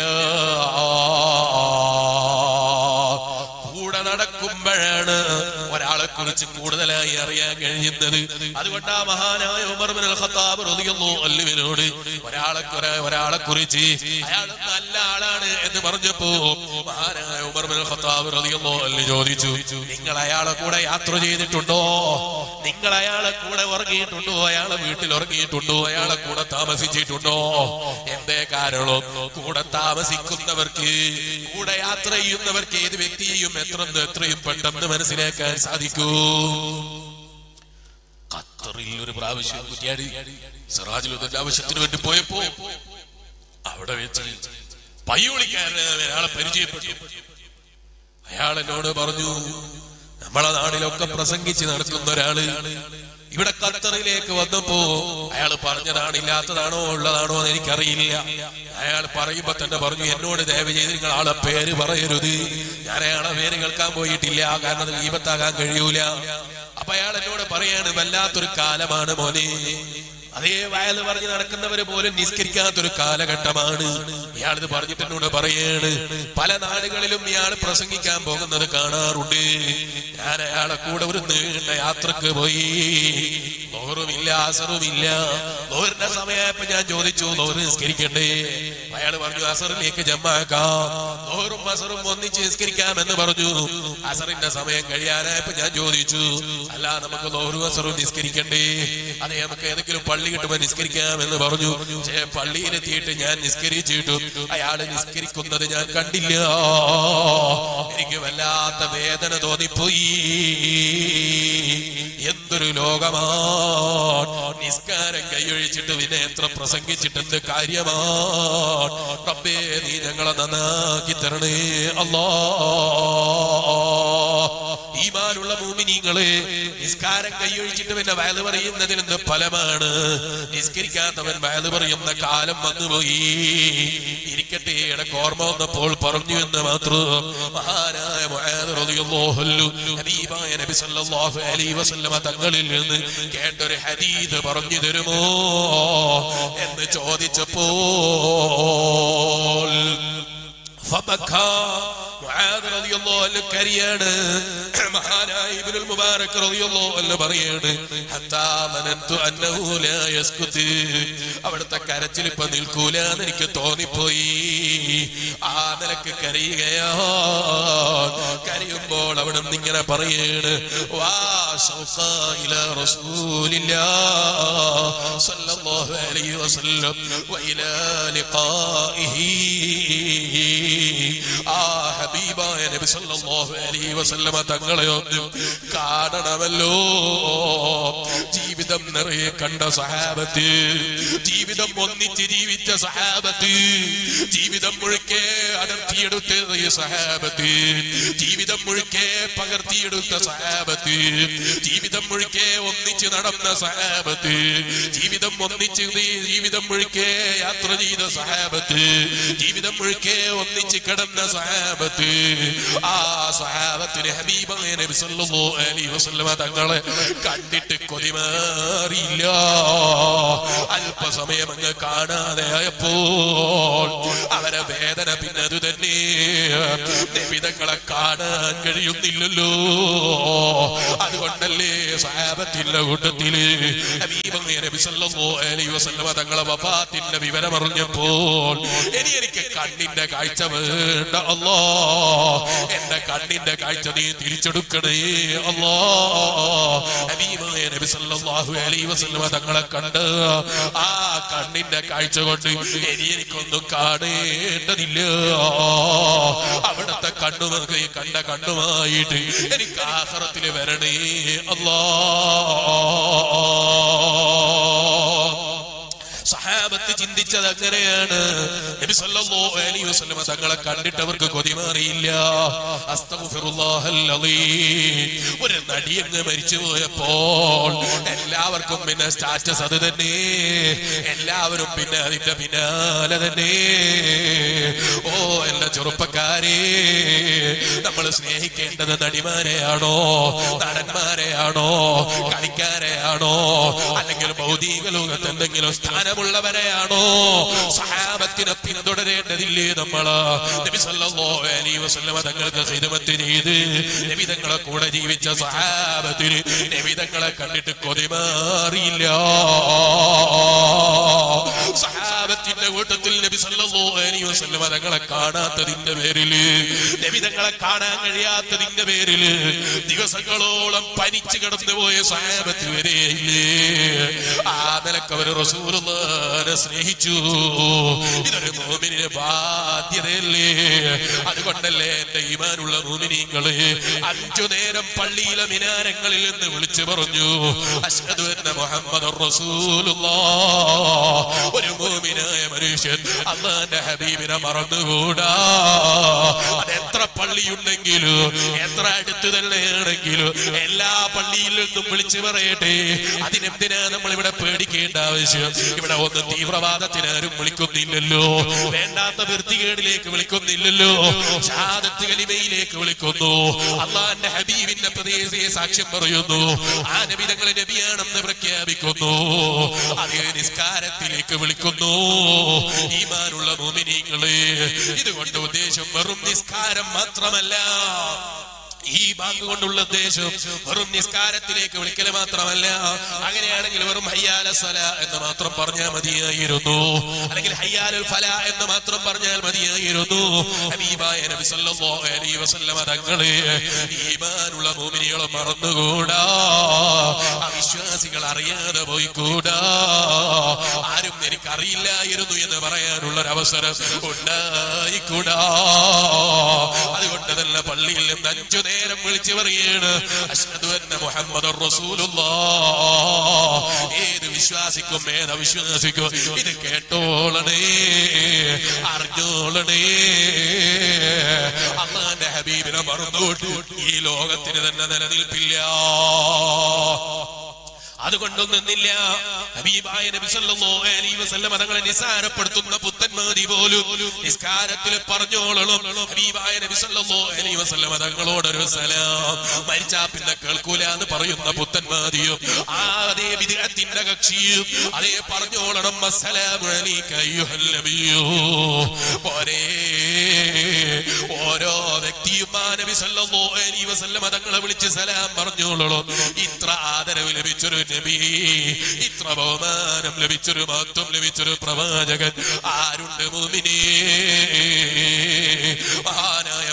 കൂടെ നടക്കുമ്പോഴാണ് ഒരാളെ കുറിച്ച് കൂടുതലായി അറിയാൻ കഴിയുന്നത് അതുകൊണ്ട് ആ മഹാനായ ഉമർ ബിൻ അൽ ഖത്താബ് റളിയല്ലാഹു അൻഹുവിനോട് ഒരാളെ കുറെ- ഒരാളെ കുറിച്ച് അയാൾ നല്ല ആളാണ് എന്ന് പറഞ്ഞപ്പോ മഹാനായ ഉമർ ബിൻ അൽ ഖത്താബ് റളിയല്ലാഹു അൻഹു ചോദിച്ചു നിങ്ങൾ അയാളെ കൂടെ യാത്ര ചെയ്തിട്ടുണ്ടോ നിങ്ങൾ അയാളെ കൂടെ ഉറങ്ങിയിട്ടുണ്ടോ അയാളെ വീട്ടിൽ ഉറങ്ങിയിട്ടുണ്ടോ അയാളെ കൂടെ താമസിച്ചിട്ടുണ്ടോ എന്തേ കാരണം കൂടെ താമസിക്കുന്നവർക്ക് കൂടെ യാത്ര ചെയ്യുന്നവർക്ക് ഏത് വ്യക്തിയെയും എത്ര എത്രയും പെട്ടെന്ന് മനസ്സിലാക്കാൻ സാധിക്കൂ ഖത്തറിൽ ഒരു പ്രാവശ്യം കുറ്റിയാടി സിറാജിലുദ്ദീന്റെ ആവശ്യത്തിന് വേണ്ടി പോയപ്പോ അവിടെ വെച്ച് പയ്യോളിക്കാരന് ഒരാളെ പരിചയപ്പെട്ടു അയാൾ എന്നോട് പറഞ്ഞു നമ്മളെ നാട്ടിലൊക്കെ പ്രസംഗിച്ച് നടക്കുന്ന ഒരാള് ഇവിടെ ഖത്തറിലേക്ക് വന്നപ്പോ അയാൾ പറഞ്ഞതാണ് ഇല്ലാത്തതാണോ ഉള്ളതാണോ എന്ന് എനിക്കറിയില്ല അയാൾ പറയുമ്പോ തന്നെ പറഞ്ഞു എന്നോട് ദയവ് ചെയ്ത് നിങ്ങൾ ആളെ പേര് പറയരുത് ഞാൻ അയാളെ പേര് കേൾക്കാൻ പോയിട്ടില്ല കാരണം അത് വിപത്താകാൻ കഴിയൂല അപ്പൊ അയാൾ എന്നോട് പറയാണ് വല്ലാത്തൊരു കാലമാണ് മോനെ അതേ വയല് പറഞ്ഞ് നടക്കുന്നവര് പോലും നിസ്കരിക്കാത്തൊരു കാലഘട്ടമാണ് ഇയാൾ ഇത് പറഞ്ഞിട്ട് എന്നോട് പറയാണ് പല നാടുകളിലും ഇയാൾ പ്രസംഗിക്കാൻ പോകുന്നത് കാണാറുണ്ട് ഞാൻ അയാളെ കൂടെ ഒരു നീണ്ട യാത്രക്ക് പോയി ലോറുമില്ല അസറുമില്ല ലോറിന്റെ സമയമായപ്പോ ഞാൻ ചോദിച്ചു ലോറ് നിസ്കരിക്കണ്ടേ അയാൾ പറഞ്ഞു അസറിലേക്ക് ജമ്മാക്കാം ഓറും അസറും ഒന്നിച്ച് നിസ്കരിക്കാം എന്ന് പറഞ്ഞു അസറിന്റെ സമയം കഴിയാനായപ്പോ ഞാൻ ചോദിച്ചു അല്ല നമുക്ക് ലോറും അസറും നിസ്കരിക്കണ്ടേ അതെ നമുക്ക് ഏതെങ്കിലും പള്ളി കിട്ടുമ്പോ നിസ്കരിക്കാം എന്ന് പറഞ്ഞു പക്ഷേ പള്ളിയിലെത്തിയിട്ട് ഞാൻ നിസ്കരിച്ചിട്ടു അയാള് നിസ്കരിക്കുന്നത് ഞാൻ കണ്ടില്ല എനിക്ക് വല്ലാത്ത വേദന തോന്നിപ്പോയി എന്തൊരു ലോകമാണ് നിസ്കാരം കൈയൊഴിച്ചിട്ട് പിന്നെ എത്ര പ്രസംഗിച്ചിട്ട് എന്ത് കാര്യമാണ് റബ്ബേ നീ ഞങ്ങളെ നന്നാക്കി തരണേ അല്ലാ ഈമാനുള്ള മൂമിനീങ്ങളെ നിസ്കാരം കൈയൊഴിച്ചിട്ട് പിന്നെ വയത് പറയുന്നതിന് എന്ത് ഫലമാണ് നിസ്കരിക്കാത്തവൻ വയത് പറയുന്ന കാലം വന്നുപോയി ഇരിക്കട്ടെ ഇടക്ക് ഓർമ്മ വന്നപ്പോൾ പറഞ്ഞു എന്ന് മാത്രം മഹാനായ മുആദ് റളിയല്ലാഹു അൻഹു ഹബീബായ നബി സല്ലല്ലാഹു അലൈഹി വസല്ലമ തങ്ങളിൽ നിന്ന് കേട്ടൊരു ഹദീദ് പറഞ്ഞു തരുമോ എന്ന് ചോദിച്ചപ്പോൾ فبكى മുആദ് റളിയല്ലാഹു അൻഹു കരയാണ് മഹാനായ ഇബ്നുൽ മുബാറക് റളിയല്ലാഹു അൻഹു പറയാണ് ഹത്താ മനന്തു അന്നഹു ലാ യസ്കുത് അവിടുത്തെ കരച്ചിൽ ഇപ്പൊ നിൽക്കൂല എന്ന് എനിക്ക് തോന്നിപ്പോയി ആ നിലക്ക് കരയുകയാ കരയുമ്പോൾ അവിടെ നിന്ന് ഇങ്ങനെ പറയാണ് വാ ശൗഖാ ഇലാ റസൂലില്ലാ സല്ലല്ലാഹു അലൈഹി വസല്ലം വഇലാ ലിഖാഇഹി ആ ഹബീബായ നബി സല്ലല്ലാഹു അലൈഹി വസല്ലമ തങ്ങളെ ഒന്ന് കാണണമല്ലോ ജീവിതം നിറയെ കണ്ട സഹാബത്ത് ജീവിതം ഒന്നിച്ച് ജീവിച്ച സഹാബത്ത് ജീവിതം മുഴുക്കെ അടർത്തിയെടുത്ത ഈ സഹാബത്ത് ജീവിതം മുഴുക്കെ പകർത്തിയെടുത്ത സഹാബത്ത് ജീവിതം മുഴുക്കെ ഒന്നിച്ച് നടന്ന സഹാബത്ത് ജീവിതം ഒന്നിച്ച് നീ- ജീവിതം മുഴുക്കെ യാത്ര ചെയ്ത സഹാബത്ത് ജീവിതം മുഴുക്കെ ഒന്നിച്ച് കിടന്ന സഹാബത്ത് ആ സഹാബത്തിന് ഹബീബായ നബി സല്ലല്ലാഹു അലൈഹി വസല്ലമ തങ്ങളെ കണ്ടിട്ട് കൊതിമാറിയില്ല അല്പസമയം അങ്ങ് കാണാതെ ആയപ്പോൾ അവരെ വേദന പിന്നെ അത് തന്നെ നിമിതങ്ങളെ കാണാൻ കഴിയുന്നില്ലല്ലോ അതുകൊണ്ടല്ലേ സഹാബത്തിന്റെ കൂട്ടത്തില് ഹബീബായ നബി സല്ലല്ലാഹു അലൈഹി വസല്ലമ തങ്ങളെ വഫാത്തിന്റെ വിവരം അറിഞ്ഞപ്പോൾ ഇനി എനിക്ക് കണ്ണിന്റെ കാഴ്ച വേണ്ട അല്ലോ എന്റെ കണ്ണിന്റെ കാഴ്ച നീ തിരിച്ചെടുക്കണേ അല്ലോ ഹബീബായ നബി സല്ലല്ലാഹു അലൈഹി വസല്ലമ തങ്ങളെ കണ്ട് ആ കണ്ണിന്റെ കാഴ്ച കൊണ്ട് ഇനി എനിക്കൊന്നും കാണേണ്ടതില്ല അവിടുത്തെ കണ്ണുമൊക്കെ കണ്ട കണ്ണുമായിട്ട് എനിക്ക് ആഹ്റത്തിൽ വരണേ അല്ലാ സഹാബത്ത് ചിന്തിച്ചത് അങ്ങനെയാണ് നബി സല്ലല്ലാഹു അലൈഹി വസല്ലമ തങ്ങളെ കണ്ടിട്ട് അവർക്ക് കൊതിമാറിയില്ല അസ്തഗ്ഫിറുല്ലാഹൽ അലീം ഒരു നടി അങ്ങ് മരിച്ചു പോയപ്പോൾ എല്ലാവർക്കും പിന്നെ സ്റ്റാറ്റസ് അത് തന്നെ എല്ലാവരും പിന്നെ അതിന്റെ പിന്നാലെ തന്നെ ഓ എന്റെ ചെറുപ്പക്കാരെ നമ്മൾ സ്നേഹിക്കേണ്ടത് നടിമാരെയാണോ നടന്മാരെയാണോ കളിക്കാരെയാണോ അല്ലെങ്കിൽ ഭൗതിക ലോകത്ത് എന്തെങ്കിലും സ്ഥാനമുള്ളവരെയാണോ സഹാബത്തിനെ പിന്തുടരേണ്ടതില്ലേ നമ്മള് നബി സല്ലല്ലാഹു അലൈഹി വസല്ലമ തങ്ങൾക്ക് ഖിദ്മത്ത് ചെയ്ത് നബി തങ്ങളെ കൂടെ ജീവിച്ച സഹാബത്തിന് നബി തങ്ങളെ കണ്ടിട്ട് കൊതിമാറിയില്ല സഹാബത്തിന്റെ കൂട്ടത്തിൽ നബി സല്ലല്ലാഹു അലൈഹി വസല്ലമ തങ്ങളെ കാണാത്തതിന്റെ പേരില് നബി തങ്ങളെ കാണാൻ കഴിയാത്തതിന്റെ പേരില് ദിവസങ്ങളോളം പനിച്ചു കിടന്നു പോയ സഹാബത്ത് വരെയില്ലേ ആ നിലക്ക് അവർ റസൂലുള്ളാഹിനെ സ്നേഹിച്ചു ഇതൊരു മോമിനിന്റെ ബാധ്യതയല്ലേ അതുകൊണ്ടല്ലേ എന്റെ ഈമാനുള്ള മോമിനിങ്ങളെ അഞ്ചു നേരം പള്ളിയിലെ മിനാരങ്ങളിൽ നിന്ന് വിളിച്ചു പറഞ്ഞു അഷ്ഹദു അന്ന മുഹമ്മദ് ഒരു മോമിനായ മനുഷ്യൻ അള്ളാന്റെ ഹബീബിനെ മറന്നുകൂടാ അതെത്ര പള്ളിയുണ്ടെങ്കിലും എത്ര അടുത്ത് തന്നെയാണെങ്കിലും എല്ലാ പള്ളിയിൽ നിന്നും വിളിച്ചു പറയട്ടെ അതിനെന്തിനാ നമ്മൾ ഇവിടെ പേടിക്കേണ്ട ആവശ്യം ഇവിടെ ഒന്ന് തീവ്രവാദത്തിന് ആരും വിളിക്കുന്നില്ലല്ലോ വേണ്ടാത്ത വൃത്തികേടിലേക്ക് വിളിക്കുന്നില്ലല്ലോ ഷഹാദത്ത് കലിമയിലേക്ക് വിളിക്കുന്നു അള്ളാന്റെ ഹബീബിന്റെ പ്രദേശയെ സാക്ഷ്യം പറയുന്നു ആ നബി തങ്ങളെ നബിയാണെന്ന് പ്രഖ്യാപിക്കുന്നു അതേ നിസ്കാരത്തിലേക്ക് വിളിക്കുന്നു ഈമാനുള്ള മോമിനിങ്ങളെ ഇതുകൊണ്ട് ഉദ്ദേശം വെറും നിസ്കാരം മാത്രമല്ല ഈ ബാങ്ക് കൊണ്ടുള്ള ഉദ്ദേശം വെറും നിസ്കാരത്തിലേക്ക് വിളിക്കല് മാത്രമല്ല അങ്ങനെയാണെങ്കിൽ വെറും ഹയ്യാല സ്വല എന്ന് മാത്രം പറഞ്ഞാൽ മതിയായിരുന്നു അല്ലെങ്കിൽ ഹയ്യാലുൽ ഫല എന്ന് മാത്രം പറഞ്ഞാൽ മതിയായിരുന്നു ഹബീബായ നബി സല്ലല്ലാഹു അലൈഹി വസല്ലമ തങ്ങളെ ഈമാനുള്ള മോമിനികളെ മറന്നുകൂടാ അവിശ്വാസികൾ അറിയാതെ പോയിക്കൂടാ ആരും എനിക്ക് അറിയില്ലായിരുന്നു എന്ന് പറയാനുള്ള ഒരു അവസരം ഉണ്ടായിക്കൂടാ അതുകൊണ്ട് തന്നെ പള്ളിയിൽ നിന്ന് അഞ്ചു നേരം വിളിച്ചു പറയാണ് അഷ്ഹദു അന്ന മുഹമ്മദ് ഏത് വിശ്വാസിക്കും ഏത് അവിശ്വാസിക്കും ഇത് കേട്ടോളണേ അറിഞ്ഞോളണേ അള്ളാന്റെ ഹബീബിനെ മറന്നോട്ട് ഈ ലോകത്തിന് തന്നെ നിലനിൽപ്പില്ല അതുകൊണ്ടൊന്നില്ല ഹബീബായ നബി സല്ലല്ലാഹു അലൈഹി വസല്ലം തങ്ങളെ നിസാരപ്പെടുത്തുന്ന പുത്തന്മാരി പോലും നിസ്കാരത്തിൽ പറഞ്ഞോളണം ഹബീബായ നബി സല്ലല്ലാഹു അലൈഹി വസല്ലം തങ്ങളോട് ഒരു സലാം മരിച്ചാ പിന്നെ കേൾക്കൂല എന്ന് പറയുന്ന പുത്തന്മാരിയും ആ അതേ വിദേഹത്തിന്റെ കക്ഷിയും അതേ പറഞ്ഞോളണം അസ്സലാമു അലൈക അയ്യുഹൽ നബിയോ പോരേ ഓരോ വ്യക്തിയും ആ നബി സല്ലല്ലാഹു അലൈഹി വസല്ലം തങ്ങളെ വിളിച്ച് സലാം പറഞ്ഞോളണം ഇത്ര ആദരവ് ലഭിച്ചൊരു നബി ഇത്ര ബഹുമാനം ലഭിച്ചൊരു മഹത്വം ലഭിച്ചൊരു പ്രവാചകൻ ആരുണ്ട് മുമിനേ മഹാനായ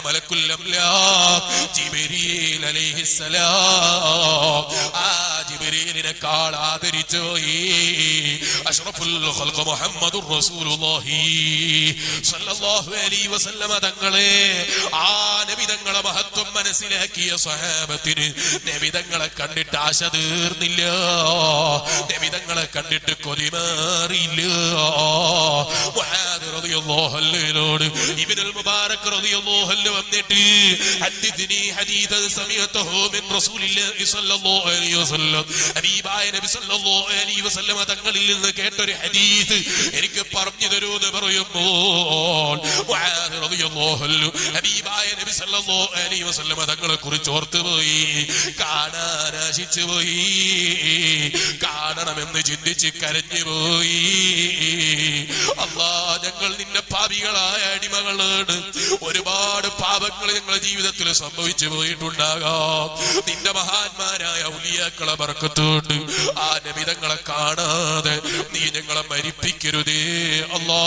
ജിബിരീൽ അലൈഹിസ്സലാം ആ ജിബിരീലിനെക്കാൾ ആദരിച്ചു പോയി അഷ്റഫുൽ ഖൽഖ് മുഹമ്മദുർ റസൂലുള്ളാഹി സ്വല്ലല്ലാഹു അലൈഹി വസല്ലമ തങ്ങളെ ആ നബി തങ്ങളെ മഹത്വം മനസ്സിലാക്കിയ സ്വഹാബത്തിന് നബി തങ്ങളെ കണ്ടിട്ട് ആശ തീർന്നില്ല നബി തങ്ങളെ കണ്ടിട്ട് കൊതിമാറിയില്ല മുആദ് റളിയല്ലാഹു അൻഹുവിനോട് ഇബ്നുൽ മുബാറക് റളിയല്ലാഹു അൻഹു വന്നിട്ട് ഹദ്ദിഥ്നി ഹദീഥൻ സമയതഹു മിൻ റസൂലില്ലാഹി സ്വല്ലല്ലാഹു അലൈഹി വസല്ലം ഹബീബായ നബി സ്വല്ലല്ലാഹു അലൈഹി വസല്ലം തങ്ങളിൽ നിന്ന് കേട്ടൊരു ഹദീസ് എനിക്ക് പറഞ്ഞു തരൂ എന്ന് പറയുമ്പോൾ മുആദ് റളിയല്ലാഹു അൻഹു ഹബീബായ നബി സ്വല്ലല്ലാഹു അലൈഹി വസല്ലം തങ്ങളെ കുറിച്ച് ഓർത്തുപോയി കാണാൻ ആശിച്ചു പോയി കാണണമെന്ന് ചിന്തിച്ച് കരഞ്ഞു പോയി അല്ലാ ഞങ്ങൾ നിന്റെ പാപികളായ അടിമകളാണ് ഒരുപാട് പാപങ്ങൾ ഞങ്ങളുടെ ജീവിതത്തിൽ സംഭവിച്ചു പോയിട്ടുണ്ടാകാം നിന്റെ മഹാന്മാരായ ഉലിയാക്കളെ പറക്കത്തോണ്ട് ആ നബിതങ്ങളെ കാണാതെ നീ ഞങ്ങളെ മരിപ്പിക്കരുതേ അല്ലാ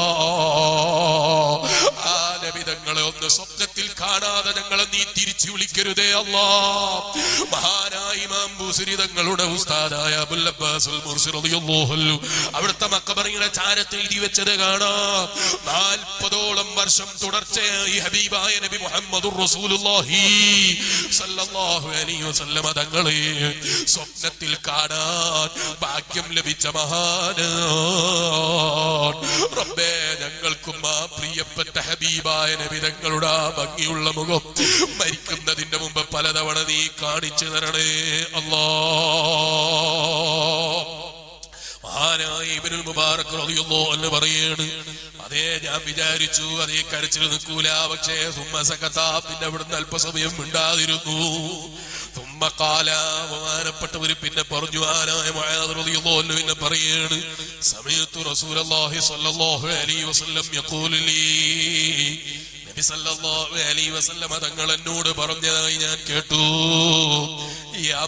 ആ നബിതങ്ങളെ ഒന്ന് സ്വപ്നത്തിൽ കാണാതെ ഞങ്ങളെ നീ തിരിച്ചു വിളിക്കരുതേ അല്ലാ മഹാനായ ഇമാം ബൂസരി തങ്ങളുടെ ഉസ്താദായ അബുൽ അബ്ബാസുൽ മുർസി റളിയല്ലാഹു അൻഹു അവിടുത്തെ മക്കബറിയുടെ ചാരത്തിൽ എഴുതി വെച്ചത് കാണാം നാൽപ്പതോളം വർഷം തുടർച്ചയായി ഹബീബായ നബി മുഹമ്മദുർ റസൂലുള്ളാഹി സല്ലല്ലാഹു അലൈഹി വസല്ലമ തങ്ങളെ സ്വപ്നത്തിൽ കാണാൻ ഭാഗ്യം ലഭിച്ച മഹാനാണ് റബ്ബേ ഞങ്ങൾക്കും ആ പ്രിയപ്പെട്ട ഹബീബായ നബി തങ്ങളുടെ ആ ഭംഗിയുള്ള മുഖം മരിക്കുന്നതിന്റെ മുമ്പ് പലതവണ നീ കാണിച്ചു തരണേ അല്ലാ മഹാനായ ഇബ്നുൽ മുബാറക് റളിയല്ലാഹു അൻഹു പറയാണ് അതേ ഞാൻ വിചാരിച്ചു അതേ കരച്ചിൽ നിൽക്കൂല പക്ഷേ സുമ്മ സകത പിന്നെ അവിടുന്ന് അല്പസമയം മിണ്ടാതിരുന്നു തുമ്മ കാല ബഹുമാനപ്പെട്ടവര് പിന്നെ പറഞ്ഞു ആനായ മുആദ് റളിയല്ലാഹു അൻഹു പിന്നെ പറയാണ് സമയത്തു റസൂലുള്ളാഹി സ്വല്ലല്ലാഹു അലൈഹി വസല്ലം യഖൂലു ലീ നബി സല്ലല്ലാഹു അലൈഹി വസല്ലം തങ്ങൾ എന്നോട് പറഞ്ഞതായി ഞാൻ കേട്ടു യാ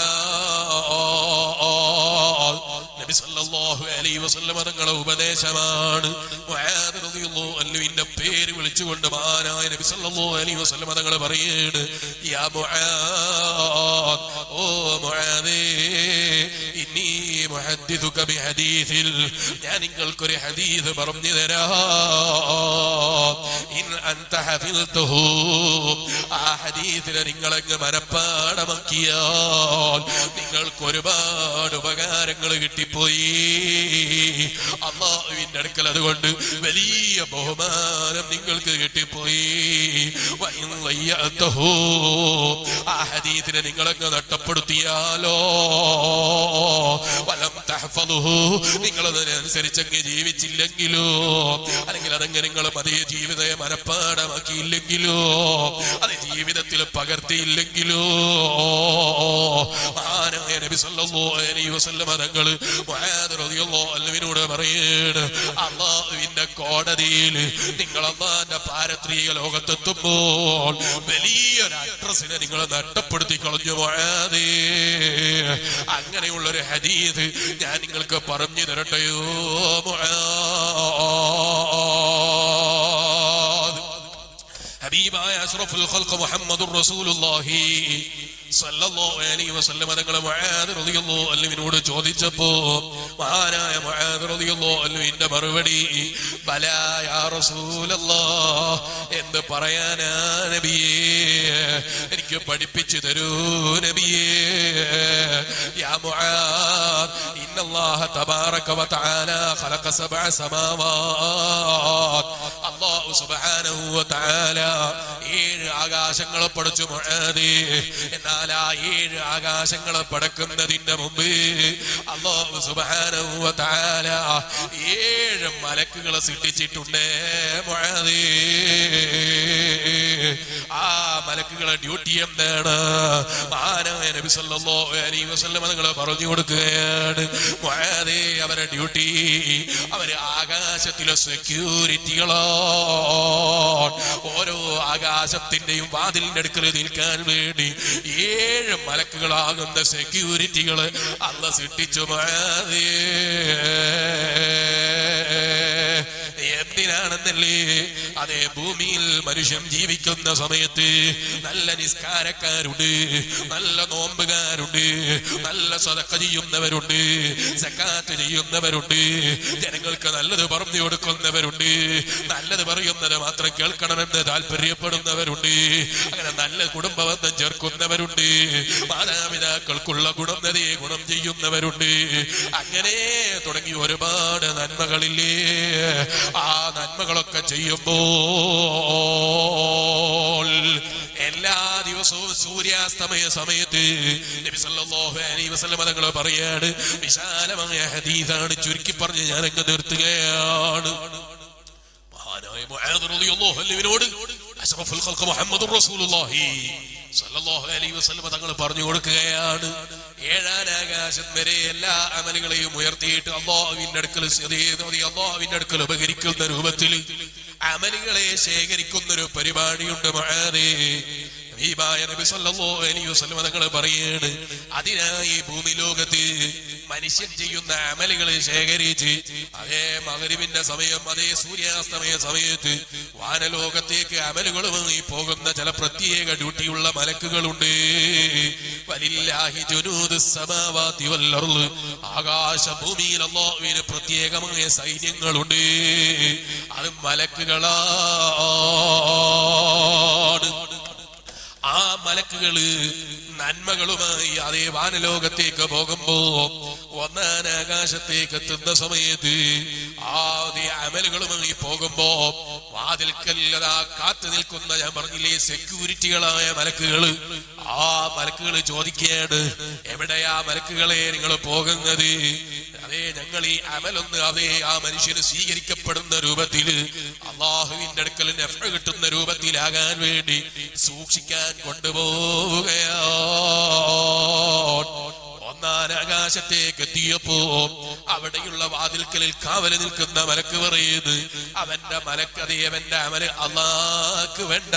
മുആദ് നബി സല്ലല്ലാഹു അലൈഹി വസല്ലം തങ്ങളെ ഉപദേശമാണ് മുആദ് റളിയല്ലാഹു അൻഹുവിന്റെ പേര് വിളിച്ചുകൊണ്ട് മഹാനായ നബി സല്ലല്ലാഹു അലൈഹി വസല്ലം തങ്ങൾ പറയാണ് യാ മുആദ് ഓ മുആദേ ഇന്നി മുഹദ്ദിഥുക ബിഹദീസിൽ ഞാൻ നിങ്ങൾക്കൊരു ഹദീസ് പറഞ്ഞു തരാം ഇൻ അൻത ഹഫിൽതുഹു ആ ഹദീസിനെ നിങ്ങളങ്ങ് മനപ്പാടമാക്കിയാൽ നിങ്ങൾക്ക് ഒരുപാട് ഉപകാരങ്ങൾ കിട്ടിപ്പോയി അള്ളാഹുവിന്റെ അടുക്കൽ അതുകൊണ്ട് വലിയ ബഹുമാനം നിങ്ങൾക്ക് കിട്ടിപ്പോയി വഇൻ ളയ്യഅതഹു, ആ ഹദീസിനെ നിങ്ങളങ്ങ് നഷ്ടപ്പെടുത്തിയാലോ വലം തഹ്ഫദുഹു, നിങ്ങളതിനനുസരിച്ച് അങ്ങ് ജീവിച്ചില്ലെങ്കിലോ അല്ലെങ്കിൽ അതങ്ങ് നിങ്ങൾ അതേ ജീവിതയെ മനപ്പാ മനഃപ്പാടമാക്കിയില്ലെങ്കിലോ അത് ജീവിതത്തിൽ പകർത്തിയില്ലെങ്കിലോ മഹാനായ നബി സല്ലല്ലാഹു അലൈഹി വസല്ലമ തങ്ങൾ മുആദ് റളിയല്ലാഹു അൻഹുവിനോട് പറയാണ് അള്ളാഹുവിന്റെ കോടതിയിൽ നിങ്ങൾ അള്ളാന്റെ പാരത്രിക ലോകത്തെത്തുമ്പോൾ വലിയൊരു അഡ്രസ്സിനെ നിങ്ങൾ നഷ്ടപ്പെടുത്തി കളഞ്ഞു മുആദേ അങ്ങനെയുള്ള ഒരു ഹദീദ് ഞാൻ നിങ്ങൾക്ക് പറഞ്ഞു തരട്ടെയോ മുആദ് ഹബീബായ അഷ്റഫുൽ ഖൽഖ് മുഹമ്മദുർ റസൂലുള്ളാഹി സല്ലല്ലാഹു അലൈഹി വസല്ലം തങ്ങളെ മുആദ് റളിയല്ലാഹു അൻഹുവിനോട് ചോദിച്ചപ്പോ മഹാനായ മുആദ് റളിയല്ലാഹു അൻഹുവിന്റെ മറുപടി ബലാ യാ റസൂലല്ലാഹ് എന്ന് പറയാനാ നബിയേ എനിക്ക് പഠിപ്പിച്ചു തരൂ നബിയേ യാ മുആദ് ഇന്നല്ലാഹ തബാറക വതആല ഖലഖ സബ്അ സമാവാത് അല്ലാഹു സുബ്ഹാനഹു വതആല ഏഴ് ആകാശങ്ങളെ പടച്ചു മുആദേ എന്നാൽ ആ ഏഴ് ആകാശങ്ങളെ പടക്കുന്നതിന്റെ മുമ്പ് അല്ലാഹു സുബ്ഹാനഹു വതആല ഏഴ് മലക്കുകളെ സൃഷ്ടിച്ചിട്ടുണ്ട് മുആദേ ആ മലക്കുകളെ ഡ്യൂട്ടി എന്താണ് മഹാനായ നബി സല്ലല്ലാഹു അലൈഹി വസല്ലം നിങ്ങൾ പറഞ്ഞു കൊടുക്കുകയാണ് മുആദേ അവരെ ഡ്യൂട്ടി അവര് ആകാശത്തിലെ സെക്യൂരിറ്റികളോ ഓരോ ആകാശത്തിന്റെയും വാതിലിന്റെ അടുക്കൽ നിൽക്കാൻ വേണ്ടി ഏഴ് മലക്കുകളാകുന്ന സെക്യൂരിറ്റികള് അല്ല സൃഷ്ടിച്ചു മതി എന്തിനാണെന്നല്ലേ അതേ ഭൂമിയിൽ മനുഷ്യൻ ജീവിക്കുന്ന സമയത്ത് നല്ല നിസ്കാരക്കാരുണ്ട് നല്ല നോമ്പുകാരുണ്ട് നല്ല സതക്ക ചെയ്യുന്നവരുണ്ട് സക്കാത്ത് ചെയ്യുന്നവരുണ്ട് ജനങ്ങൾക്ക് നല്ലത് പറഞ്ഞു കൊടുക്കുന്നവരുണ്ട് നല്ലത് പറയുന്നത് മാത്രം കേൾക്കണമെന്ന് താല്പര്യപ്പെടുന്നവരുണ്ട് അങ്ങനെ നല്ല കുടുംബബന്ധം ചേർക്കുന്നവരുണ്ട് മാതാപിതാക്കൾക്കുള്ള ഗുണനതയെ ഗുണം ചെയ്യുന്നവരുണ്ട് അങ്ങനെ തുടങ്ങി ഒരുപാട് നന്മകളില്ലേ ആ നന്മകളൊക്കെ ചെയ്യുമ്പോൾ എല്ലാ ദിവസവും സൂര്യാസ്തമയ സമയത്ത് നബി സല്ലല്ലാഹു അലൈഹി വസല്ലം തങ്ങൾ പറയാണ് വിശാലമായ ഹദീസാണ് ചുരുക്കി പറഞ്ഞ് ഞാൻ അങ്ങ് നിർത്തുകയാണ് മഹാനായ മുആദ് റളിയല്ലാഹു അൻഹുവിനോട് അഷ്റഫുൽ ഖൽഖ് മുഹമ്മദുർ റസൂലുള്ളാഹി സല്ലല്ലാഹു അലൈഹി വസല്ലം തങ്ങൾ പറഞ്ഞു കൊടുക്കുകയാണ് ഏഴാൻ ആകാശം വരെ എല്ലാ അമലുകളെയും ഉയർത്തിയിട്ട് അള്ളാഹുവിന്റെ അടുക്കൽ അള്ളാഹുവിന്റെ അടുക്കൽ ഉപകരിക്കുന്ന രൂപത്തിൽ അമലുകളെ ശേഖരിക്കുന്ന ഒരു പരിപാടിയുണ്ട് മഹാനേ ഹബീബായ നബി സല്ലല്ലാഹു അലൈഹി വസല്ലം തങ്ങൾ പറയാണ് അതിനായി ഭൂമി ലോകത്ത് മനുഷ്യൻ ചെയ്യുന്ന അമലുകളെ ശേഖരിച്ച് അതേ മകരിവിന്റെ സമയം അതേ സൂര്യാസ്തമയ സമയത്ത് വാനലോകത്തേക്ക് അമലുകളുമായി പോകുന്ന ചില പ്രത്യേക ഡ്യൂട്ടിയുള്ള മലക്കുകളുണ്ട് വലില്ലാഹി ജുനൂദ് സമാവാതി വൽ അർള് ആകാശ ഭൂമിയിൽ അല്ലാഹുവിന് പ്രത്യേകമായ സൈന്യങ്ങളുണ്ട് അത് മലക്കുകളാണ് ആ മലക്കുകള് നന്മകളുമായി അതേ വാനലോകത്തേക്ക് പോകുമ്പോ ഒന്നാൻ ആകാശത്തേക്ക് എത്തുന്ന സമയത്ത് ആദ്യ അമലുകളുമായി പോകുമ്പോ വാതിൽക്കല്ലതാ കാത്തു നിൽക്കുന്ന ഞാൻ പറഞ്ഞില്ലേ സെക്യൂരിറ്റികളായ മലക്കുകള് ആ മലക്കുകൾ ചോദിക്കുകയാണ് എവിടെയാ മലക്കുകളെ നിങ്ങൾ പോകുന്നത് അതേ ഞങ്ങൾ ഈ അമലൊന്ന് അതേ ആ മനുഷ്യന് സ്വീകരിക്കപ്പെടുന്ന രൂപത്തില് അള്ളാഹുവിന്റെ അടുക്കൽ നെഫ കിട്ടുന്ന രൂപത്തിലാകാൻ വേണ്ടി സൂക്ഷിക്കാൻ കൊണ്ടുപോവുകയാ ഒന്നാൻ ആകാശത്തേക്ക് എത്തിയപ്പോ അവിടെയുള്ള വാതിൽക്കലിൽ കാവല് നിൽക്കുന്ന മലക്ക് പറയുന്നത് അവന്റെ മലക്കതേ അവന്റെ അമല് അള്ളാക്ക് വേണ്ട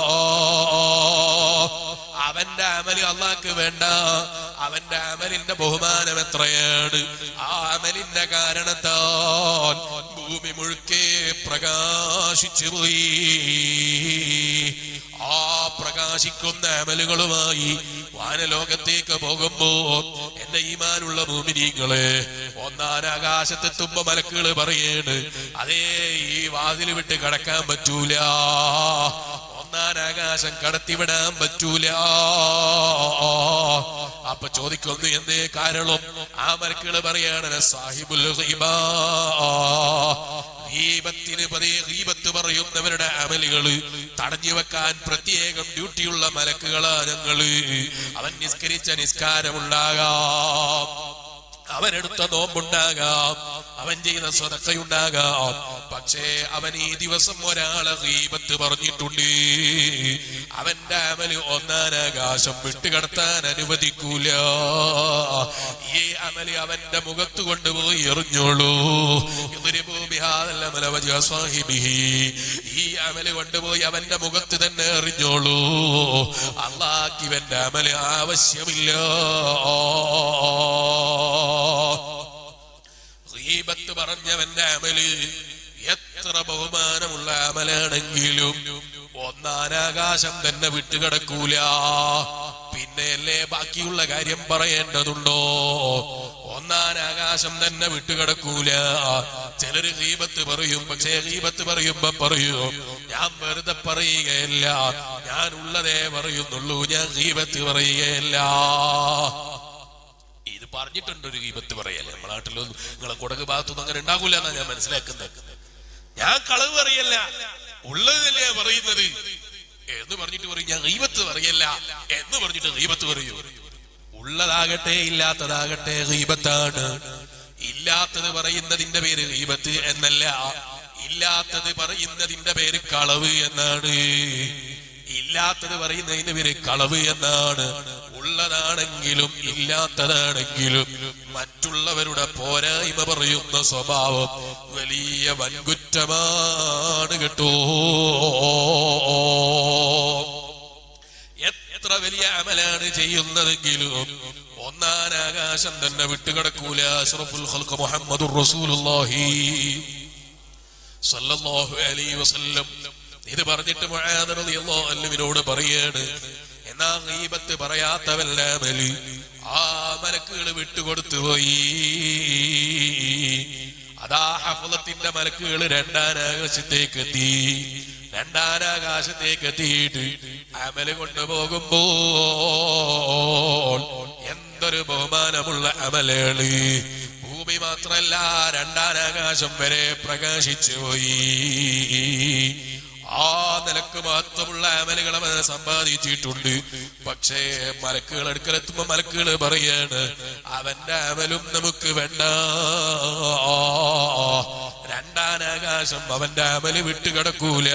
അവന്റെ അമല് അള്ളാക്ക് വേണ്ട അവന്റെ അമലിന്റെ ബഹുമാനം എത്രയാണ് ആ അമലിന്റെ കാരണത്താൽ ഭൂമി മുഴുക്കെ പ്രകാശിച്ചു പോയി ആ പ്രകാശിക്കുന്ന അമലുകളുമായി വാനലോകത്തേക്ക് പോകുമ്പോ എന്റെ ഈമാനുള്ള ഭൂമിനീങ്ങളെ ഒന്നാൻ ആകാശത്തെത്തുമ്പോ മലക്കുകൾ പറയേണ് അതേ ഈ വാതിൽ വിട്ട് കടക്കാൻ പറ്റൂല ഒന്നാൻ ആകാശം കടത്തിവിടാൻ പറ്റൂല അപ്പൊ ചോദിക്കുന്നു എന്തേ കാരണം ആ മലക്കുകൾ പറയാണ് സാഹിബുൽ ഗൈബാ ഗീബത്തിന് പതിയെ ഗീബത്ത് പറയുന്നവരുടെ അമലുകള് തടഞ്ഞു വെക്കാൻ പ്രത്യേകം ഡ്യൂട്ടിയുള്ള മലക്കുകളാ ഞങ്ങള് അവൻ നിസ്കരിച്ച നിസ്കാരമുണ്ടാകാം അവനെടുത്ത നോമ്പുണ്ടാകാം അവൻ ചെയ്യുന്ന സ്വതക്കയുണ്ടാകാം പക്ഷേ അവൻ ഈ ദിവസം ഒരാളെ ഗീബത്ത് പറഞ്ഞിട്ടുണ്ട് അവന്റെ അമല് ഒന്നാനാകാശം വിട്ടുകടത്താൻ അനുവദിക്കൂല ഈ അമല് അവന്റെ മുഖത്ത് കൊണ്ടുപോയി എറിഞ്ഞോളൂ ഇദ്രിബൂ ബിഹാദൽ അമല വജ്ഹ സാഹിബിഹി. ഈ അമല് കൊണ്ടുപോയി അവന്റെ മുഖത്ത് തന്നെ എറിഞ്ഞോളൂ അള്ളാഹ് ഇവന്റെ അമല് ആവശ്യമില്ല ഗീബത്ത് പറഞ്ഞവന്റെ അമല് എത്ര ബഹുമാനമുള്ള അമലാണെങ്കിലും ഒന്നാനാകാശം തന്നെ വിട്ടുകിടക്കൂല പിന്നെയല്ലേ ബാക്കിയുള്ള കാര്യം പറയേണ്ടതുണ്ടോ ഒന്നാനാകാശം തന്നെ വിട്ടുകിടക്കൂല ചിലര് ഗീബത്ത് പറയും പക്ഷേ ഗീബത്ത് പറയുമ്പോ പറയൂ ഞാൻ വെറുതെ പറയുകയല്ല ഞാൻ ഉള്ളതേ പറയുന്നുള്ളൂ ഞാൻ ഗീബത്ത് പറയുകയല്ല ഇത് പറഞ്ഞിട്ടുണ്ട് ഒരു ഗീപത്ത് പറയല്ലേ നമ്മളെ നാട്ടിലൊന്നും നിങ്ങളെ കൊടക് ഭാഗത്തൊന്നും അങ്ങനെ ഉണ്ടാകൂല എന്നാ ഞാൻ മനസ്സിലാക്കുന്നത് ഞാൻ കളവ് പറയല്ല ഉള്ളതല്ലേ പറയുന്നത് എന്ന് പറഞ്ഞിട്ട് പറയും ഞാൻ ഗീപത്ത് പറയല്ല എന്ന് പറഞ്ഞിട്ട് ഗീപത്ത് പറയൂ ഉള്ളതാകട്ടെ ഇല്ലാത്തതാകട്ടെ ഗീപത്താണ് ഇല്ലാത്തത് പറയുന്നതിന്റെ പേര് ഗീപത്ത് എന്നല്ല ഇല്ലാത്തത് പറയുന്നതിന്റെ പേര് കളവ് എന്നാണ് ഇല്ലാത്തത് പറയുന്നതിന്റെ പേര് കളവ് എന്നാണ് ഉള്ളതാണെങ്കിലും ഇല്ലാത്തതാണെങ്കിലും മറ്റുള്ളവരുടെ പോരായ്മ പറയുന്ന സ്വഭാവം വലിയ വൻകുറ്റമാണ് കേട്ടോ എത്ര വലിയ അമലാണ് ചെയ്യുന്നതെങ്കിലും ഒന്നാനാകാശം തന്നെ വിട്ടുകിടക്കൂല അഷ്റഫുൽ ഖൽഖ് മുഹമ്മദുർ റസൂലുള്ളാഹി സല്ലല്ലാഹു അലൈഹി വസല്ലം ഇത് പറഞ്ഞിട്ട് മുആദ് റളിയല്ലാഹു അൻഹുവിനോട് പറയാണ് എന്നാ ഗീബത്ത് പറയാത്തവല്ല അമല് ആ മലക്കുകൾ വിട്ടുകൊടുത്തു പോയി അതാ ഹഫലത്തിന്റെ മലക്കുകൾ രണ്ടാനാകാശത്തേക്ക് എത്തി രണ്ടാനാകാശത്തേക്ക് എത്തിയിട്ട് അമല് കൊണ്ടുപോകുമ്പോൾ എന്തൊരു ബഹുമാനമുള്ള അമലേള് ഭൂമി മാത്രല്ല രണ്ടാനാകാശം വരെ പ്രകാശിച്ചു പോയി ആ നിലക്ക് മഹത്വമുള്ള അമലുകൾ അവൻ സമ്പാദിച്ചിട്ടുണ്ട് പക്ഷേ മലക്കുകൾ അടുക്കലെത്തുമ്പോ മലക്കുകൾ പറയാണ് അവന്റെ അമലും നമുക്ക് വേണ്ട രണ്ടാനാകാശം അവന്റെ അമല് വിട്ടുകിടക്കൂല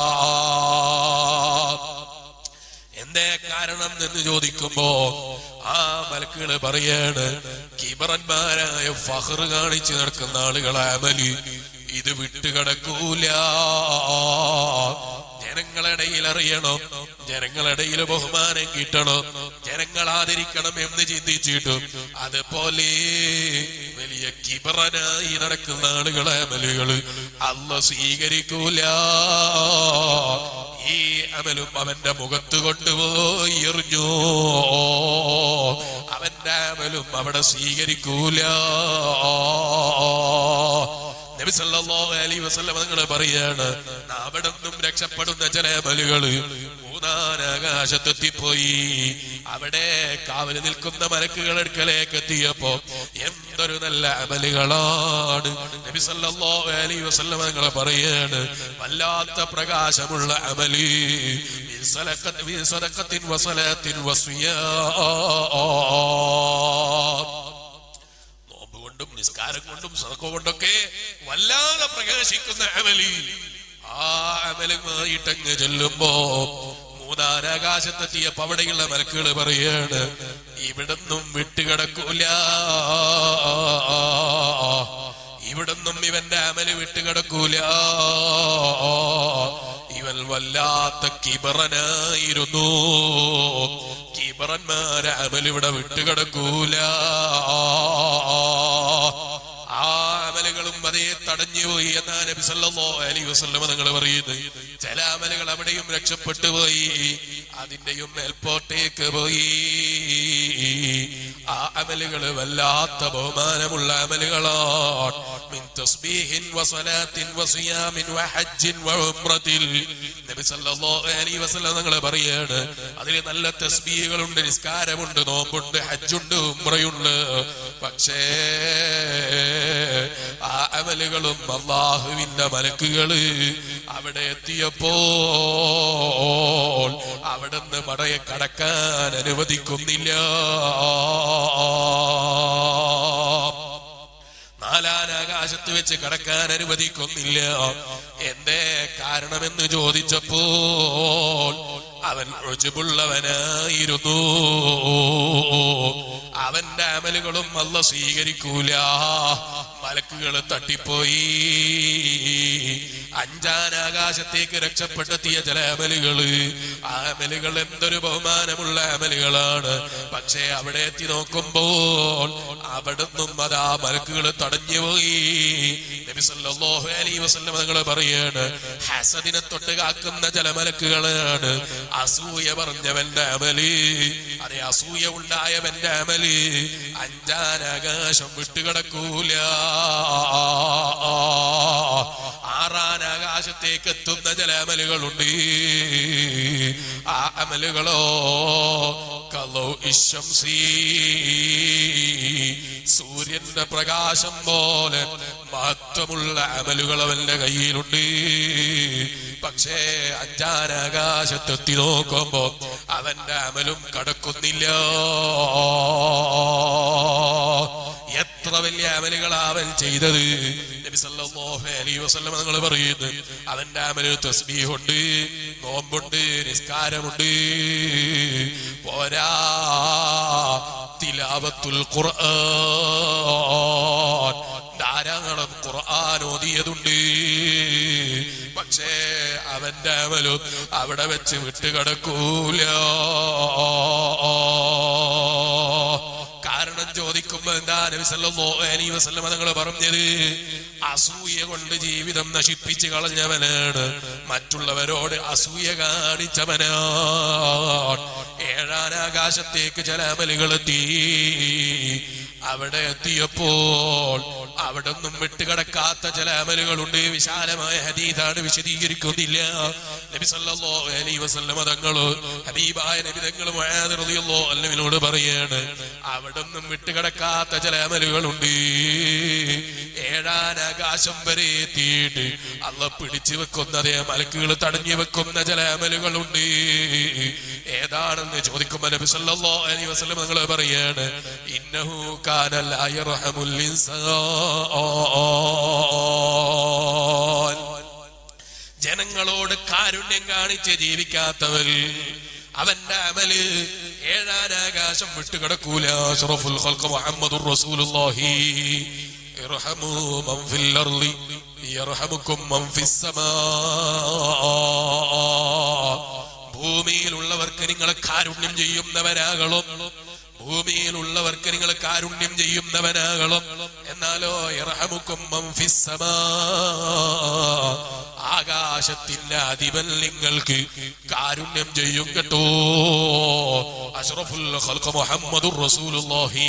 എന്തേ കാരണം എന്ന് ചോദിക്കുമ്പോ ആ മലക്കുകൾ പറയാണ് കിബറന്മാരായ ഫഹർ കാണിച്ചു നടക്കുന്ന ആളുകളെ അമല് ഇത് വിട്ടുകിടക്കൂല ജനങ്ങളിടയിൽ അറിയണം ജനങ്ങളിടയിൽ ബഹുമാനം കിട്ടണം ജനങ്ങൾ ആദരിക്കണം എന്ന് ചിന്തിച്ചിട്ടും അതുപോലെ വലിയ കിബറനായി നടക്കുന്ന ആളുകളെ അമലുകള് അല്ല സ്വീകരിക്കൂല ഈ അമലും അവന്റെ മുഖത്ത് കൊണ്ടുപോയി എറിഞ്ഞു അവന്റെ അമലും അവിടെ സ്വീകരിക്കൂല നബി സല്ലല്ലാഹു അലൈഹി വസല്ലം നിങ്ങൾ പറയാണ് അവിടെ നിന്നും രക്ഷപ്പെടുന്ന ചില അമലുകള് മൂന്നാനാകാശത്തെത്തിപ്പോയി അവിടെ കാവല് നിൽക്കുന്ന മലക്കുകൾ അടുക്കലേക്ക് എത്തിയപ്പോ എന്തൊരു നല്ല അമലുകളാണ് നബി സല്ലല്ലാഹു അലൈഹി വസല്ലം നിങ്ങൾ പറയാണ് വല്ലാത്ത പ്രകാശമുള്ള അമല് മിൻ സലഖത്ത്- മിൻ സദഖത്തിൻ വസലാത്തിൻ വസിയാം നോമ്പ് കൊണ്ടും നിസ്കാരം കൊണ്ടും സദക്ക കൊണ്ടൊക്കെ വല്ലാതെ പ്രകാശിക്കുന്ന അമലി ആ അമലുമായിട്ടങ്ങ് ചെല്ലുമ്പോ മൂന്നാരാകാശത്തെത്തിയപ്പോ അവിടെയുള്ള മലക്കുകൾ പറയാണ് ഇവിടൊന്നും വിട്ടുകിടക്കൂല ഇവിടൊന്നും ഇവന്റെ അമല് വിട്ടുകിടക്കൂല ഇവൻ വല്ലാത്ത കിബറനായിരുന്നു കിബറന്മാരെ അമലിവിടെ വിട്ടുകിടക്കൂല ആ അമലുകളും അതേ തടഞ്ഞുപോയി എന്നാ നബി സല്ലല്ലാഹു അലൈഹി വസല്ലം നിങ്ങൾ പറയുന്നത് ചില അമലുകൾ അവിടെയും രക്ഷപ്പെട്ടു പോയി അതിന്റെയും മേൽപോട്ടേക്ക് പോയി ആ അമലുകൾ വല്ലാത്ത ബഹുമാനമുള്ള അമലുകളാണ് മിൻ തസ്ബീഹിൻ വസലാത്തിൻ വസിയാമിൻ വഹജ്ജിൻ വഉംറത്തിൽ നബി സല്ലല്ലാഹു അലൈഹി വസല്ലം നിങ്ങൾ പറയാണ് അതിൽ നല്ല തസ്ബീഹുകളുണ്ട് നിസ്കാരമുണ്ട് നോമ്പുണ്ട് ഹജ്ജുണ്ട് ഉംറയുണ്ട് പക്ഷേ ആ അമലുകളും അള്ളാഹുവിന്റെ മലക്കുകള് അവിടെ എത്തിയപ്പോൾ അവിടുന്ന് മടയെ കടക്കാൻ അനുവദിക്കുന്നില്ല നാലാനാകാശത്ത് വെച്ച് കടക്കാൻ അനുവദിക്കുന്നില്ല എന്തേ കാരണമെന്ന് ചോദിച്ചപ്പോൾ അവൻ രുചിപുള്ളവനായിരുന്നു അവന്റെ അമലുകളും അല്ല സ്വീകരിക്കൂല മലക്കുകൾ തട്ടിപ്പോയി അഞ്ചാനാകാശത്തേക്ക് രക്ഷപ്പെടുത്തിയ ചില അമലുകള് ആ അമലുകൾ എന്തൊരു ബഹുമാനമുള്ള അമലുകളാണ് പക്ഷേ അവിടെ എത്തി നോക്കുമ്പോൾ അവിടുന്നും അതാ മലക്കുകൾ തടഞ്ഞുപോയി നബി സല്ലല്ലാഹു അലൈഹി വസല്ലം തങ്ങൾ പറയാണ് ഹസദിനെ തൊട്ട് കാക്കുന്ന ചില മലക്കുകളാണ് അസൂയ പറഞ്ഞവന്റെ അമല് അതെ അസൂയ ഉണ്ടായവന്റെ അമല് അഞ്ചാനാകാശം വിട്ടുകിടക്കൂല ആറാനാകാശത്തേക്ക് എത്തുന്ന ചില അമലുകളുണ്ട് ആ അമലുകളോ കലോ ഇശംസി സൂര്യന്റെ പ്രകാശം പോലെ മഹത്വമുള്ള അമലുകൾ അവന്റെ കയ്യിലുണ്ട് പക്ഷേ അഞ്ചാനാകാശത്തെത്തി നോക്കുമ്പോ അവന്റെ അമലും കടക്കുന്നില്ല എത്ര വലിയ അമലുകളാ അവൻ ചെയ്തത് നബി സല്ലല്ലാഹു അലൈഹി വസല്ലം നിങ്ങൾ പറയുന്നു അവന്റെ അമല് തസ്ബീഹുണ്ട് നോമ്പുണ്ട് നിസ്കാരമുണ്ട് പോരാ തിലാവത്തുൽ ഖുർആൻ ധാരാളം ഖുർആൻ ഓതിയതുണ്ട് പക്ഷേ അവന്റെ അമലും അവിടെ വെച്ച് വിട്ടുകിടക്കൂല കാരണം ചോദിക്കുമ്പോ എന്താ നബി സല്ലല്ലാഹു അലൈഹി വസല്ലം തങ്ങൾ പറഞ്ഞത് അസൂയ കൊണ്ട് ജീവിതം നശിപ്പിച്ച് കളഞ്ഞവനാണ് മറ്റുള്ളവരോട് അസൂയ കാണിച്ചവനാണ് ഏഴാനാകാശത്തേക്ക് ചില അമലുകൾ എത്തി അവിടെ എത്തിയപ്പോൾ അവിടെ ഒന്നും വിട്ടുകിടക്കാത്ത ചില അമലുകളുണ്ട് വിശാലമായ ഹദീദാണ് വിശദീകരിക്കുന്നില്ല നബി സല്ലല്ലാഹു അലൈഹി വസല്ലം തങ്ങള് ഹബീബായ നബി തങ്ങൾ മുആദ് റളിയല്ലാഹു അൻഹുവിനോട് പറയാണ് അവിടെ ഒന്നും വിട്ടുകിടക്കാത്ത ചില അമലുകളുണ്ട് ഏഴാനാകാശം വരെ എത്തിയിട്ട് അള്ള പിടിച്ചു വെക്കുന്നതേ മലക്കുകൾ തടഞ്ഞു വെക്കുന്ന ചില അമലുകളുണ്ട് ഏതാണെന്ന് ചോദിക്കുമ്പോ നബി സല്ലല്ലാഹു അലൈഹി വസല്ലം തങ്ങൾ പറയാണ് ഇന്നഹു കാന ലാ യർഹമുൽ ഇൻസാൻ ജനങ്ങളോട് കാരുണ്യം കാണിച്ച് ജീവിക്കാത്തവർ അവന്റെ അമല് ഏഴാനാകാശം വിട്ടുകിടക്കൂല അഷ്റഫുൽ ഖൽഖ് മുഹമ്മദുർ റസൂലുള്ളാഹി ഇർഹമു മൻ ഫിൽ അർളി യർഹമുക്കും മൻ ഫിസ് സമാ ഭൂമിയിലുള്ളവർക്ക് നിങ്ങൾ കാരുണ്യം ചെയ്യുന്നവരാകണം ഭൂമിയിലുള്ളവർക്ക് നിങ്ങൾ കാരുണ്യം ചെയ്യുന്നവനാകണം എന്നാലോ ഇറഹമുക്കും ആകാശത്തിന്റെ അധിപൻ നിങ്ങൾക്ക് കാരുണ്യം ചെയ്യും കേട്ടോ അഷ്റഫുൽ ഖൽഖ് മുഹമ്മദുർ റസൂലുള്ളാഹി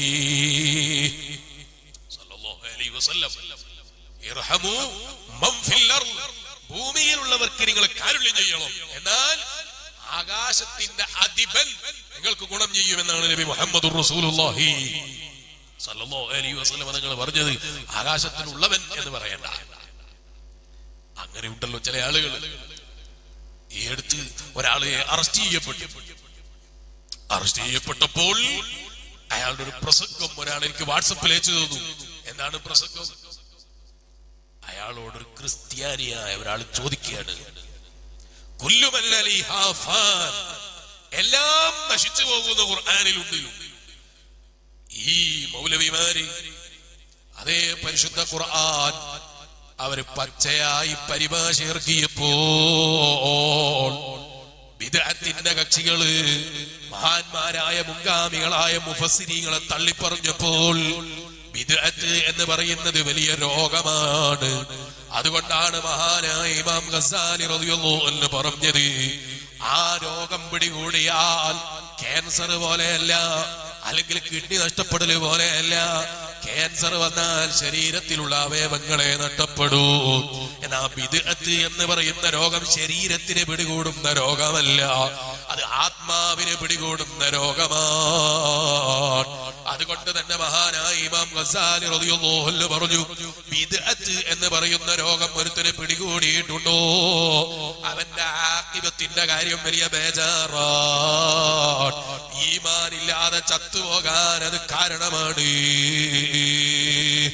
സല്ലല്ലാഹു അലൈഹി വസല്ലം ഇർഹമു മൻ ഫിൽ അർള് ഭൂമിയിലുള്ളവർക്ക് നിങ്ങൾ കാരുണ്യം ചെയ്യണം എന്നാൽ ആകാശത്തിന്റെ അധിപൻ നിങ്ങൾക്ക് ഗുണം ചെയ്യുമെന്നാണ് നബി മുഹമ്മദ് റസൂലുള്ളാഹി സല്ലല്ലാഹു അലൈഹി വസല്ലം നിങ്ങൾ പറഞ്ഞത് ആകാശത്തിലുള്ളവൻ എന്ന് പറയണ്ട അങ്ങനെ ഉണ്ടല്ലോ ചില ആളുകൾ ഈ അടുത്ത് ഒരാളെ അറസ്റ്റ് ചെയ്യപ്പെട്ടു അറസ്റ്റ് ചെയ്യപ്പെട്ടപ്പോൾ അയാളുടെ ഒരു പ്രസംഗം ഒരാൾ എനിക്ക് വാട്സപ്പിൽ അയച്ചു തന്നു എന്താണ് പ്രസംഗം അയാളോട് ഒരു ക്രിസ്ത്യാനിയായ ഒരാൾ ചോദിക്കുകയാണ് കുല്ലുമല്ലലി ഹാഫാൻ. എല്ലാം നശിച്ചു പോകുന്ന ഖുർആാനിലുണ്ട് ഈ മൗലവിമാര് അതേ പരിശുദ്ധ ഖുർആൻ അവര് പച്ചയായി പരിഭാഷ ഇറക്കിയപ്പോൾ വിദഗ്ധത്തിന്റെ കക്ഷികള് മഹാന്മാരായ മുൻഗാമികളായ മുഫസിരികളെ തള്ളിപ്പറഞ്ഞപ്പോൾ വിദഗ്ധ് എന്ന് പറയുന്നത് വലിയ രോഗമാണ് അതുകൊണ്ടാണ് മഹാനായ ഇമാം ഗസാലി റളിയല്ലാഹു അൻഹു പറഞ്ഞത് ആ രോഗം പിടികൂടിയാൽ ക്യാൻസർ പോലെയല്ല അല്ലെങ്കിൽ കിഡ്നി നഷ്ടപ്പെടൽ പോലെയല്ല ക്യാൻസർ വന്നാൽ ശരീരത്തിലുള്ള അവയവങ്ങളെ നഷ്ടപ്പെടൂ എന്നാ ബിദ്അത്ത് എന്ന് പറയുന്ന രോഗം ശരീരത്തിന് പിടികൂടുന്ന രോഗമല്ല അത് ആത്മാവിന് പിടികൂടുന്ന രോഗമാണ് അതുകൊണ്ട് തന്നെ മഹാനായ ഇമാം ഗസാലി റളിയല്ലാഹു അൻഹു പറഞ്ഞു ബിദ്അത്ത് എന്ന് പറയുന്ന രോഗം ഒരുത്തന് പിടികൂടിയിട്ടുണ്ടോ അവന്റെ ആക്കിബത്തിന്റെ കാര്യം വലിയ ബേജാറാണ് ഈമാനില്ലാതെ ചത്തുപോകാൻ അത് കാരണമാണ്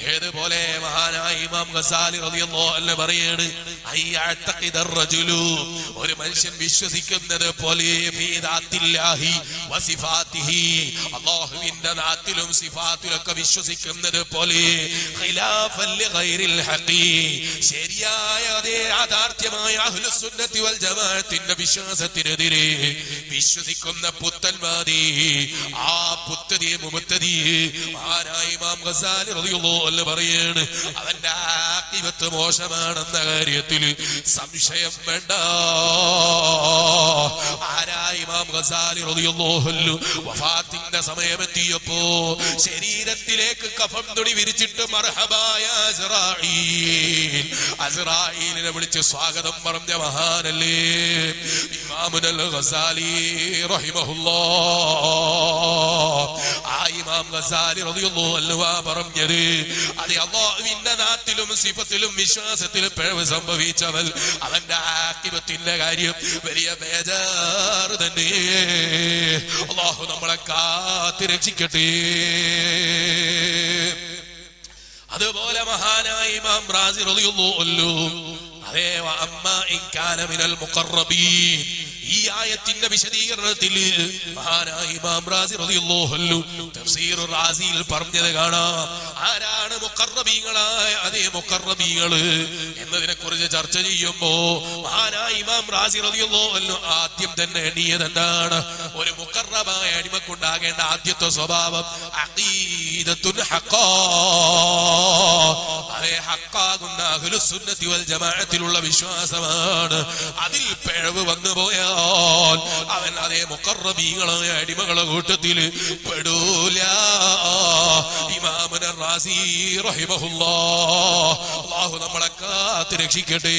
ഏതുപോലെ മഹാനായ ഇമാം ഗസാലി റളിയല്ലാഹു അൻഹു പറയാണ് ഐ അഅ്തഖിദ റജുലു ഒരു മനുഷ്യൻ വിശ്വസിക്കുന്നത് പോലെ ഫീ ദാത്തില്ലാഹി വസിഫാത്തിഹി അല്ലാഹുവിന്റെ ദാത്തിലും സിഫാത്തിലൊക്കെ വിശ്വസിക്കുന്നത് പോലെ ഖിലാഫൻ ലിഗൈറിൽ ഹഖീ ശരിയായ അതേ യാഥാർത്ഥ്യമായ അഹ്ലുസുന്നത്തി വൽ ജമാഅത്തിന്റെ വിശ്വാസത്തിനെതിരെ വിശ്വസിക്കുന്ന പുത്തൻവാദി ആ പുത്തതി മുബത്തതി ആരായ ഇമാം ഗസാലി റളിയല്ലാഹു അൻഹു പറയാണ് അവന്റെ ആഖിബത്ത് മോശമാണെന്ന കാര്യത്തിൽ സംശയം വേണ്ട ആരായ ഇമാം ഗസാലി റളിയല്ലാഹു അൻഹു വഫാത്തിന്റെ സമയമെത്തിയപ്പോ ശരീരത്തിലേക്ക് കഫം തുണി വിരിച്ചിട്ട് മർഹബായ അസ്റായീൽ അസ്റായീലിനെ വിളിച്ച് സ്വാഗതം പറഞ്ഞ മഹാനല്ലേ ഇമാമുൽ ഗസാലി റഹിമഹുല്ലാ ആ ഇമാം ഗസാലി റളിയല്ലാഹു അൻഹു ആ പറഞ്ഞത് അത് അല്ലാഹുവിന്റെ നാട്ടിലും സിഫത്തിലും വിശ്വാസത്തിലും പിഴവ് സംഭവിച്ചവൻ അവന്റെ ആക്കിബത്തിന്റെ കാര്യം വലിയ ബേജാറ് തന്നെ അള്ളാഹു നമ്മളെ കാത്തി രക്ഷിക്കട്ടെ അതുപോലെ മഹാനായ ഇമാം റാസി റളിയല്ലാഹു അൻഹു അതേ വ അമ്മ ഇൻ കാന മിനൽ മുഖറബീൻ ഈ ആയത്തിന്റെ വിശദീകരണത്തിൽ മഹാനായ ഇമാം റാസി റളിയല്ലാഹു അൻഹു തഫ്സീർ റാസിയിൽ പറഞ്ഞത് കാണാം ആരാണ് മുഖറബീങ്ങളായ അതേ മുഖറബീങ്ങള് എന്നതിനെ കുറിച്ച് ചർച്ച ചെയ്യുമ്പോ മഹാനായ ഇമാം റാസി റളിയല്ലാഹു അൻഹു ആദ്യം തന്നെ എണ്ണിയത് എന്താണ് ഒരു മുഖറബായ അടിമക്കുണ്ടാകേണ്ട ആദ്യത്തെ സ്വഭാവം അഖീദത്തുൻ ഹഖാ അതേ ഹക്കാകുന്ന അഹ്ലുസുന്നത്തി വൽ ജമാഅത്തിലുള്ള വിശ്വാസമാണ് അതിൽ പിഴവ് വന്നു പോയാൽ അവൻ അതേ മുഖറബീങ്ങളായ അടിമകളെ കൂട്ടത്തിൽ പെടൂല ഇമാമുന റാസി റഹിമഹുല്ലാ അല്ലാഹു നമ്മളെ കാത്ത് രക്ഷിക്കട്ടെ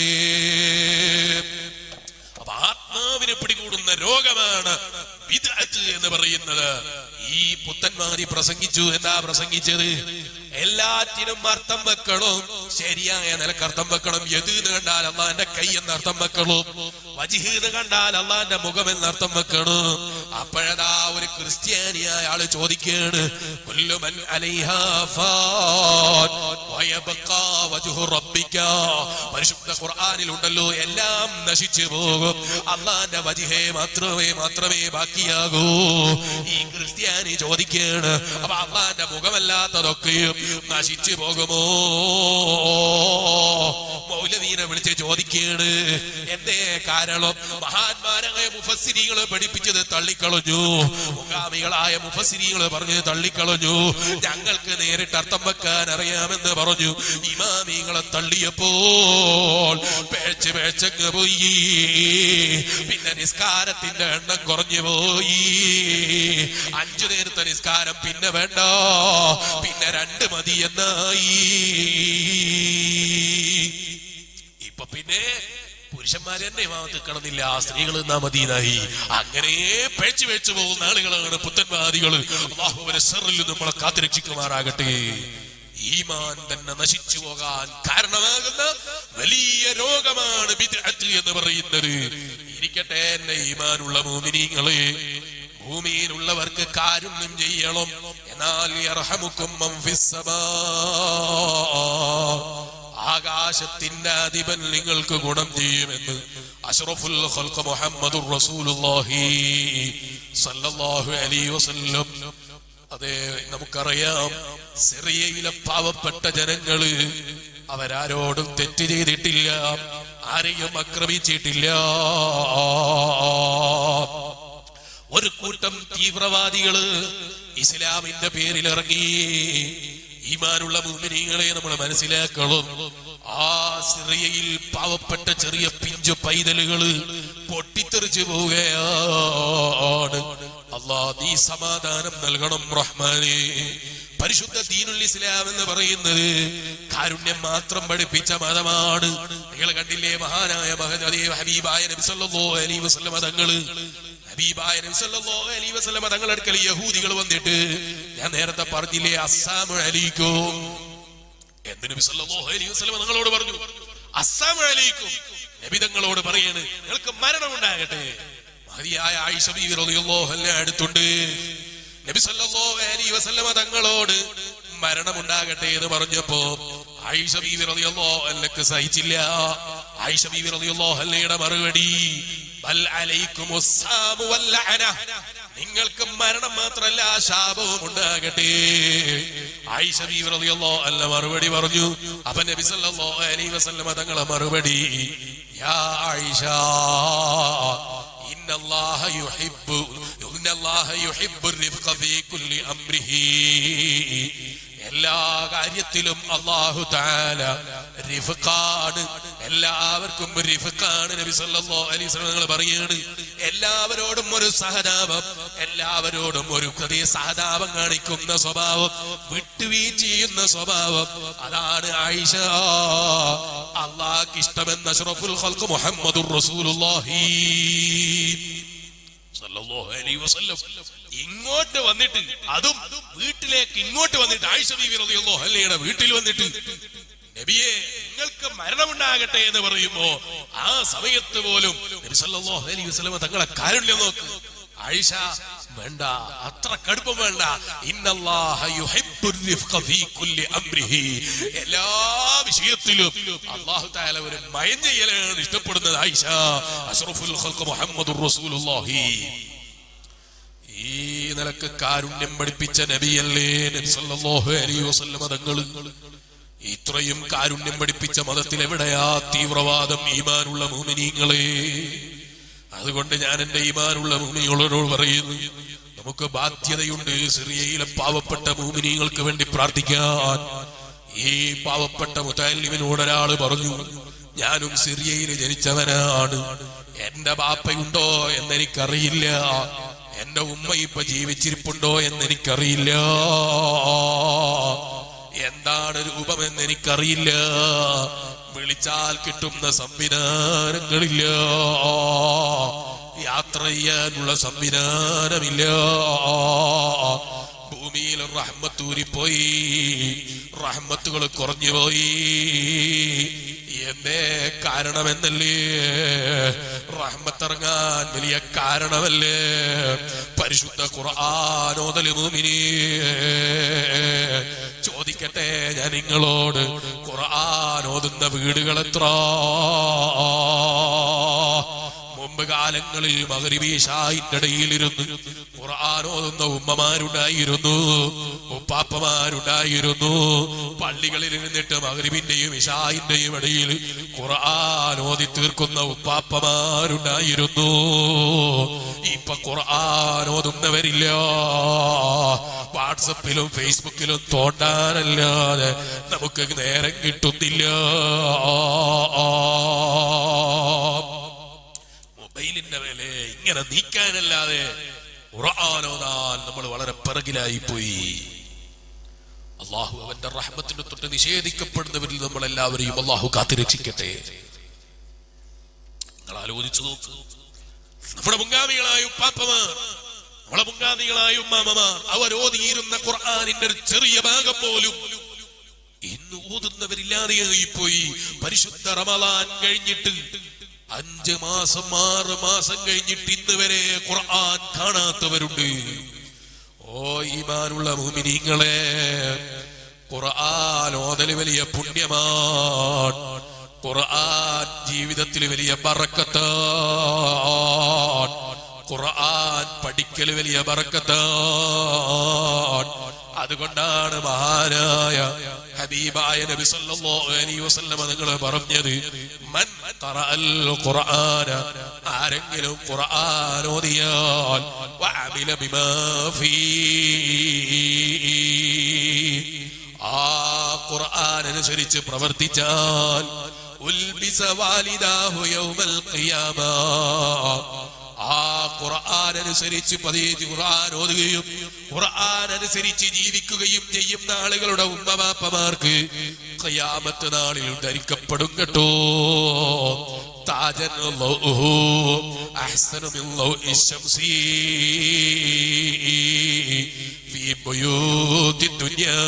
അപ്പൊ ആത്മാവിനെ പിടികൂടുന്ന രോഗമാണ് വിദഅത്ത് എന്ന് പറയുന്നത് ഈ പുത്തന്മാരി പ്രസംഗിച്ചു എന്താ പ്രസംഗിച്ചത് എല്ലാറ്റിനും അർത്ഥം വെക്കണം ശരിയായ നിലക്ക് അർത്ഥം വെക്കണം എത് എന്ന് കണ്ടാൽ അള്ളാന്റെ കൈ എന്ന് അർത്ഥം വെക്കണം വജിഹ് എന്ന് കണ്ടാൽ അള്ളാന്റെ മുഖം എന്ന് അർത്ഥം വെക്കണം അപ്പോഴതാ ഒരു ക്രിസ്ത്യാനിയായ ആള് ചോദിക്കാണ് കുല്ലുമൻ അലൈഹാ ഫാൻ വയബഖാ വജ്ഹു റബ്ബിക പരിശുദ്ധ ഖുർആനിൽ ഉണ്ടല്ലോ എല്ലാം നശിച്ചു പോകും അള്ളാന്റെ വജിഹേ മാത്രമേ മാത്രമേ ബാക്കിയാകൂ ഈ ക്രിസ്ത്യാനി ചോദിക്കാണ് അപ്പൊ അള്ളാന്റെ മുഖമല്ലാത്തതൊക്കെയും നശിച്ചു പോകുമോ മൗലവീനെ വിളിച്ച് ചോദിക്കാണ് എന്തേ കാരണം മഹാന്മാരായ മുഫസ്സിരികളെ പഠിപ്പിച്ചത് തള്ളിക്കളഞ്ഞു മുഖാമികളായ മുഫസ്സിരികളെ പറഞ്ഞത് തള്ളിക്കളഞ്ഞു ഞങ്ങൾക്ക് നേരിട്ട് അർത്ഥം വെക്കാൻ അറിയാമെന്ന് പറഞ്ഞു ഇമാമികളെ തള്ളിയപ്പോൾ പേച്ച് പേച്ചങ്ങ് പോയി പിന്നെ നിസ്കാരത്തിന്റെ എണ്ണം കുറഞ്ഞു പോയി അഞ്ചു നേരത്തെ നിസ്കാരം പിന്നെ വേണ്ട പിന്നെ രണ്ട് മതി എന്നായി ഇപ്പൊ പിന്നെ പുരുഷന്മാര് തന്നെ ഇമാമത്ത് നിൽക്കണമെന്നില്ല സ്ത്രീകൾ എന്നാ മതിയായി അങ്ങനെ പേച്ചു പേച്ചു പോകുന്ന ആളുകളാണ് പുത്തൻവാദികള് അള്ളാഹുവിനെ സെറിൽ നമ്മളെ കാത്തുരക്ഷിക്കുമാറാകട്ടെ ഈമാൻ തന്നെ നശിച്ചു പോകാൻ കാരണമാകുന്ന വലിയ രോഗമാണ് ബിദ്അത്ത് എന്ന് പറയുന്നത് ഇരിക്കട്ടെ എന്റെ ഈമാനുള്ള മോമിനിങ്ങളെ ഭൂമിയിലുള്ളവർക്ക് കാരുണ്യം ചെയ്യണം എന്നാൽ യർഹമുക്കും മൻ ഫിസ് സമാ. ആകാശത്തിന്റെ അധിപൻ നിങ്ങൾക്ക് ഗുണം ചെയ്യുമെന്ന് അഷ്റഫുൽ ഖൽഖ് മുഹമ്മദുർ റസൂലുള്ളാഹി സല്ലല്ലാഹു അലൈഹി വസല്ലം അതെ നമുക്കറിയാം സിറിയയിലെ പാവപ്പെട്ട ജനങ്ങള് അവരാരോടും തെറ്റ് ചെയ്തിട്ടില്ല ആരെയും ആക്രമിച്ചിട്ടില്ല ഒരു കൂട്ടം തീവ്രവാദികള് ഇസ്ലാമിന്റെ പേരിൽ ഇറങ്ങി ഈമാനുള്ള മുമ്പിനികളെ നമ്മൾ മനസ്സിലാക്കണം ആ സിറിയയിൽ പാവപ്പെട്ട ചെറിയ പിഞ്ചു പൈതലുകള് പൊട്ടിത്തെറിച്ചു പോവുകയാണ് അള്ളാ നീ സമാധാനം നൽകണം റഹ്മാനെ പരിശുദ്ധ ദീനുൽ ഇസ്ലാം എന്ന് പറയുന്നത് കാരുണ്യം മാത്രം പഠിപ്പിച്ച മതമാണ് നിങ്ങൾ കണ്ടില്ലേ മഹാനായ മഹദീ ഹബീബായ നബി സല്ലല്ലാഹു അലൈഹി വസല്ലം തങ്ങള് ഹബീബായ നബി സല്ലല്ലാഹു അലൈഹി വസല്ലം തങ്ങളുടെ അടുക്കൽ യഹൂദികൾ വന്നിട്ട് ഞാൻ നേരത്തെ പറഞ്ഞില്ലേ അസ്സാമു അലൈക്കും എന്ന് നബി സല്ലല്ലാഹു അലൈഹി വസല്ലം നിങ്ങളോട് പറഞ്ഞു അസ്സാമു അലൈക്കും നബി തങ്ങളോട് പറയാണ് നിങ്ങൾക്ക് മരണം ഉണ്ടാകട്ടെ മഹതിയായ ആയിഷ ബീവി റളിയല്ലാഹു അൻഹ അടുത്തുണ്ട് നബി സല്ലല്ലാഹു അലൈഹി വസല്ലം തങ്ങളോട് മരണമുണ്ടാകട്ടെ എന്ന് പറഞ്ഞപ്പോ ആയിഷ ബീവി റളിയല്ലാഹു അൻഹക്ക് സഹിച്ചില്ല ആയിഷ ബീവി റളിയല്ലാഹു അൻഹയുടെ മറുപടി ബൽ അലൈക്കുമുസ് സാമു വൽ ലഅന നിങ്ങൾക്ക് മരണം മാത്രമല്ല ശാപവും ഉണ്ടാകട്ടെ ആയിഷ ബീവി റളിയല്ലാഹു അൻഹ മറുപടി പറഞ്ഞു അപ്പൊ നബി സല്ലല്ലാഹു അലൈഹി വസല്ലമ തങ്ങളെ മറുപടി യാ ആയിഷ إن الله يحب إن الله يحب الرفق في كل أمره എല്ലാ കാര്യത്തിലും അള്ളാഹു താല റിഫാണ് എല്ലാവർക്കും റിഫാണ് നബി സല്ലല്ലാഹു അലൈഹി വസല്ലം നിങ്ങൾ പറയാണ് എല്ലാവരോടും ഒരു സഹതാപം എല്ലാവരോടും ഒരു ഹൃദയ സഹതാപം കാണിക്കുന്ന സ്വഭാവം വിട്ടുവീഴ്ച ചെയ്യുന്ന സ്വഭാവം അതാണ് ആയിഷ അള്ളാഹ്ക്ക് ഇഷ്ടമെന്ന അഷ്റഫുൽ ഖൽഖ് മുഹമ്മദുർ റസൂലുള്ളാഹി സല്ലല്ലാഹു അലൈഹി വസല്ലം ഇങ്ങോട്ട് വന്നിട്ട് അതും വീട്ടിലേക്ക് ഇങ്ങോട്ട് വന്നിട്ട് ആയിഷ ബീവി റളിയല്ലാഹു അൻഹയുടെ വീട്ടിൽ വന്നിട്ട് നബിയെ നിങ്ങൾക്ക് മരണമുണ്ടാകട്ടെ എന്ന് പറയുമ്പോ ആ സമയത്ത് പോലും നബി സല്ലല്ലാഹു അലൈഹി വസല്ലം തങ്ങളെ കാരുണ്യം നോക്ക് ആയിഷ വേണ്ട അത്ര കടുപ്പം വേണ്ട ഇന്നല്ലാഹ യുഹിബ്ബുർ റിഫ്ഖ ഫീ കുല്ലി അംരിഹി എല്ലാ വിഷയത്തിലും അല്ലാഹു തആല ഒരു മയം ചെയ്യലാണ് ഇഷ്ടപ്പെടുന്നത് ആയിഷ അഷ്റഫുൽ ഖൽഖ് മുഹമ്മദുർ റസൂലുള്ളാഹി ഈ നിലക്ക് കാരുണ്യം പഠിപ്പിച്ച നബിയല്ലേ നബി സല്ലല്ലാഹു അലൈഹി വസല്ലം തങ്ങള് ഇത്രയും കാരുണ്യം പഠിപ്പിച്ച മതത്തിൽ എവിടെയാ തീവ്രവാദം ഈമാനുള്ള മുഅ്മിനീങ്ങളെ അതുകൊണ്ട് ഞാൻ എന്റെ ഈമാനുള്ള മുഅ്മിനീങ്ങളോട് പറയുന്നു നമുക്ക് ബാധ്യതയുണ്ട് സിറിയയിലെ പാവപ്പെട്ട മുഅ്മിനീങ്ങൾക്ക് വേണ്ടി പ്രാർത്ഥിക്കാൻ ഈ പാവപ്പെട്ട മുത്തല്ലിമിനോട് ഒരാള് പറഞ്ഞു ഞാനും സിറിയയിൽ ജനിച്ചവനാണ് എന്റെ ബാപ്പയുണ്ടോ എന്നെനിക്കറിയില്ല എന്റെ ഉമ്മ ഇപ്പൊ ജീവിച്ചിരിപ്പുണ്ടോ എന്നെനിക്കറിയില്ല എന്താണ് രൂപമെന്ന് എനിക്കറിയില്ല വിളിച്ചാൽ കിട്ടുന്ന സംവിധാനങ്ങളില്ല യാത്ര ചെയ്യാനുള്ള സംവിധാനമില്ല ഭൂമിയിൽ റഹ്മത്തൂരിപ്പോയി റഹ്മത്തുകൾ കുറഞ്ഞുപോയി എന്തേ കാരണമെന്നല്ലേ റഹ്മത്തിറങ്ങാൻ വലിയ കാരണമല്ലേ പരിശുദ്ധ ഖുർആാനോദല് മൂമിനി ചോദിക്കട്ടെ ഞാൻ നിങ്ങളോട് ഖുർആൻ ഓതുന്ന വീടുകൾ എത്ര മുമ്പ് കാലങ്ങളിൽ മകരിവീശായിന്റെ ഇടയിലിരുന്ന് ഖുർആൻ ഓതുന്ന ഉമ്മമാരുണ്ടായിരുന്നു ഉപ്പാപ്പമാരുണ്ടായിരുന്നു പള്ളികളിൽ ഇരുന്നിട്ട് മകരിബിന്റെയും ഇഷായിന്റെയും ഇടയിൽ ഖുർആൻ ഓതി തീർക്കുന്ന ഉപ്പാപ്പമാരുണ്ടായിരുന്നു ഇപ്പൊ ഖുർആൻ ഓതുന്നവരില്ല വാട്സപ്പിലും ഫേസ്ബുക്കിലും തോണ്ടാനല്ലാതെ നമുക്ക് നേരം കിട്ടുന്നില്ല മൊബൈലിന്റെ മേലെ ഇങ്ങനെ നീക്കാനല്ലാതെ ഖുർആാനോദാൻ നമ്മൾ വളരെ പിറകിലായി പോയി അള്ളാഹു അവന്റെ റഹ്മത്തിന് തൊട്ട് നിഷേധിക്കപ്പെടുന്നവരിൽ നമ്മൾ എല്ലാവരെയും അള്ളാഹു കാത്തിരക്ഷിക്കട്ടെ നിങ്ങൾ ആലോചിച്ചു നോക്ക് നമ്മുടെ മുൻഗാമികളായ ഉപ്പാപ്പമാർ നമ്മുടെ മുൻഗാമികളായ ഉമ്മാമമാർ അവർ ഓതിയിരുന്ന ഖുർആാനിന്റെ ഒരു ചെറിയ ഭാഗം പോലും ഇന്ന് ഓതുന്നവരില്ലാതെയായി പോയി പരിശുദ്ധ റമലാൻ കഴിഞ്ഞിട്ട് അഞ്ച് മാസം ആറ് മാസം കഴിഞ്ഞിട്ട് ഇന്ന് വരെ ഖുർആൻ കാണാത്തവരുണ്ട് ഓ ഈമാനുള്ള മുമിനിങ്ങളെ ഖുർആൻ ഓതല് വലിയ പുണ്യമാണ് ഖുർആൻ ജീവിതത്തിൽ വലിയ ബറക്കത്താണ് ഖുർആൻ പഠിക്കൽ വലിയ ബറക്കത്താണ് അതുകൊണ്ടാണ് മഹാനായ ഹബീബായ നബി സല്ലല്ലാഹു അലൈഹി വസല്ലമ നിങ്ങൾ പറഞ്ഞത് മൻ ഖറഅൽ ഖുർആന ആരെങ്കിലും ഖുർആൻ ഓതിയാൽ വഅമില ബിമാ ഫീ ആ ഖുർആൻ അനുസരിച്ച് പ്രവർത്തിച്ചാൽ ഉൽബിസ വാലിദാഹു യൗമൽ ഖിയാമ ആ ഖുർആൻ അനുസരിച്ച് പതിയെ ഖുർആൻ ഓതുകയും ഖുർആൻ അനുസരിച്ച് ജീവിക്കുകയും ചെയ്യുന്ന ആളുകളുടെ ഉമ്മമാപ്പമാർക്ക് ഖിയാമത്ത് നാളിൽ ധരിക്കപ്പെടും കേട്ടോ താജൻ ലൗഹു അഹ്സനു മിൻ ലൗഇ ശംസി في بيوت الدنيا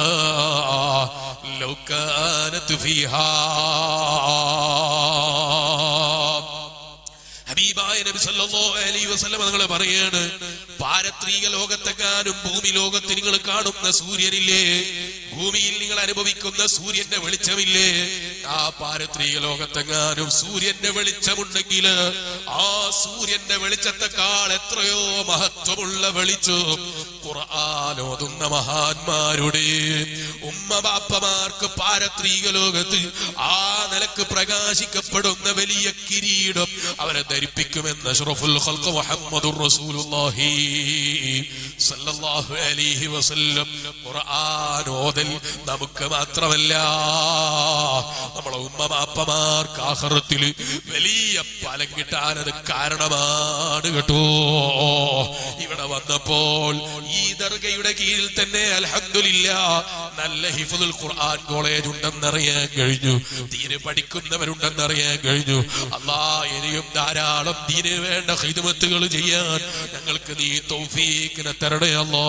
لو كانت فيها ഹബീബായ നബി സല്ലല്ലാഹു അലൈഹി വസല്ലം നിങ്ങൾ പറയാണ് പാരത്രിക ലോകത്തെക്കാനും ഭൂമി ലോകത്ത് നിങ്ങൾ കാണുന്ന സൂര്യനില്ലേ ഭൂമിയിൽ നിങ്ങൾ അനുഭവിക്കുന്ന സൂര്യന്റെ വെളിച്ചമില്ലേ ആ പാരത്രിക ലോകത്തെങ്ങാനും സൂര്യന്റെ വെളിച്ചമുണ്ടെങ്കിൽ ആ സൂര്യന്റെ വെളിച്ചത്തെക്കാൾ എത്രയോ മഹത്വമുള്ള വെളിച്ചം ഖുർആാനോതുന്ന മഹാന്മാരുടെ ഉമ്മ ബാപ്പമാർക്ക് പാരത്രിക ലോകത്ത് ആ നിലക്ക് പ്രകാശിക്കപ്പെടുന്ന വലിയ കിരീടം അവരെ ധരിപ്പിക്കുമെന്ന് അഷ്റഫുൽ ഖൽഖ് മുഹമ്മദുർ റസൂലുള്ളാഹി സല്ലല്ലാഹു അലൈഹി വസല്ലം ഖുർആൻ ഓതൽ നമുക്ക് മാത്രമല്ല നമ്മളെ ഉമ്മ ബാപ്പമാർക്ക് ആഖിറത്തിൽ വലിയ ഫലം കിട്ടാൻ അത് കാരണമാണ് കേട്ടോ ഇവിടെ വന്നപ്പോൾ ഈ ദർഗയുടെ കീഴിൽ തന്നെ അൽഹംദുലില്ല നല്ല ഹിഫുൽ ഖുർആൻ കോളേജ് ഉണ്ടെന്നറിയാൻ കഴിഞ്ഞു ദീന് പഠിക്കുന്നവരുണ്ടെന്നറിയാൻ കഴിഞ്ഞു അല്ലാ ഇനിയും ധാരാളം ദീന് വേണ്ട ഹിദ്മത്തുകൾ ചെയ്യാൻ ഞങ്ങൾക്ക് നീ തൗഫീഖിനെ തരണേ അല്ലാ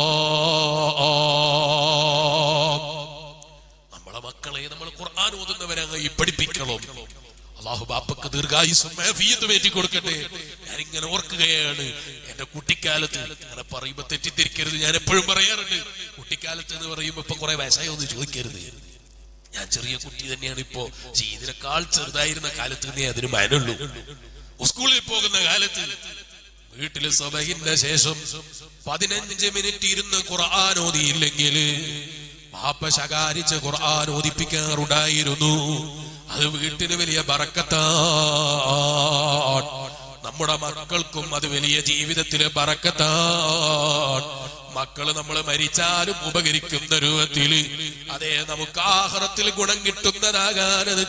നമ്മളെ മക്കളെ നമ്മൾ ഖുർആൻ ഓതുന്നവരങ്ങ് പഠിപ്പിക്കണം അള്ളാഹു ബാപ്പക്ക് ദീർഘായുസും ആഫിയത്തും ഏറ്റി കൊടുക്കട്ടെ ഞാനിങ്ങനെ ഓർക്കുകയാണ് എന്റെ കുട്ടിക്കാലത്ത് അങ്ങനെ പറയുമ്പോ തെറ്റിദ്ധരിക്കരുത് ഞാൻ എപ്പോഴും പറയാറുണ്ട് കുട്ടിക്കാലത്ത് എന്ന് പറയുമ്പോ ഇപ്പൊ കുറെ വയസ്സായി ഒന്ന് ചോദിക്കരുത് ഞാൻ ചെറിയ കുട്ടി തന്നെയാണ് ഇപ്പോ പക്ഷേ ഇതിനേക്കാൾ ചെറുതായിരുന്ന കാലത്ത് തന്നെ അതിന് മനുള്ളൂ സ്കൂളിൽ പോകുന്ന കാലത്ത് വീട്ടില് സബഹിന്റെ ശേഷം പതിനഞ്ച് മിനിറ്റ് ഇരുന്ന് ഖുർആൻ ഓതിയില്ലെങ്കിൽ പാപ്പ ശകാരിച്ച് ഖുർആൻ ഓതിപ്പിക്കാറുണ്ടായിരുന്നു അത് വീട്ടിന് വലിയ ബറക്കത്താണ് നമ്മുടെ മക്കൾക്കും അത് വലിയ ജീവിതത്തിലെ ബറക്കത്താണ് മക്കള് നമ്മൾ മരിച്ചാലും ഉപകരിക്കുന്ന രൂപത്തിൽ അതേ നമുക്ക് ആഹാരത്തിൽ ഗുണം കിട്ടുന്നതാകാൻ അത്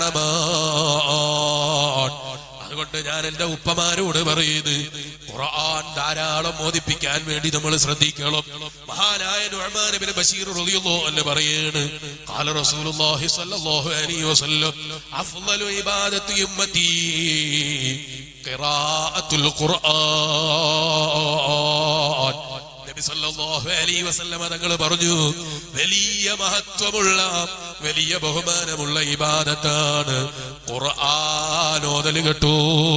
കാരണമാണ് അതുകൊണ്ട് ഞാൻ എന്റെ ഉപ്പമാരോട് പറയുന്നത് ഖുർആൻ ധാരാളം മോദിപ്പിക്കാൻ വേണ്ടി നമ്മൾ ശ്രദ്ധിക്കണം മഹാനായ നുഅ്മാൻ ഇബ്നു ബശീർ റളിയല്ലാഹു അൻഹു പറയാണ് ഖാല റസൂലുള്ളാഹി സ്വല്ലല്ലാഹു അലൈഹി വസല്ലം അഫ്ളലു ഇബാദത്തി ഉമ്മത്തി ഖിറാഅത്തുൽ ഖുർആൻ നബി സല്ലല്ലാഹു അലൈഹി വസല്ലമ തങ്ങൾ പറഞ്ഞു വലിയ മഹത്വമുള്ള വലിയ ബഹുമാനമുള്ള ഇബാദത്താണ് ഖുർആൻ ഓതൽ കേട്ടോ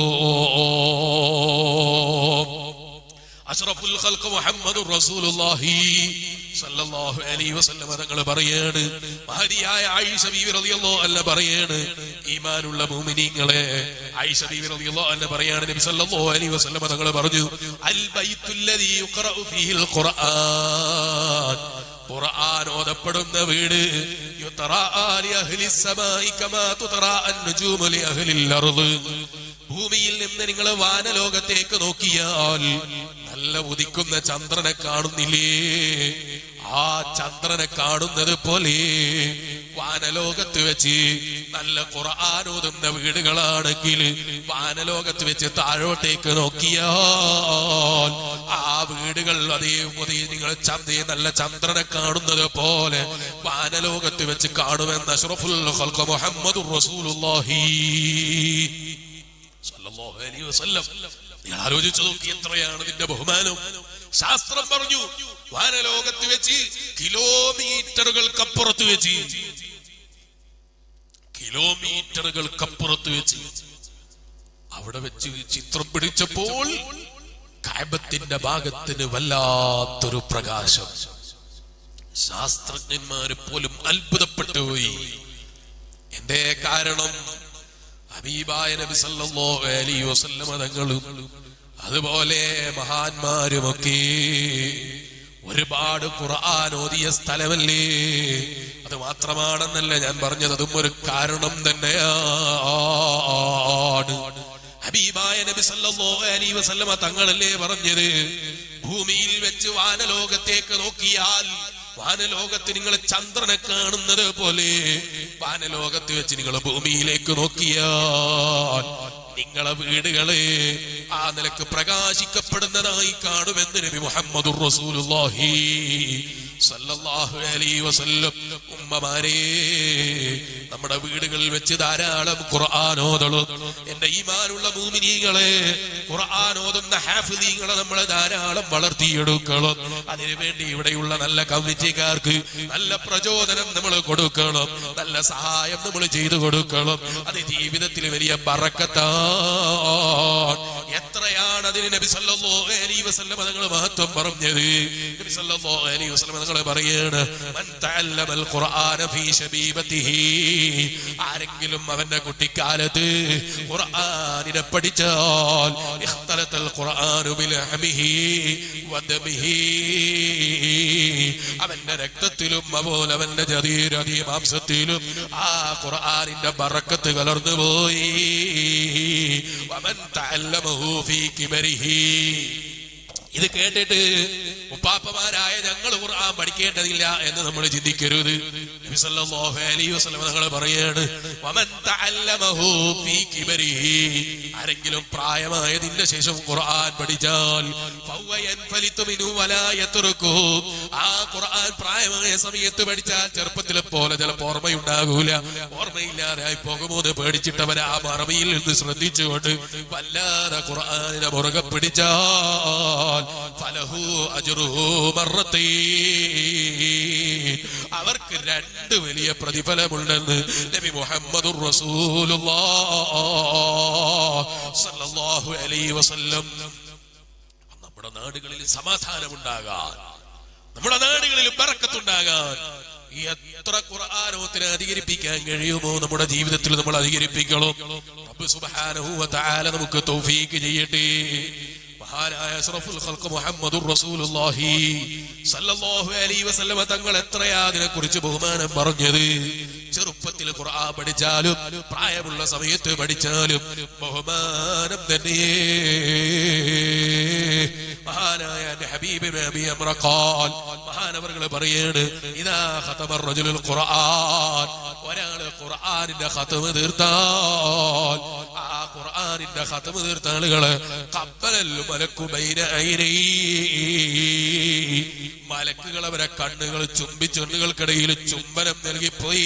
അഷ്റഫുൽ ഖൽഖ് മുഹമ്മദുർ റസൂലുള്ളാഹി സല്ലല്ലാഹു അലൈഹി വസല്ലം തങ്ങൾ പറയാണ് മഹദിയായ ആയിഷ ബീവി റളിയല്ലാഹു അൻഹ പറയാണ് ഈമാനുള്ള മുഅ്മിനീങ്ങളെ ആയിഷ ബീവി റളിയല്ലാഹു അൻഹ പറയാണ് നബി സല്ലല്ലാഹു അലൈഹി വസല്ലം തങ്ങൾ പറഞ്ഞു അൽ ബൈത്തുല്ലദീ യുഖറഉ ഫീഹിൽ ഖുർആൻ ഖുർആൻ ഓതപ്പെടുന്ന വീട് യുതറാ ലി അഹ്ലി സമായി കമാ തുതറാ അൻ-നുജൂമു ലി അഹ്ലിൽ അർദ് ഭൂമിയിൽ നിന്ന് നിങ്ങൾ വാനലോകത്തേക്ക് നോക്കിയാൽ നല്ല ഉദിക്കുന്ന ചന്ദ്രനെ കാണുന്നില്ലേ ആ ചന്ദ്രനെ കാണുന്നത് പോലെ വാനലോകത്ത് വെച്ച് നല്ല ഖുർആാനോതുന്ന വീടുകളാണെങ്കിൽ വാനലോകത്ത് വെച്ച് താഴോട്ടേക്ക് നോക്കിയാൽ ആ വീടുകൾ അതേ അതേ നിങ്ങൾ ചന്ത നല്ല ചന്ദ്രനെ കാണുന്നത് പോലെ വാനലോകത്ത് വെച്ച് കാണുമെന്ന് അഷ്റഫുൽ ഖൽഖ് മുഹമ്മദുർ റസൂലുള്ളാഹി സല്ലല്ലാഹു അലൈഹി വസല്ലം നിങ്ങൾ ആലോചിച്ചു നോക്കി എത്രയാണ് ഇതിന്റെ ബഹുമാനം ശാസ്ത്രം പറഞ്ഞു വാനലോകത്ത് വെച്ച് കിലോമീറ്ററുകൾക്കപ്പുറത്ത് വെച്ച് കിലോമീറ്ററുകൾക്കപ്പുറത്ത് വെച്ച് അവിടെ വെച്ച് ചിത്രം പിടിച്ചപ്പോൾ കാബത്തിന്റെ ഭാഗത്തിന് വല്ലാത്തൊരു പ്രകാശം ശാസ്ത്രജ്ഞന്മാര് പോലും അത്ഭുതപ്പെട്ടു പോയി എന്തേ കാരണം ഹബീബായ നബി സല്ലല്ലാഹു അലൈഹി വസല്ലമ തങ്ങളും അതുപോലെ മഹാന്മാരുമൊക്കെ ഒരുപാട് ഖുർആൻ ഓതിയ സ്ഥലമല്ലേ അത് മാത്രമാണെന്നല്ല ഞാൻ പറഞ്ഞത് അതും ഒരു കാരണം തന്നെയാണ് ഹബീബായ നബി സല്ലല്ലാഹു അലൈഹി വസല്ലമ തങ്ങളല്ലേ പറഞ്ഞത് ഭൂമിയിൽ വെച്ച് വാനലോകത്തേക്ക് നോക്കിയാൽ വാനലോകത്ത് നിങ്ങൾ ചന്ദ്രനെ കാണുന്നത് പോലെ വാനലോകത്ത് വെച്ച് നിങ്ങൾ ഭൂമിയിലേക്ക് നോക്കിയാൽ നിങ്ങളെ വീടുകളെ ആ നിലക്ക് പ്രകാശിക്കപ്പെടുന്നതായി കാണുമെന്ന് നബി മുഹമ്മദുർ റസൂലുള്ളാഹി സല്ലല്ലാഹു അലൈഹി വസല്ലം ഉമ്മമാരെ നമ്മുടെ വീടുകളിൽ വെച്ച് ധാരാളം ഖുർആൻ ഓതണം എന്റെ ഈമാനുള്ള മൂമിനീകളെ ഖുർആൻ ഓതുന്ന ഹാഫിദീങ്ങളെ നമ്മൾ ധാരാളം വളർത്തിയെടുക്കണം അതിനുവേണ്ടി ഇവിടെയുള്ള നല്ല കമ്മിറ്റിക്കാർക്ക് നല്ല പ്രചോദനം നമ്മൾ കൊടുക്കണം നല്ല സഹായം നമ്മൾ ചെയ്തു കൊടുക്കണം അത് ജീവിതത്തിൽ വലിയ ബറക്കത്താണ് നബി സല്ലല്ലാഹു അലൈഹി വസല്ലം തങ്ങൾ മഹത്വം പറഞ്ഞത് നബി സല്ലല്ലാഹു അലൈഹി വസല്ലം തങ്ങൾ പറയാണ് മൻ തഅല്ലമൽ ഖുർആന ഫീ ശബീബതിഹി ആരെങ്കിലും അവന്റെ കുട്ടിക്കാലത്ത് ഖുർആനിനെ പഠിച്ചാൽ ഇഖ്തലത്തൽ ഖുർആനു ബിലഹമിഹി വദമിഹി അവന്റെ രക്തത്തിലും അതുപോലെ അവന്റെ ജതീരതി മാംസത്തിലും ആ ഖുർആനിന്റെ ബറക്കത്ത് കലർന്നു പോയി വമൻ തഅല്ലമഹു ഫീ കിബരിഹി ഇത് കേട്ടിട്ട് ഉപ്പാപ്പമാരായ ഞങ്ങൾ ഖുർആൻ പഠിക്കേണ്ടതില്ല എന്ന് നമ്മൾ ചിന്തിക്കരുത് നബി സല്ലല്ലാഹു അലൈഹി വസല്ലം തങ്ങൾ പറയാണ് വമൻ തഅല്ലമഹു ഫീ കിബരിഹി ആരെങ്കിലും പ്രായമായതിന്റെ ശേഷം ഖുർആൻ പഠിച്ചാൽ ഫഹുവ യൻഫലിതു മിൻഹു വലാ യത്റുകുഹു ആ ഖുർആൻ പ്രായമായ സമയത്ത് പഠിച്ചാൽ ചെറുപ്പത്തിലെ പോലെ ചിലപ്പോൾ ഓർമ്മയുണ്ടാകൂല ഓർമ്മയില്ലാതായി പോകുമോന്ന് പേടിച്ചിട്ടവർ ആ മറവിയിൽ നിന്ന് ശ്രദ്ധിച്ചുകൊണ്ട് വല്ലാതെ ഖുർആനിനെ മുറുകെ പിടിച്ചാൽ ഫലഹു അജ്റുഹു മർറത്തൈൻ അവർക്ക് രണ്ട് വലിയ പ്രതിഫലമുണ്ടെന്ന് നബി മുഹമ്മദുർ റസൂലുള്ളാഹ് സല്ലല്ലാഹു അലൈഹി വസല്ലം നമ്മുടെ നാടുകളിൽ സമാധാനമുണ്ടാകാൻ നമ്മുടെ നാടുകളിൽ ബറക്കത്തുണ്ടാകാൻ എത്ര ഖുർആാനോത്തിന് അധികരിപ്പിക്കാൻ കഴിയുമോ നമ്മുടെ ജീവിതത്തിൽ നമ്മൾ അധികരിപ്പിക്കണം റബ്ബ് സുബ്ഹാനഹു വ തആല നമുക്ക് തൗഫീക്ക് ചെയ്യട്ടെ മഹാനായ അഷ്റഫുൽ ഖൽഖ് മുഹമ്മദുർ റസൂലുള്ളാഹി സല്ലല്ലാഹു അലൈഹി വസല്ലമ തങ്ങൾ എത്രയാ അതിനെ കുറിച്ച് ബഹുമാനം പറഞ്ഞത് ചെറുപ്പത്തിൽ ഖുർആൻ പഠിച്ചാലും പ്രായമുള്ള സമയത്ത് പഠിച്ചാലും ബഹുമാനം തന്നെ മഹാനായ എന്റെ ഹബീബ് നബി അമ്ര ഖാൽ മഹാനവറുകൾ പറയാണ് ഇതാ ഖതമ റജുലുൽ ഖുർആൻ ഒരാള് ഖുർആനിന്റെ ഖതമ തീർത്താൽ ആ ഖുർആനിന്റെ ഖതമ തീർത്ത ആളുകള് കപ്പലൽ മലക്കു ബൈന ഐനൈ മലക്കുകൾ അവരെ കണ്ണുകൾ ചുംബിച്ചുണ്ണുകൾക്കിടയിൽ ചുംബനം നൽകിപ്പോയി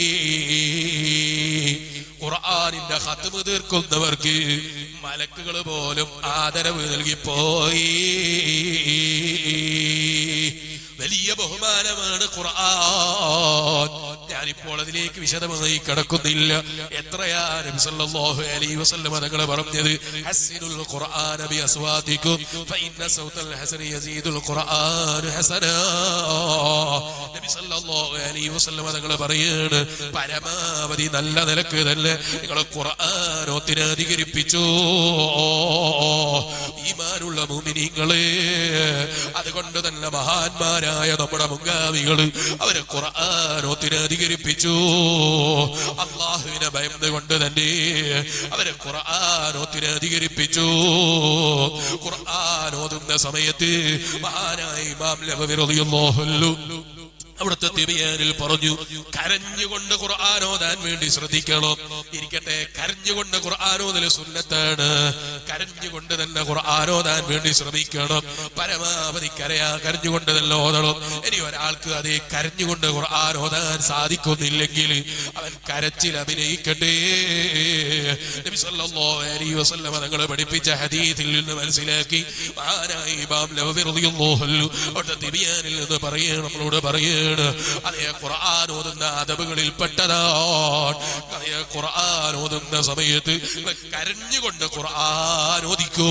ഖുർആനിന്റെ ഖതമ തീർക്കുന്നവർക്ക് മലക്കുകൾ പോലും ആദരവ് നൽകിപ്പോയി വലിയ ബഹുമാനമാണ് ഖുർആൻ ഞാനിപ്പോൾ അതിലേക്ക് വിശദമായി കടക്കുന്നില്ല എത്രയാ നബി സല്ലല്ലാഹു അലൈഹി വസല്ലം തങ്ങൾ പറഞ്ഞത് ഹസ്സിനുൽ ഖുർആന ബി അസ്വാതികും ഫഇന്ന സൗതൽ ഹസനി യസീദുൽ ഖുർആൻ ഹസനാ നബി സല്ലല്ലാഹു അലൈഹി വസല്ലം തങ്ങൾ പറയാണ് പരമാവധി നല്ല നിലക്ക് തന്നെ നിങ്ങൾ ഖുർആനോത്തിനെ അധികരിപ്പിച്ചു ഈമാനുള്ള മുഅ്മിനീങ്ങളെ അതുകൊണ്ട് തന്നെ മഹാന്മാരായ നമ്മുടെ മുങ്കാവികൾ അവരെ ഖുർആനോത്തിനെ അധികരിപ്പിച്ചു അള്ളാഹുവിനെ ഭയന്നുകൊണ്ട് തന്നെ അവരെ ഖുർആനോത്തിനെ അധികരിപ്പിച്ചു ഖുർആനോതുന്ന സമയത്ത് മഹാനായ ഇമാം ലബവി റളിയല്ലാഹു അൻഹു അവിടുത്തെ തിബിയാനിൽ പറഞ്ഞു കരഞ്ഞുകൊണ്ട് ഖുർആാനോദാൻ വേണ്ടി ശ്രദ്ധിക്കണം ഇരിക്കട്ടെ കരഞ്ഞുകൊണ്ട് ഖുർആാനോദൽ സുന്നത്താണ് കരഞ്ഞുകൊണ്ട് തന്നെ ഖുർആാനോദാൻ വേണ്ടി ശ്രമിക്കണം പരമാവധി കരയാ കരഞ്ഞുകൊണ്ട് തന്നെ ഓതണം ഇനി ഒരാൾക്ക് അത് കരഞ്ഞുകൊണ്ട് ഖുർആാനോദാൻ സാധിക്കുന്നില്ലെങ്കിൽ അവൻ കരച്ചിൽ അഭിനയിക്കട്ടെ നബി സല്ലല്ലാഹു അലൈഹി വസല്ലമ തങ്ങൾ പഠിപ്പിച്ച ഹദീസിൽ നിന്ന് മനസ്സിലാക്കി മഹാനായ ഇമാം ലവ്വി റളിയല്ലാഹു അൻഹു അവിടുത്തെ തിബിയാനിൽ നിന്ന് പറയുകയാണ് നമ്മളോട് പറയുകയാണ് അതേ ഖുർആൻ ഓതുന്ന അതബുകളിൽ പെട്ടതാണ് അതേ ഖുർആൻ ഓതുന്ന സമയത്ത് നിങ്ങൾ കരഞ്ഞുകൊണ്ട് ഖുർആൻ ഓദിക്കോ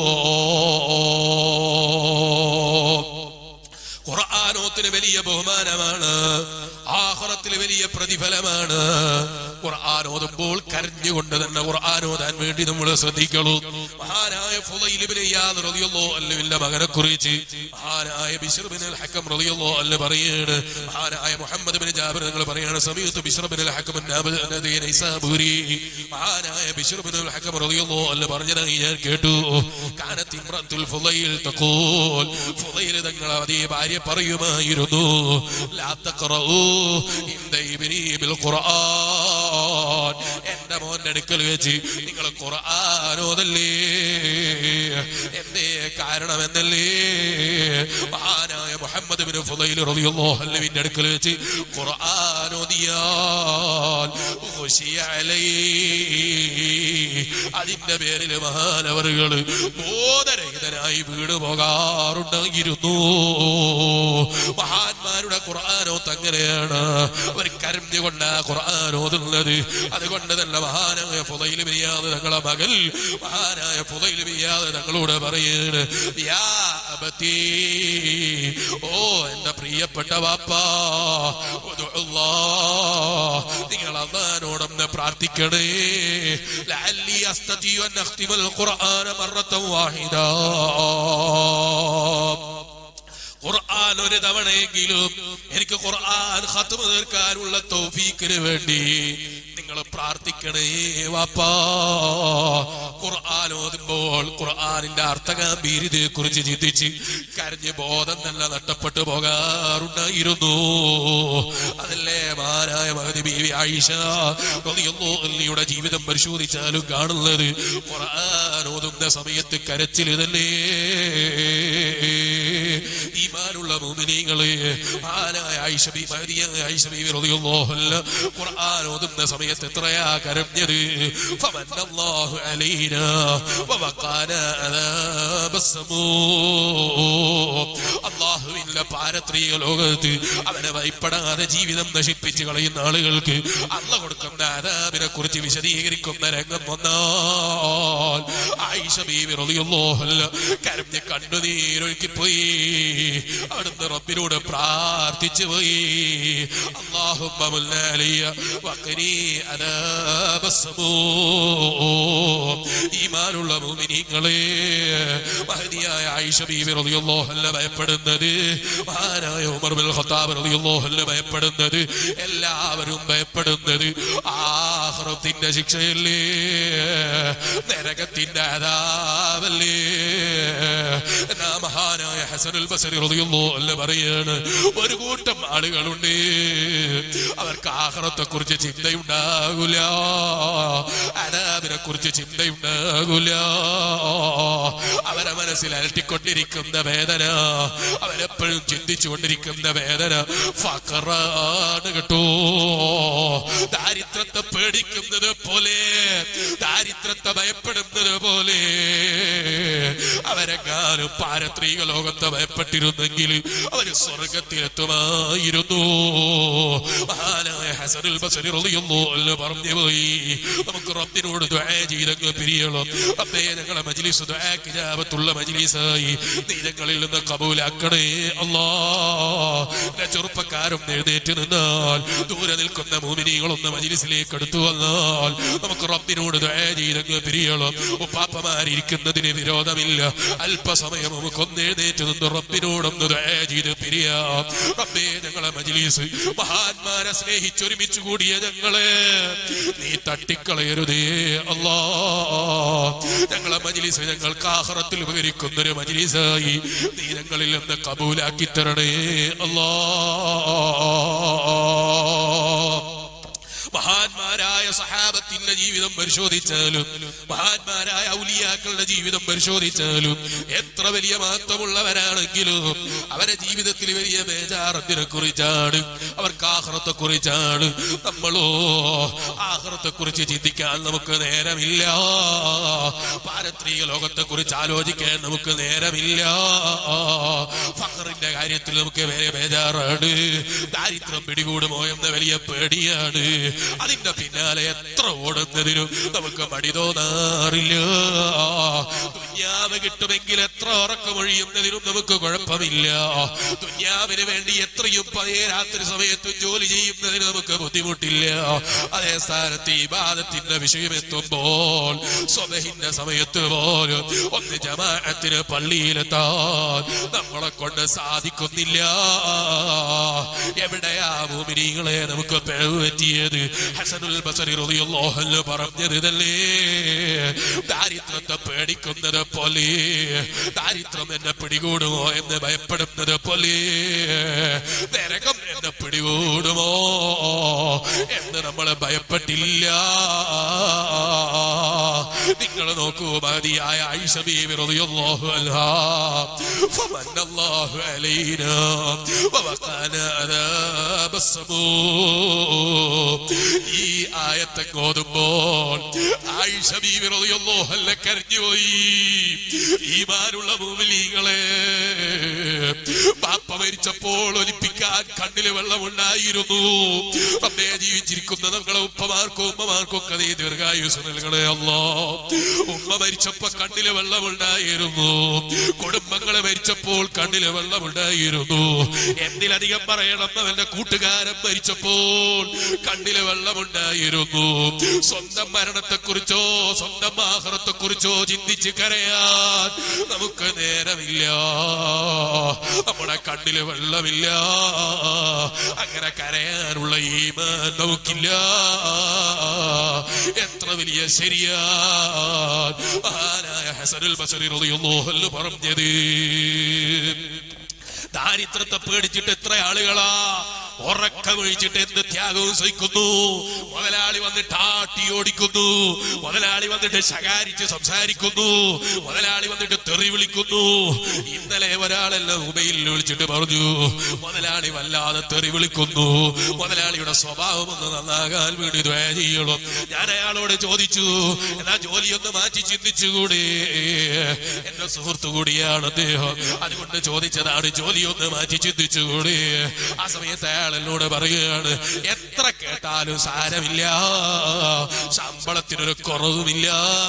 ഖുർആാനോത്തിന് വലിയ ബഹുമാനമാണ് ആഹ്റത്തിൽ വലിയ പ്രതിഫലമാണ് ഖുർആൻ ഓതുമ്പോൾ കരഞ്ഞുകൊണ്ട് തന്നെ ഖുർആൻ ഓതാൻ വേണ്ടി നമ്മൾ ശ്രദ്ധിക്കണം മഹാനായ ഫുളൈൽ ഇബ്നു ഇയാദ് റളിയല്ലാഹു അൻഹുവിന്റെ മകനെ കുറിച്ച് മഹാനായ ബിശ്ർ ബിൻ അൽ ഹക്കം റളിയല്ലാഹു അൻഹു പറയാണ് മഹാനായ മുഹമ്മദ് ബിൻ ജാബിർ നിങ്ങൾ പറയാണ് സമയത്ത് ബിശ്ർ ബിൻ അൽ ഹക്കം നബി നൈസാബൂരി മഹാനായ ബിശ്ർ ബിൻ അൽ ഹക്കം റളിയല്ലാഹു അൻഹു പറഞ്ഞതായി ഞാൻ കേട്ടു കാനത്ത് ഇമ്രത്തുൽ ഫുളൈൽ തഖൂൽ ഫുളൈൽ തങ്ങൾ അതേ ഭാര്യ പറയുമായിരുന്നു ലാ തഖറഊ ഇന്ദ ഇബ്നി ബിൽ ഖുർആൻ എന്റെ മോന്റെ അടുക്കൽ വെച്ച് നിങ്ങൾ ഖുർആൻ ഓതല്ലേ എന്തേ കാരണം എന്നല്ലേ മഹാനായ മുഹമ്മദ് ബിൻ ഫുളൈൽ റളിയല്ലാഹു അൻഹുവിന്റെ അടുക്കൽ വെച്ച് ഖുർആൻ ഓതിയാൽ ഖുശിയ അലൈഹി അതിന്റെ പേരിൽ മഹാനവറുകൾ ബോധരഹിത രോഗാതുരനായി വീട് പോകാറുണ്ടായിരുന്നു മഹാന്മാരുടെ ഖുർആാനോ തങ്ങനെയാണ് അവർ കരഞ്ഞുകൊണ്ട് ഖുർആൻ ഓതുന്നത് അതുകൊണ്ട് തന്നെ മഹാനായ ഫുതയിൽ ബിരിയാദ് തങ്ങളെ മകൾ മഹാനായ ഫുതയിൽ ബിരിയാദ് തങ്ങളോട് പറയാണ് യാ അബത്തീ ഓ എന്റെ പ്രിയപ്പെട്ട വാപ്പാ ഉദ്ഉല്ലാ. നിങ്ങൾ അള്ളാനോടൊന്ന് പ്രാർത്ഥിക്കണേ ലഅല്ലി അസ്തതിയു അൻ അഖ്തിമൽ ഖുർആന മറത്തൻ വാഹിദ ഖുർആൻ ഒരു തവണയെങ്കിലും എനിക്ക് ഖുർആൻ ഖത്മ തീർക്കാനുള്ള തൗഫീക്കിന് വേണ്ടി നിങ്ങൾ പ്രാർത്ഥിക്കണേ വാപ്പാ ഖുർആൻ ഓതുമ്പോൾ ഖുർആനിന്റെ അർത്ഥഗാംഭീര്യതയെ കുറിച്ച് ചിന്തിച്ച് കരഞ്ഞ് ബോധം തന്നെ നഷ്ടപ്പെട്ടു പോകാറുണ്ടായിരുന്നു അതല്ലേ മാനായ മഹതി ബീവി ആയിഷ റളിയല്ലാഹു അൻഹയുടെ ജീവിതം പരിശോധിച്ചാലും കാണുന്നത് ഖുർആൻ ഓതുന്ന സമയത്ത് കരച്ചിൽ തന്നെ ഈമാനുള്ള മുഅ്മിനീങ്ങളെ ആനായ ആയിഷ ബി മഹദിയായ ആയിഷ ബീവി റളിയല്ലാഹു അൻഹ ഖുർആൻ ഓതുന്ന സമയത്ത് എത്രയാ കരഞ്ഞത് ഫമന്നല്ലാഹു അലൈനാ വവഖാനാ അദാബസ്സമൂ അള്ളാഹുവിന്റെ പാരത്രിക ലോകത്ത് അവനെ ഭയപ്പെടാതെ ജീവിതം നശിപ്പിച്ച് കളയുന്ന ആളുകൾക്ക് അള്ള കൊടുക്കുന്ന അതാബിനെ കുറിച്ച് വിശദീകരിക്കുന്ന രംഗം വന്നാൽ ആയിഷ ബീവി റളിയല്ലാഹു അൻഹ കരഞ്ഞ് കണ്ണുനീരൊഴുക്കി പോയി അവിടുന്ന് റബ്ബിനോട് പ്രാർത്ഥിച്ചു പോയി അല്ലാഹുമ്മ മുല്ലാലിയ വഖനി അദാബസ്സമൂ ഈമാനുള്ള മുഅ്മിനീങ്ങളെ മഹദിയായ ആയിഷ ബീവി റളിയല്ലാഹു അൻഹ ഭയപ്പെടുന്നത് മഹാനായ ഉമർ ബിൻ ഖത്താബ് റളിയല്ലാഹു അൻഹു ഭയപ്പെടുന്നത് എല്ലാവരും ഭയപ്പെടുന്നത് ആഖിറത്തിന്റെ ശിക്ഷയല്ലേ നരകത്തിന്റെ അതാവല്ലേ എന്നാ മഹാനായ ഹസനുൽ ബസരി റളിയല്ലാഹു അൻഹു പറയാണ് ഒരു കൂട്ടം ആളുകളുണ്ട് അവർക്ക് ആഖിറത്തെ കുറിച്ച് ചിന്തയുണ്ടാകൂല അതാബിനെ കുറിച്ച് ചിന്തയുണ്ടാകൂല അവരെ മനസ്സിൽ അലട്ടിക്കൊണ്ടിരിക്കുന്ന വേദന അവരെപ്പോഴും ചിന്തിച്ചുകൊണ്ടിരിക്കുന്ന വേദന ഫക്കറാണ് കേട്ടോ ദാരിദ്ര്യത്തെ പേടിക്കുന്നത് പോലെ ദാരിദ്ര്യത്തെ ഭയപ്പെടുന്നത് പോലെ അവരെക്കാളും പാരത്രിക ലോകത്തെ ഭയപ്പെട്ടിരുന്നെങ്കിൽ അവര് സ്വർഗത്തിലെത്തുമായിരുന്നു മഹാനായ ഹസനുൽ ബസരി റളിയല്ലാഹു അൻഹു പറഞ്ഞു പോയി നമുക്ക് റബ്ബിനോട് ദുആ ചെയ്തങ്ങ് പിരിയണം റബ്ബേ ഞങ്ങളെ മജ്ലിസ് ദുആ കിജാബത്തുള്ള മജ്ലിസായി നീ ഞങ്ങളിൽ നിന്ന് കബൂലാക്കണേ അല്ലാ എന്റെ ചെറുപ്പക്കാരും എഴുന്നേറ്റ് നിന്നാൽ ദൂരെ നിൽക്കുന്ന മൂമിനികളൊന്ന് മജ്ലിസിലേക്ക് എടുത്തു വന്നാൽ നമുക്ക് റബ്ബിനോട് ദുആ ചെയ്തങ്ങ് പിരിയണം ഉപ്പാപ്പമാരിയ്ക്കുന്നതിന് വിരോധമില്ല അല്പസമയം നമുക്കൊന്ന് എഴുന്നേറ്റ് നിന്ന് റബ്ബിനോടൊന്ന് ദുആ ചെയ്ത് പിരിയാം റബ്ബേ ഞങ്ങളെ മജ്ലിസ് മഹാന്മാരെ സ്നേഹിച്ചൊരുമിച്ച് കൂടിയ ഞങ്ങളെ നീ തട്ടിക്കളയരുതേ അല്ലാ ഞങ്ങളെ മജ്ലിസ് ഞങ്ങൾക്ക് ആഹ്റത്തിൽ ഉപകരിക്കുന്ന ഒരു മജ്ലിസായി നീ ഞങ്ങളിൽ നിന്ന് കബൂലാക്കി തരണേ അല്ലാ മഹാന്മാരായ സഹാബത്തിന്റെ ജീവിതം പരിശോധിച്ചാലും മഹാന്മാരായ ഔലിയാക്കളുടെ ജീവിതം പരിശോധിച്ചാലും എത്ര വലിയ മഹത്വമുള്ളവരാണെങ്കിലും അവരെ ജീവിതത്തിൽ വലിയ ബേജാറത്തിനെ കുറിച്ചാണ് അവർക്ക് ആഹ്റത്തെ കുറിച്ചാണ് നമ്മളോ ആഹ്റത്തെ കുറിച്ച് ചിന്തിക്കാൻ നമുക്ക് നേരമില്ല പാരത്രിക ലോകത്തെ കുറിച്ച് ആലോചിക്കാൻ നമുക്ക് നേരമില്ല ഫഖറിന്റെ കാര്യത്തിൽ നമുക്ക് വേറെ ബേജാറാണ് ദാരിദ്ര്യം പിടികൂടുമോ എന്ന വലിയ പേടിയാണ് അതിന്റെ പിന്നാലെ എത്ര ഓടുന്നതിനും നമുക്ക് മടി തോന്നാറില്ല ദുന്യാവ് കിട്ടുമെങ്കിൽ എത്ര ഉറക്കമൊഴിയുന്നതിനും നമുക്ക് കുഴപ്പമില്ല ദുന്യാവിന് വേണ്ടി എത്രയും പതേ രാത്രി സമയത്തും ജോലി ചെയ്യുന്നതിന് നമുക്ക് ബുദ്ധിമുട്ടില്ല അതേ സ്ഥാനത്ത് ഈ ബാധത്തിന്റെ വിഷയം എത്തുമ്പോൾ സ്വബഹിന്റെ സമയത്ത് പോലും ഒന്ന് ജമാഅത്തിന് പള്ളിയിലെത്താൻ നമ്മളെ കൊണ്ട് സാധിക്കുന്നില്ല എവിടെയാ ഭൂമിനികളെ നമുക്ക് പിഴവ് പറ്റിയത് ഹസനുൽ ബസരി റളിയല്ലാഹു അൻഹു പറഞ്ഞത് ഇതല്ലേ ദാരിദ്ര്യത്തെ പേടിക്കുന്നത് പോലെ ദാരിദ്ര്യം എന്നെ പിടികൂടുമോ എന്ന് ഭയപ്പെടുന്നത് പോലെ നരകം എന്നെ പിടികൂടുമോ എന്ന് നമ്മൾ ഭയപ്പെട്ടില്ല നിങ്ങൾ നോക്കൂ മതിയായ ആയിഷ ബീവി റളിയല്ലാഹു അൻഹാ ഫമന്നല്ലാഹു അലൈനാ വവഖാനാ അദാബസ്സമൂ ഈ ആയത്തെ ഓതുമ്പോൾ ആയിഷ ബീവി റളിയല്ലാഹു അൻഹ കരഞ്ഞുപോയി ഈമാനുള്ള ഭൂമിലീകളെ പാപ്പ മരിച്ചപ്പോൾ ഒലിപ്പിക്കാൻ കണ്ണില് വെള്ളമുണ്ടായിരുന്നു അമ്മയെ ജീവിച്ചിരിക്കുന്ന നമ്മളെ ഉപ്പമാർക്കും ഉമ്മമാർക്കും ഒക്കെ നീ ദീർഘായുസ് നൽകണേ അല്ലോ ഉമ്മ മരിച്ചപ്പോ കണ്ണില് വെള്ളമുണ്ടായിരുന്നു കുടുംബങ്ങളെ മരിച്ചപ്പോൾ കണ്ണില് വെള്ളമുണ്ടായിരുന്നു എന്തിലധികം പറയണം അവന്റെ കൂട്ടുകാരൻ മരിച്ചപ്പോൾ കണ്ണില് വെള്ളമുണ്ടായിരുന്നു സ്വന്തം മരണത്തെക്കുറിച്ചോ സ്വന്തം ആഹാരത്തെക്കുറിച്ചോ ചിന്തിച്ച് കരയാൻ നമുക്ക് നേരമില്ല നമ്മുടെ കണ്ണില് വെള്ളമില്ല അങ്ങനെ കരയാനുള്ള ഈമാൻ നമുക്കില്ല എത്ര വലിയ ശരിയാ മഹാനായ ഹസനുൽ ബസരി റളിയല്ലാഹു അൻഹു പറഞ്ഞത് ദാരിദ്ര്യത്തെ പേടിച്ചിട്ട് എത്ര ആളുകളാ ഉറക്കമൊഴിച്ചിട്ട് എന്ത് ത്യാഗവും സഹിക്കുന്നു മുതലാളി വന്നിട്ട് ആട്ടി ഓടിക്കുന്നു മുതലാളി വന്നിട്ട് ശകാരിച്ച് സംസാരിക്കുന്നു മുതലാളി വന്നിട്ട് തെറി വിളിക്കുന്നു ഇന്നലെ ഒരാളെല്ലാം ഉബയിൽ വിളിച്ചിട്ട് പറഞ്ഞു മുതലാളി വല്ലാതെ തെറി വിളിക്കുന്നു മുതലാളിയുടെ സ്വഭാവം ഒന്ന് നന്നാകാൻ വേണ്ടി ദ്വയ ചെയ്യണം ഞാൻ അയാളോട് ചോദിച്ചു എന്നാ ജോലിയൊന്ന് മാറ്റി ചിന്തിച്ചുകൂടി എന്റെ സുഹൃത്തു കൂടിയാണ് അദ്ദേഹം അതുകൊണ്ട് ചോദിച്ചതാണ് ജോലി ഒന്ന് മാറ്റി ചിന്തിച്ചുകൂടി ആ സമയത്ത് അയാൾ എന്നോട് പറയുകയാണ് എത്ര കേട്ടാലും സാരമില്ല ശമ്പളത്തിനൊരു കുറവുമില്ല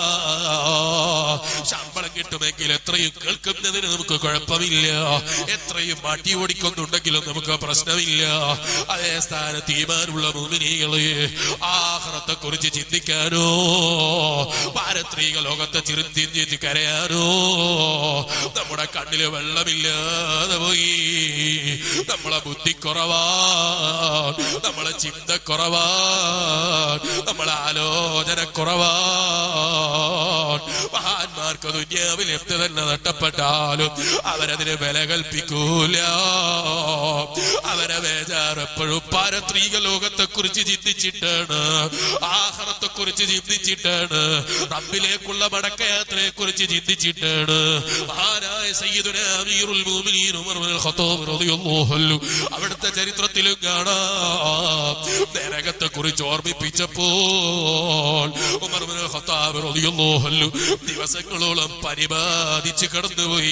ശമ്പളം കിട്ടുമെങ്കിൽ എത്രയും കേൾക്കുന്നതിന് നമുക്ക് കുഴപ്പമില്ല എത്രയും മടി ഓടിക്കൊന്നുണ്ടെങ്കിലും നമുക്ക് പ്രശ്നമില്ല അതേ സ്ഥാനത്ത് ഈമാനുള്ള മുമിനികളെ ആഹ്റത്തെ കുറിച്ച് ചിന്തിക്കാനോ പാരത്രിക ലോകത്തെ ചിന്തിച്ച് കരയാനോ നമ്മുടെ കണ്ണില് വെള്ളമില്ലാതെ പോയി നമ്മളെ ബുദ്ധി കുറവാ നമ്മളെ ചിന്ത കുറവാ നമ്മളെ ആലോചന കുറവാ മഹാന്മാർക്ക് ദുന്യാവിൽ എന്ത് തന്നെ നഷ്ടപ്പെട്ടാലും അവരതിന് വില കൽപ്പിക്കൂല അവരെ ബേജാറ് എപ്പോഴും പാരത്രിക ലോകത്തെ കുറിച്ച് ചിന്തിച്ചിട്ടാണ് ആഹാരത്തെ കുറിച്ച് ചിന്തിച്ചിട്ടാണ് റബ്ബിലേക്കുള്ള മടക്കയാത്രയെ കുറിച്ച് ചിന്തിച്ചിട്ടാണ് മഹാനായ സയ്യിദുന അമീറുൽ മുഅ്മിനീൻ ഉമർ ഇബ്നുൽ ഖത്താബ് റളിയല്ലാഹു അൻഹു അവിടുത്തെ ചരിത്രത്തിലും കാണാം നരകത്തെ കുറിച്ച് ഓർമ്മിപ്പിച്ചപ്പോൾ ഉമർ ഇബ്നുൽ ഖത്താബ് റളിയല്ലാഹു അൻഹു ദിവസങ്ങളോളം പരിപാലിച്ച് കടന്നുപോയി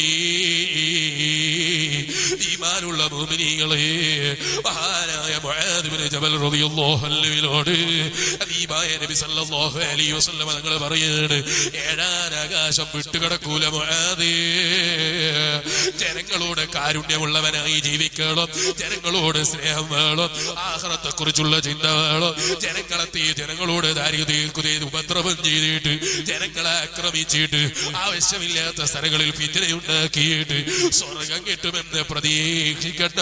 ഈമാനുള്ള മുഅ്മിനീങ്ങളെ മഹാനായ മുആദ് ഇബ്നു ജബൽ റളിയല്ലാഹു അൻഹുവിനോട് ഹബീബായ നബി സല്ലല്ലാഹു അലൈഹി വസല്ലം തങ്ങൾ പറയാണ് ഏഴാനാകാശം വിട്ടുകിടക്കൂല മുആദേ ജനങ്ങളോട് കാരുണ്യമുള്ളവനായി ജീവിക്കണം ജനങ്ങളോട് സ്നേഹം വേണം ആഹ്റത്തെ കുറിച്ചുള്ള ചിന്ത വേണം ജനങ്ങളെത്തി ജനങ്ങളോട് ദാരിദ്ര്യ ഉപദ്രവം ചെയ്തിട്ട് ജനങ്ങളെ ആക്രമിച്ചിട്ട് ആവശ്യമില്ലാത്ത സ്ഥലങ്ങളിൽ പിന്തിരയുണ്ടാക്കിയിട്ട് സ്വർഗം കിട്ടുമെന്ന് പ്രതീക്ഷിക്കണ്ട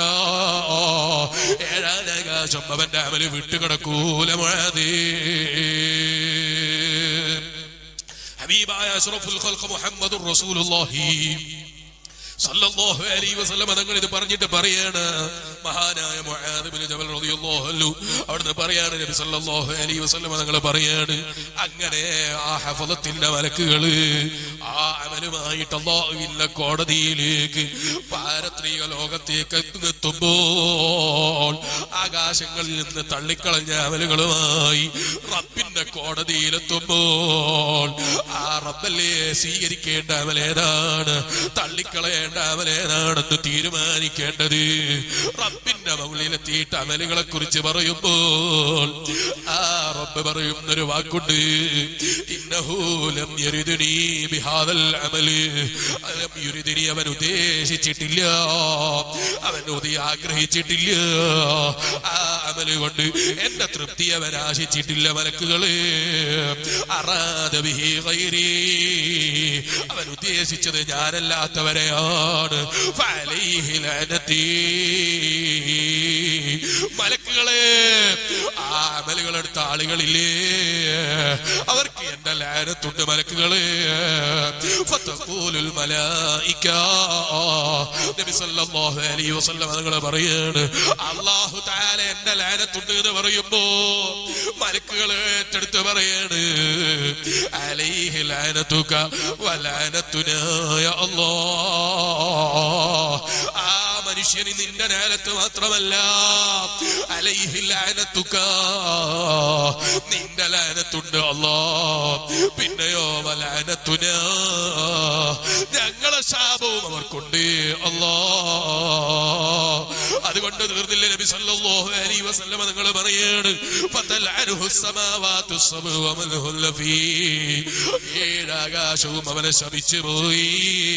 ഏഴാനാകാശം അവന്റെ അമല് വിട്ടുകിടക്കൂല മഴതേ ഹബീബായ അഷ്റഫുൽ ഖൽഖ് മുഹമ്മദുർ റസൂലുള്ളാഹി സല്ലല്ലാഹു അലൈഹി വസല്ലം തങ്ങൾ ഇത് പറഞ്ഞിട്ട് പറയാണ് മഹാനായ മുആദ് ഇബ്നു ജബൽ റളിയല്ലാഹു അൻഹു അവിടുന്ന് പറയാണ് നബി സല്ലല്ലാഹു അലൈഹി വസല്ലം തങ്ങൾ പറയാണ് അങ്ങനെ ആ ഹഫളത്തിന്റെ മലക്കുകള് ആ അമലുമായിട്ട് അല്ലാഹുവിന്റെ കോടതിയിലേക്ക് പാരത്രിക ലോകത്തേക്ക് എത്തുമ്പോൾ ആകാശങ്ങളിൽ നിന്ന് തള്ളിക്കളഞ്ഞ അമലുകളുമായി റബ്ബിന്റെ കോടതിയിലെത്തുമ്പോൾ ആ റബ്ബല്ലേ സ്വീകരിക്കേണ്ട അമലേതാണ് തള്ളിക്കളയേണ്ട അമലേതാണെന്ന് തീരുമാനിക്കേണ്ടത് റബ്ബിന്റെ മകളിലെത്തിയിട്ട് അമലുകളെ കുറിച്ച് പറയുമ്പോൾ ആ റബ്ബ് പറയുന്നൊരു വാക്കുണ്ട് ഇന്നഹൂലം യരുദിനി ബിഹാദൽ അമല് അലം യുരിദിനി അവൻ ഉദ്ദേശിച്ചിട്ടില്ല അവൻ ഉദി ആഗ്രഹിച്ചിട്ടില്ല ആ അമല് കൊണ്ട് എന്റെ തൃപ്തി അവൻ ആശിച്ചിട്ടില്ല മലക്കുകള് അറാദ ബിഹി ഗൈരി അവൻ ഉദ്ദേശിച്ചത് ഞാനല്ലാത്തവരെയാണ് ഫഅലൈഹി ലഅനതി മലക്കുകളെ ആ അമലുകളെടുത്ത ആളുകളില്ലേ അവർക്ക് എന്റെ ലാനത്തുണ്ട് മലക്കുകളെ ഫതഖൂലുൽ മലായിക നബി സല്ലല്ലാഹു അലൈഹി വസല്ലം അതുങ്ങളെ പറയാണ് അല്ലാഹു തആല എന്റെ ലാനത്തുണ്ട് എന്ന് പറയുമ്പോ മലക്കുകളെ ഏറ്റെടുത്ത് പറയാണ് അലൈഹി ലാനതുക വലാനത്തുനാ യാ അല്ലാഹ് ആ മനുഷ്യന് നിന്റെ നേരത്ത് മാത്രമല്ല അലൈഹി ലാനത്തുക നിന്റെ ലാനത്തുണ്ട് അല്ലാ പിന്നെയോ വലാനത്തുന ശമ്പള ശാപവും അവർക്കുണ്ട് അല്ലാ അതുകൊണ്ട് തീർന്നില്ല നബി സല്ലല്ലാഹു അലൈഹി വസല്ലമ നിങ്ങൾ പറയാണ് ഫതൽഅനുഹു സമാവാതു സബ്ഉ വമൻ ഹുല്ല ഫീ ഏഴാകാശവും അവനെ ശപിച്ചു പോയി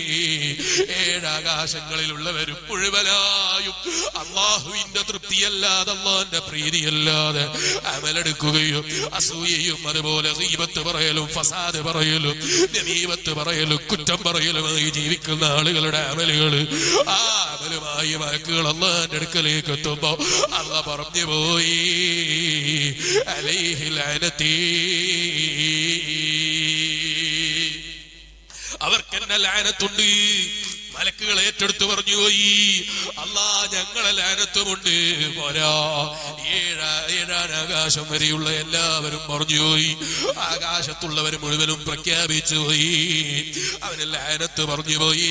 ഏഴാകാശങ്ങളിലുള്ളവരും മുഴുവനായും അള്ളാഹുവിന്റെ തൃപ്തിയല്ലാതെ അള്ളാന്റെ പ്രീതിയല്ലാതെ അമലെടുക്കുകയും അസൂയയും അതുപോലെ ഗീബത്ത് പറയലും ഫസാദ് പറയലും നമീമത്ത് പറയലും കുറ്റം പറയലുമായി ജീവിക്കുന്ന ആളുകളുടെ അമലുകൾ ആ അമലുമായി വാക്കുകൾ അള്ളാന്റെ അടുക്കലേക്ക് എത്തുമ്പോ അള്ള പറഞ്ഞു പോയി അലൈഹിൽ അവർക്ക് എന്നെ ലാനത്തുണ്ട് മലക്കുകൾ ഏറ്റെടുത്ത് പറഞ്ഞു പോയി അല്ലാ ഞങ്ങളെ ലാനത്തുമുണ്ട് പോരാ ഏഴ ഏഴാൻ ആകാശം വരെയുള്ള എല്ലാവരും പറഞ്ഞു പോയി ആകാശത്തുള്ളവർ മുഴുവനും പ്രഖ്യാപിച്ചു പോയി അവന് ലാനത്ത് പറഞ്ഞു പോയി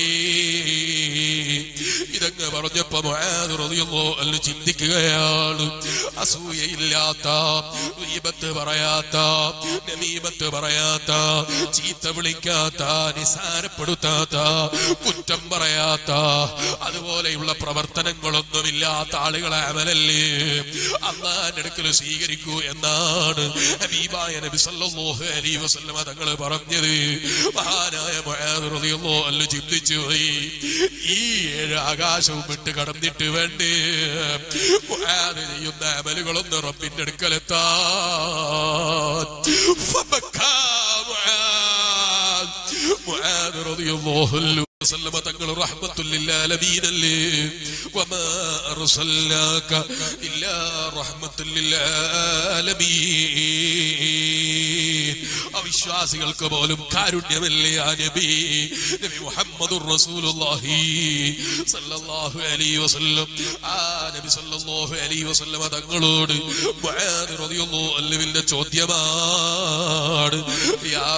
ഇതങ്ങ് പറഞ്ഞപ്പോ മുആദ് റളിയല്ലാഹു അൻഹു ചിന്തിക്കുകയാണ് അസൂയയില്ലാത്ത ഗീബത്ത് പറയാത്ത നമീമത്ത് പറയാത്ത ചീത്ത വിളിക്കാത്ത നിസാരപ്പെടുത്താത്ത കുറ്റം പറയാത്ത അതുപോലെയുള്ള പ്രവർത്തനങ്ങളൊന്നുമില്ലാത്ത ആളുകളെ അമലല്ലേ അള്ളാന്റെ അടുക്കൽ സ്വീകരിക്കൂ എന്നാണ് ഹബീബായ നബി സല്ലല്ലാഹു അലൈഹി വസല്ലമ തങ്ങൾ പറഞ്ഞത് മഹാനായ മുആദ് റളിയല്ലാഹു അൻഹു ചിന്തിച്ചു പോയി ഈ ഏഴ് ആകാശവും വിട്ട് കടന്നിട്ട് വേണ്ടേ മുആദ് ചെയ്യുന്ന അമലുകളൊന്ന് റബ്ബിന്റെ അടുക്കലെത്താൻ ഫബക്കാ മുആദ്. മുആദ് റളിയല്ലാഹു അൻഹു وسلم تقول رحمة للعالمين اللي وما أرسلناك إلا رحمة للعالمين അവിശ്വാസികൾക്ക് പോലും കാരുണ്യമല്ലേ ആ നബി നബി മുഹമ്മദുർ റസൂലുള്ളാഹി സല്ലല്ലാഹു അലൈഹി വസല്ലം ആ നബി സല്ലല്ലാഹു അലൈഹി വസല്ലം തങ്ങളോട് മുആദ് റളിയല്ലാഹു അൻഹുവിന്റെ ചോദ്യമാണ് യാ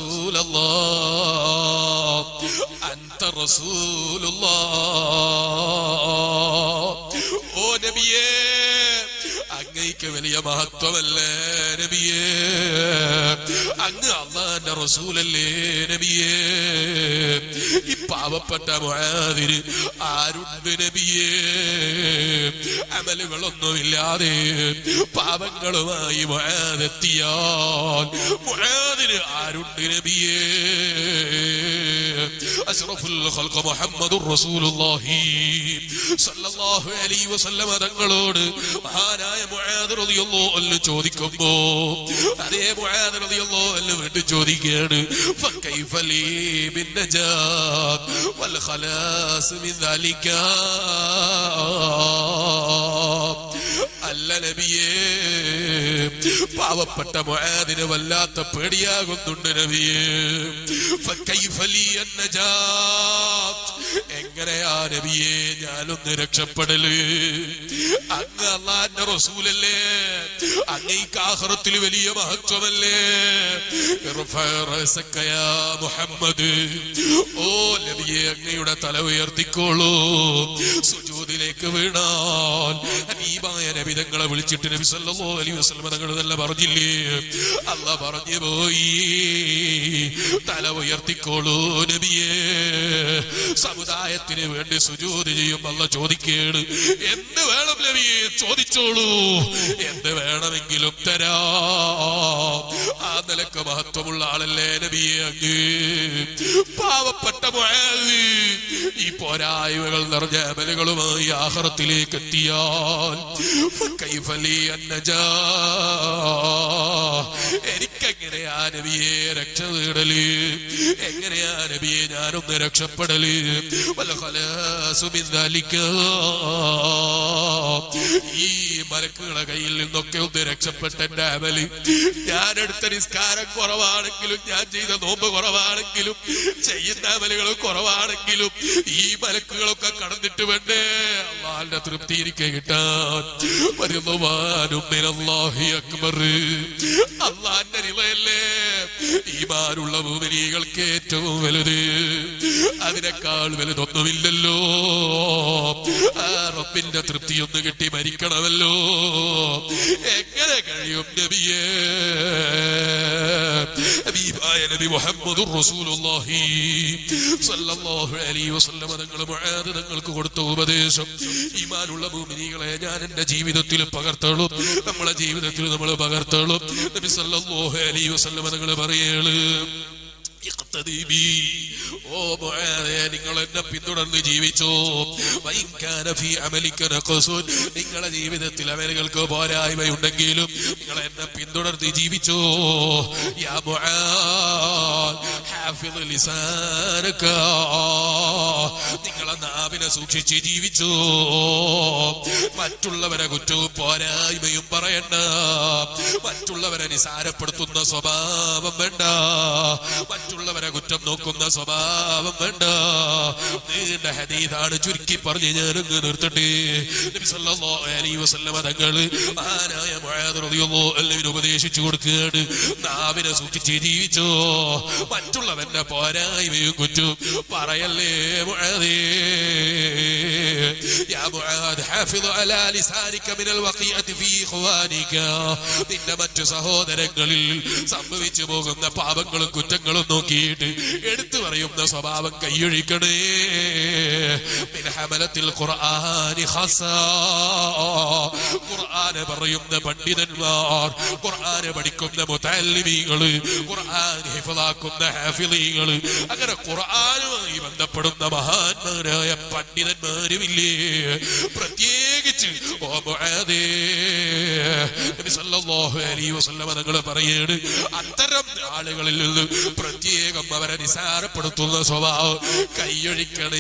റസൂലല്ലാഹ് അൻത റസൂലുള്ളാഹ് ഓ നബിയേ അങ്ങയ്ക്ക് വലിയ മഹത്വമല്ലേ നബിയേ അങ്ങ് അള്ളാന്റെ റസൂലല്ലേ നബിയേ ഈ പാവപ്പെട്ട മുആദിന് ആരുണ്ട് നബിയേ അമലുകളൊന്നുമില്ലാതെ പാപങ്ങളുമായി മുആദെത്തിയാൽ മുആദിന് ആരുണ്ട് നബിയേ അഷ്റഫുൽ ഖൽഖ് മുഹമ്മദുർ റസൂലുള്ളാഹി സല്ലല്ലാഹു അലൈഹി വസല്ലമ തങ്ങളോട് മഹാനായ മുആദ് റളിയല്ലാഹു അൻഹു ചോദിക്കുമ്പോ അതേ മുആദ് റളിയല്ലാഹു അൻഹു വീണ്ടും ചോദിക്കുകയാണ് ഫകൈഫ ലീ ബിൻ നജാത്ത് വൽ ഖലാസ് മിൻ ദാലിക അല്ല നബിയേ പാവപ്പെട്ട മുആദിന് വല്ലാത്ത പേടിയാകുന്നുണ്ട് നബിയേ ഫകൈഫ ലീ അന്നജാത്ത് എങ്ങനെയാ നബിയേ ഞാനൊന്ന് രക്ഷപ്പെടല് അങ്ങ് അള്ളാന്റെ റസൂലല്ലേ അങ്ങേക്ക് ആഹ്റത്തിൽ വലിയ മഹത്വമല്ലേ ഇർഫഅ റഅസക യാ മുഹമ്മദ് ഓ നബിയെ അങ്ങയുടെ തല ഉയർത്തിക്കോളൂ സുജൂദിലേക്ക് വീണാൽ ഹബീബായ നബി തങ്ങളെ വിളിച്ചിട്ട് നബി സല്ലല്ലാഹു അലൈഹി വസല്ലം തങ്ങൾ തന്നെ പറഞ്ഞില്ലേ അല്ല പറഞ്ഞു പോയി തല ഉയർത്തിക്കോളൂ നബിയേ സമുദായത്തിന് വേണ്ടി സുജൂദ് ചെയ്യും അല്ല ചോദിക്കേണ് എന്ത് വേണം നബിയെ ചോദിച്ചോളൂ എന്ത് വേണമെങ്കിലും തരാ ആ നിലക്ക് മഹത്വമുള്ള ആളല്ലേ നബിയെ അങ്ങ് പാവപ്പെട്ട മുആദ് ഈ പോരായ്മകൾ നിറഞ്ഞ അമലുകളുമായി ആഹ്റത്തിലേക്ക് എത്തിയാൽ ഫകൈഫ ലീ അന്നജാ എനിക്കെങ്ങനെയാ നബിയെ രക്ഷ നേടല് എങ്ങനെയാ നബിയെ ഞാനൊന്ന് രക്ഷപ്പെടല് വല്ല ഖലാസു മിൻ ദാലിക. ഈ മലക്കുകളെ കയ്യിൽ നിന്നൊക്കെ ഒന്ന് രക്ഷപ്പെട്ട എന്റെ അമല് ഞാൻ എടുത്ത നിസ്കാരം കുറവാണെങ്കിലും ഞാൻ ചെയ്ത നോമ്പ് കുറവാണെങ്കിലും ചെയ്യുന്ന അമലുകൾ കുറവാണെങ്കിലും ഈ മലക്കുകളൊക്കെ കടന്നിട്ട് വേണ്ടേ അള്ളാന്റെ തൃപ്തി എനിക്ക് കിട്ടാൻ വരുന്നവാനും മിനല്ലാഹി അക്ബർ അള്ളാന്റെ നിലയല്ലേ ഈമാനുള്ള ഭൂമിനികൾക്ക് ഏറ്റവും വലുത് അതിനേക്കാൾ വലുതൊന്നുമില്ലല്ലോ ആ റബ്ബിന്റെ തൃപ്തി ഒന്ന് കിട്ടി മരിക്കണമല്ലോ എങ്ങനെ കഴിയും നബിയേ ഹബീബായ നബി മുഹമ്മദുർ റസൂലുള്ളാഹി സല്ലല്ലാഹു അലൈഹി വസല്ലം തങ്ങൾ മുആദ് തങ്ങൾക്ക് കൊടുത്ത ഉപദേശം ഈമാനുള്ള മുഅ്മിനീകളെ ഞാൻ എൻ്റെ ജീവിതത്തിൽ പകർത്തളും നമ്മളെ ജീവിതത്തിൽ നമ്മൾ പകർത്തളും നബി സല്ലല്ലാഹു അലൈഹി വസല്ലം തങ്ങൾ പറയേള് ഇഖ്തദി ബി. ഓ മുആദേ, നിങ്ങൾ എന്നെ പിന്തുടർന്ന് ജീവിച്ചോ വഇൻ കാന ഫീ അമലിക നഖസുൻ. നിങ്ങളുടെ ജീവിതത്തിൽ അമലുകൾക്ക് പോരായ്മയുണ്ടെങ്കിലും നിങ്ങൾ എന്നെ പിന്തുടർന്ന് ജീവിച്ചോ യാ മുആദ്, ഹാഫിദ് ലിസാനക. നിങ്ങളെ നാവിനെ സൂക്ഷിച്ച് ജീവിച്ചോ മറ്റുള്ളവരെ കുറ്റവും പോരായ്മയും പറയണ്ട മറ്റുള്ളവരെ നിസാരപ്പെടുത്തുന്ന സ്വഭാവം വേണ്ട മറ്റുള്ളവരെ കുറ്റം നോക്കുന്ന സ്വഭാവം വേണ്ട നീണ്ട ഹദീദാണ് ചുരുക്കി പറഞ്ഞ് ഞാനങ്ങ് നിർത്തട്ടെ നബി സല്ലല്ലാഹു അലൈഹി വസല്ലമ തങ്ങള് മഹാനായ മുആദ് റളിയല്ലാഹു അൻഹുവിന് ഉപദേശിച്ചു കൊടുക്കുകയാണ് നാവിനെ സൂക്ഷിച്ച് ജീവിച്ചോ മറ്റുള്ളവന്റെ പോരായ്മയും കുറ്റവും പറയല്ലേ മുആദേ യാ മുആദ് ഹാഫിദ് അലാ ലിസാനിക മിനൽ വഖിയതി ഫീ ഇഖ്വാനിക നിന്റെ മറ്റു സഹോദരങ്ങളിൽ സംഭവിച്ചു പോകുന്ന പാപങ്ങളും കുറ്റങ്ങളും നോക്കിയിട്ട് എടുത്തു പറയുന്ന സ്വഭാവം കൈയൊഴിക്കണേ മിൻ ഹമലത്തിൽ ഖുർആനി ഖസാ ഖുർആന് പറയുന്ന പണ്ഡിതന്മാർ ഖുർആന് പഠിക്കുന്ന മുതല്ലിമീങ്ങള് ഖുർആൻ ഹിഫലാക്കുന്ന ഹാഫിളീങ്ങള് അങ്ങനെ ഖുർആനുമായി ബന്ധപ്പെടുന്ന മഹാന്മാരായ പണ്ഡിതന്മാരുമില്ലേ പ്രത്യേകിച്ച് ഓ മുആദേ നബി സല്ലല്ലാഹു അലൈഹി വസല്ലമ തങ്ങൾ പറയാണ് അത്തരം ആളുകളിൽ നിന്ന് പ്രത്യേകം അവരെ നിസാരപ്പെടുത്തുന്ന സ്വഭാവം കൈയൊഴിക്കണേ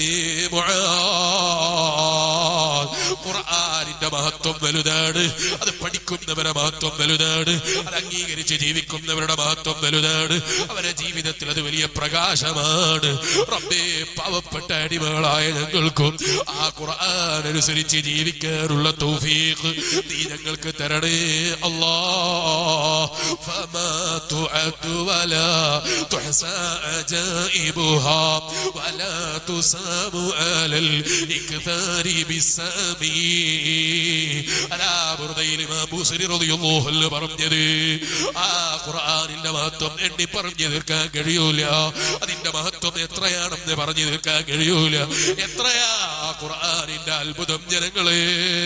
മുആദ്. ഖുർആനിന്റെ മഹത്വം വലുതാണ് അത് പഠിക്കുന്നവരുടെ മഹത്വം വലുതാണ് അത് അംഗീകരിച്ച് ജീവിക്കുന്നവരുടെ മഹത്വം വലുതാണ് അവരുടെ ജീവിതത്തിൽ അത് വലിയ പ്രകാശമാണ് റബ്ബേ പാവപ്പെട്ട അടിമകളായ ഞങ്ങൾക്കും ആ ഖുർആൻ അനുസരിച്ച് ജീവിക്കാനുള്ള തൗഫീഖ് നീ ഞങ്ങൾക്ക് തരണേ അല്ലാ فما تعد ولا تحصى عجائبها ولا تسام على الإكثار بالسامي അലാ ബുർദയിൽ ഇമാം ബൂസരി റളിയല്ലാഹു അൻഹു പറഞ്ഞത് ആ ഖുർആനിന്റെ മഹത്വം എണ്ണി പറഞ്ഞു തീർക്കാൻ കഴിയൂല അതിന്റെ മഹത്വം എത്രയാണെന്ന് പറഞ്ഞു തീർക്കാൻ കഴിയൂല എത്രയാ ആ ഖുർആനിന്റെ അത്ഭുതം ജനങ്ങളെ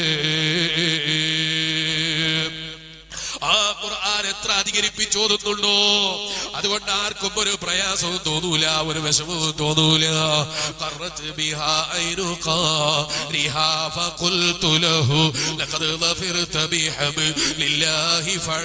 ആ ഖുർആൻ എത്ര അധികരിപ്പിച്ചോതുന്നുണ്ടോ അതുകൊണ്ട് ആർക്കും ഒരു പ്രയാസവും തോന്നൂല ഒരു വിഷമവും തോന്നൂല قرت بها عين قارها فقلت له لقد ظفرت بحبل الله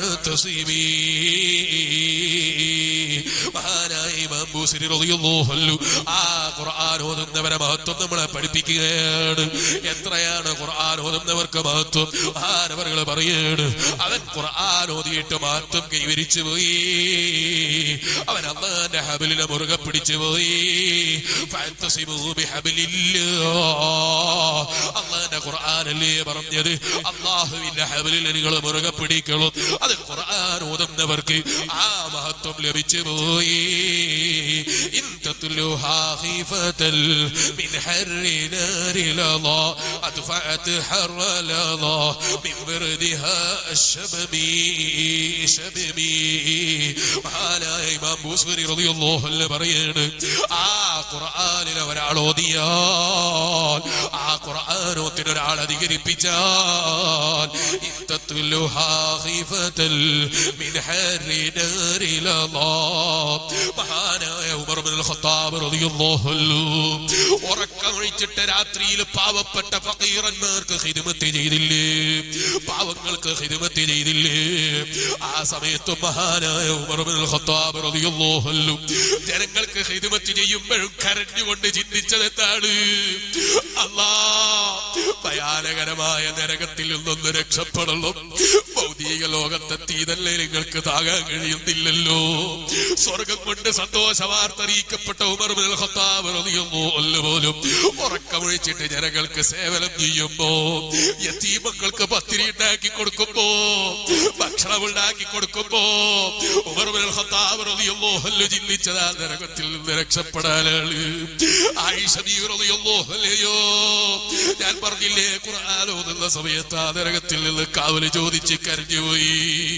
فاعتصمي മഹാനായ ഇമാം ബൂസരി റളിയല്ലാഹു അൻഹു ആ ഖുർആൻ ഓതുന്നവരെ മഹത്വം നമ്മളെ പഠിപ്പിക്കുകയാണ് എത്രയാണ് ഖുർആൻ ഓതുന്നവർക്ക് മഹത്വം മഹാനവറുകൾ പറയാണ് അവൻ ഖുർആൻ ഓതിയിട്ട് മഹത്വം കൈവരിച്ചു പോയി അവൻ അള്ളാന്റെ ഹബലിനെ മുറുകെ പിടിച്ചു പോയി ഫഅൻതസിമൂ ബിഹബലില്ലാ. അള്ളാന്റെ ഖുർആനല്ലേ പറഞ്ഞത് അള്ളാഹുവിന്റെ ഹബലിൽ നിങ്ങൾ മുറുകെ പിടിക്കണം അത് ഖുർആൻ ഓതുന്നവർക്ക് ആ മഹത്വം ലഭിച്ചു പോയി ഇൻ തത്ലുഹാ ഖീഫതൽ മിൻ ഹർരി നാരി ലളാ അദ്ഫഅത് ഹർറ ലളാ മിൻ ബർദിഹാ അശ്ശബമി ശബമി മഹാനായ ഇമാം ബൂസരി റളിയല്ലാഹു അൻഹു പറയാണ് ആ ഖുർആനിലെ ഒരാൾ ഓതിയാൽ ആ ഖുർആനോത്തിന് ഒരാൾ അധികരിപ്പിച്ചാൽ ഇൻ തത്ലുഹാ ഖീഫതൽ മിൻ ഹർരി നാരി ലളാ മഹാനായ ഉമർ ഇബ്നുൽ ഖത്താബ് റളിയല്ലാഹു അൻഹു ഉറക്കമൊഴിച്ചിട്ട് രാത്രിയിൽ പാവപ്പെട്ട ഫക്കീറന്മാർക്ക് ഹിദ്മത്ത് ചെയ്തില്ലേ പാവങ്ങൾക്ക് ഹിദ്മത്ത് ചെയ്തില്ലേ ആ സമയത്ത് മഹാനായ ഉമർ ഇബ്നുൽ ഖത്താബ് റളിയല്ലാഹു അൻഹു ജനങ്ങൾക്ക് ഹിദ്മത്ത് ചെയ്യുമ്പോഴും കരഞ്ഞുകൊണ്ട് ചിന്തിച്ചത് എന്താണ് അല്ലാ ഭയാനകരമായ നരകത്തിൽ നിന്നൊന്ന് രക്ഷപ്പെടണം ഭൗതിക ലോകത്തെത്തി ഇതല്ലേ നിങ്ങൾക്ക് താങ്ങാൻ കഴിയുന്നില്ലല്ലോ സ്വർഗം കൊണ്ട് സന്തോഷ വാർത്ത അറിയിക്കപ്പെട്ട ഉമർ ഇബ്നുൽ ഖത്താബ് റളിയല്ലാഹു അൻഹു പോലും ഉറക്കമൊഴിച്ചിട്ട് ജനങ്ങൾക്ക് സേവനം ചെയ്യുമ്പോ യതീമക്കൾക്ക് പത്തിരി ഉണ്ടാക്കി കൊടുക്കുമ്പോ ഭക്ഷണം ഉണ്ടാക്കി കൊടുക്കുമ്പോ ഉമർ ഇബ്നുൽ ഖത്താബ് റളിയല്ലാഹു അൻഹു ചിന്തിച്ചതാ നരകത്തിൽ നിന്ന് രക്ഷപ്പെടാനാണ് ആയിഷ ബീവി റളിയല്ലാഹു അൻഹയോ ഞാൻ പറഞ്ഞില്ലേ ഖുർആൻ ഓതുന്ന സമയത്ത് ആ നരകത്തിൽ നിന്ന് കാവല് ചോദിച്ച് കരഞ്ഞുപോയി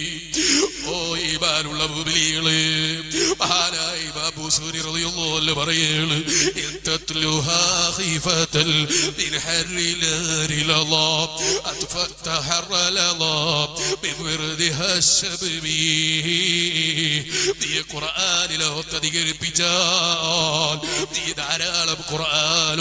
ഓ ഈമാനുള്ള മുബിലികള് മഹാനായ ഇമാം ബൂസൂരി റളിയല്ലാഹു അൻഹു പറയാണ് ഇൻ തത്ലുഹാ ഖീഫതൽ മിൻ ഹർരി നാരി ലളാ അത്ഫത്ത ഹർറ ലളാ മിൻ വിർദിഹാ ശബബി നീ ഖുർആനിലെ ഒത്തധികരിപ്പിച്ചാൽ നീ ധാരാളം ഖുർആൻ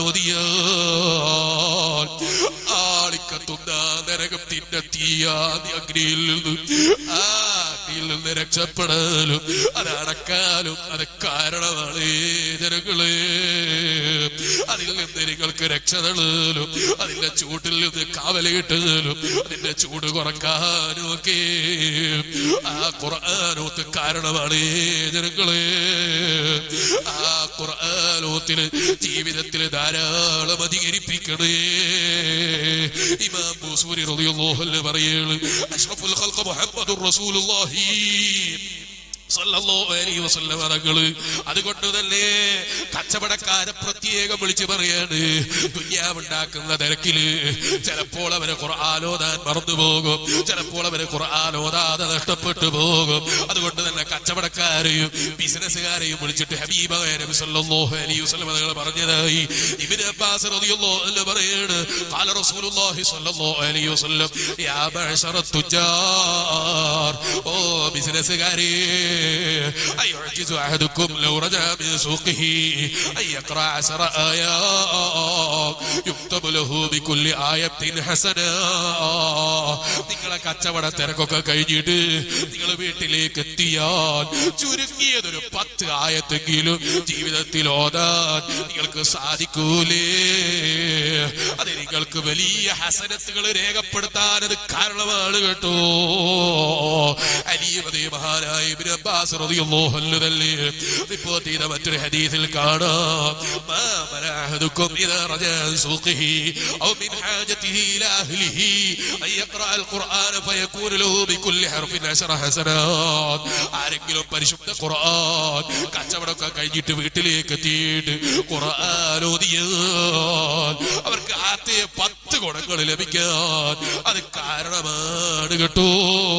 ഓതിയാൽ ആളിക്കത്തുന്ന നരകത്തിന്റെ തീയാ നീ അഗ്നിയിൽ നിന്ന് ആ അഗ്നിയിൽ നിന്ന് രക്ഷപ്പെടാനും അത് അടക്കാനും അത് കാരണമാണ് ജനങ്ങളെ അതിൽ നിന്ന് നിങ്ങൾക്ക് രക്ഷ തള്ളാനും അതിന്റെ ചൂട്ടിൽ നിന്ന് കാവല് കിട്ടാനും അതിന്റെ ചൂട് കുറക്കാനും ഒക്കെ ആ ഖുർആാനോത്ത് കാരണമാണ് ജനങ്ങളെ ആ ഖുർആാനോത്തിന് ജീവിതത്തിൽ ധാരാളം അധികരിപ്പിക്കണേ ഇമാം ബൂസൂരി റളിയല്ലാഹു അൻഹു പറയാണ് അഷ്റഫുൽ ഖൽഖ് മുഹമ്മദുർ റസൂലുള്ളാഹി സല്ലല്ലാഹു അലൈഹി വസല്ലം തങ്ങള് അതുകൊണ്ട് തന്നെ കച്ചവടക്കാരെ പ്രത്യേകം വിളിച്ചു പറയാണ് ദുന്യാവുണ്ടാക്കുന്ന തിരക്കില് ചിലപ്പോൾ അവരെ ഖുർആാനോദാൻ മറന്നു പോകും ചിലപ്പോൾ അവരെ ഖുർആാനോദാതെ നഷ്ടപ്പെട്ടു പോകും അതുകൊണ്ട് തന്നെ കച്ചവടക്കാരെയും ബിസിനസ്സുകാരെയും വിളിച്ചിട്ട് ഹബീബായ നബി സല്ലല്ലാഹു അലൈഹി വസല്ലം തങ്ങൾ പറഞ്ഞതായി ഇബ്നു അബ്ബാസ് റളിയല്ലാഹു അൻഹു പറയാണ് ഖാല റസൂലുള്ളാഹി സ്വല്ലല്ലാഹു അലൈഹി വസല്ലം യാ ബഅശറ തുജാർ ഓ ബിസിനസ്സുകാരെ أيعجز أحدكم لو رجع من سوقه أن يقرأ عشر آيات يكتب له بكل آية حسنة നിങ്ങളെ കച്ചവട തിരക്കൊക്കെ കഴിഞ്ഞിട്ട് നിങ്ങൾ വീട്ടിലേക്ക് എത്തിയാൽ ചുരുങ്ങിയതൊരു പത്ത് ആയത്തെങ്കിലും ജീവിതത്തിൽ ഓതാൻ നിങ്ങൾക്ക് സാധിക്കൂലേ അത് നിങ്ങൾക്ക് വലിയ ഹസനത്തുകൾ രേഖപ്പെടുത്താൻ അത് കാരണമാണ് കേട്ടോ അലിയമതേ മഹാനായ ഇബ്നു അബ്ബാസ് റളിയല്ലാഹു അൻഹു തന്നെ റിപ്പോർട്ട് ചെയ്ത മറ്റൊരു ഹദീസിൽ കാണാം മാ മനാഹദുക്കും ഇദാ റജാ സൂഖിഹി ഔ മിൻ ഹാജതിഹി ഇലാ അഹ്ലിഹി അൻ യഖറഅ القرآن فيكون له بكل حرف عشر حسنات ആരെങ്കിലും പരിശുദ്ധ ഖുർആൻ കച്ചവടമൊക്കെ കഴിഞ്ഞിട്ട് വീട്ടിലേക്ക് എത്തിയിട്ട് ഖുർആൻ ഓതിയാൽ അവർക്ക് ആദ്യ പത്ത് ഗുണങ്ങൾ ലഭിക്കാൻ അത് കാരണമാണ് കേട്ടോ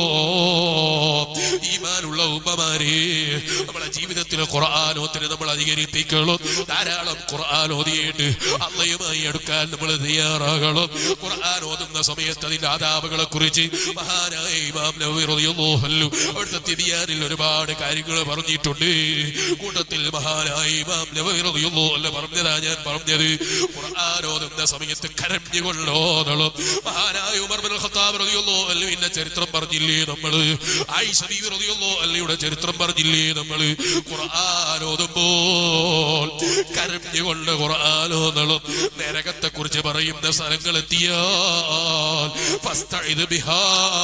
ഈമാനുള്ള ഉമ്മമാരെ നമ്മളെ ജീവിതത്തിലെ ഖുർആാനോത്തിന് നമ്മൾ അധികരിപ്പിക്കണം ധാരാളം ഖുർആൻ ഓതിയിട്ട് അള്ളയുമായി എടുക്കാൻ നമ്മൾ തയ്യാറാകണം ഖുർആൻ ഓതുന്ന സമയത്ത് അതിന്റെ ആദാബുകളെ കുറിച്ച് മഹാനായ ഇമാം നബി റളിയല്ലാഹു അൻഹു അവിടുത്തെ തിരിയാനിൽ ഒരുപാട് കാര്യങ്ങൾ പറഞ്ഞിട്ടുണ്ട് കൂട്ടത്തിൽ മഹാനായ ഇമാം നബി റളിയല്ലാഹു അൻഹു പറഞ്ഞതാ ഞാൻ പറഞ്ഞത് ഖുർആൻ ഓതുന്ന സമയത്ത് കരഞ്ഞുകൊള്ളോതളം മഹാനായ ഉമർ ബിൻ ഖത്താബ് റളിയല്ലാഹു അൻഹുവിന്റെ ചരിത്രം പറഞ്ഞില്ലേ നമ്മള് ആയിഷ ബീവി റളിയല്ലാഹു അൻഹയുടെ ചരിത്രം പറഞ്ഞില്ലേ നമ്മള് ഖുർആൻ ഓതുമ്പോൾ കരഞ്ഞുകൊണ്ട് ഖുർആൻ ഓതണം നരകത്തെ കുറിച്ച് പറയുന്ന സ്ഥലങ്ങൾ എത്തിയാൽ ഫസ്തഇദ് ബിഹാ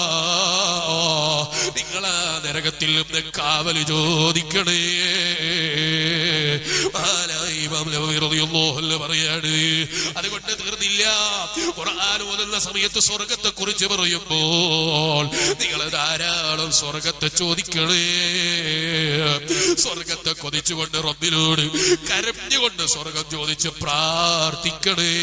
നിങ്ങൾ ആ നരകത്തിൽ നിന്ന് കാവല് ചോദിക്കണേ മഹാനായ ഇമാം നബവി റളിയല്ലാഹു അൻഹു പറയാണ് അതുകൊണ്ട് തീർന്നില്ല ഖുർആൻ ഓതുന്ന സമയത്ത് സ്വർഗത്തെ കുറിച്ച് പറയുമ്പോൾ നിങ്ങൾ ധാരാളം സ്വർഗത്തെ ചോദിക്കണേ സ്വർഗത്തെ കൊതിച്ചുകൊണ്ട് റബ്ബിനോട് കരഞ്ഞുകൊണ്ട് സ്വർഗം ചോദിച്ച് പ്രാർത്ഥിക്കണേ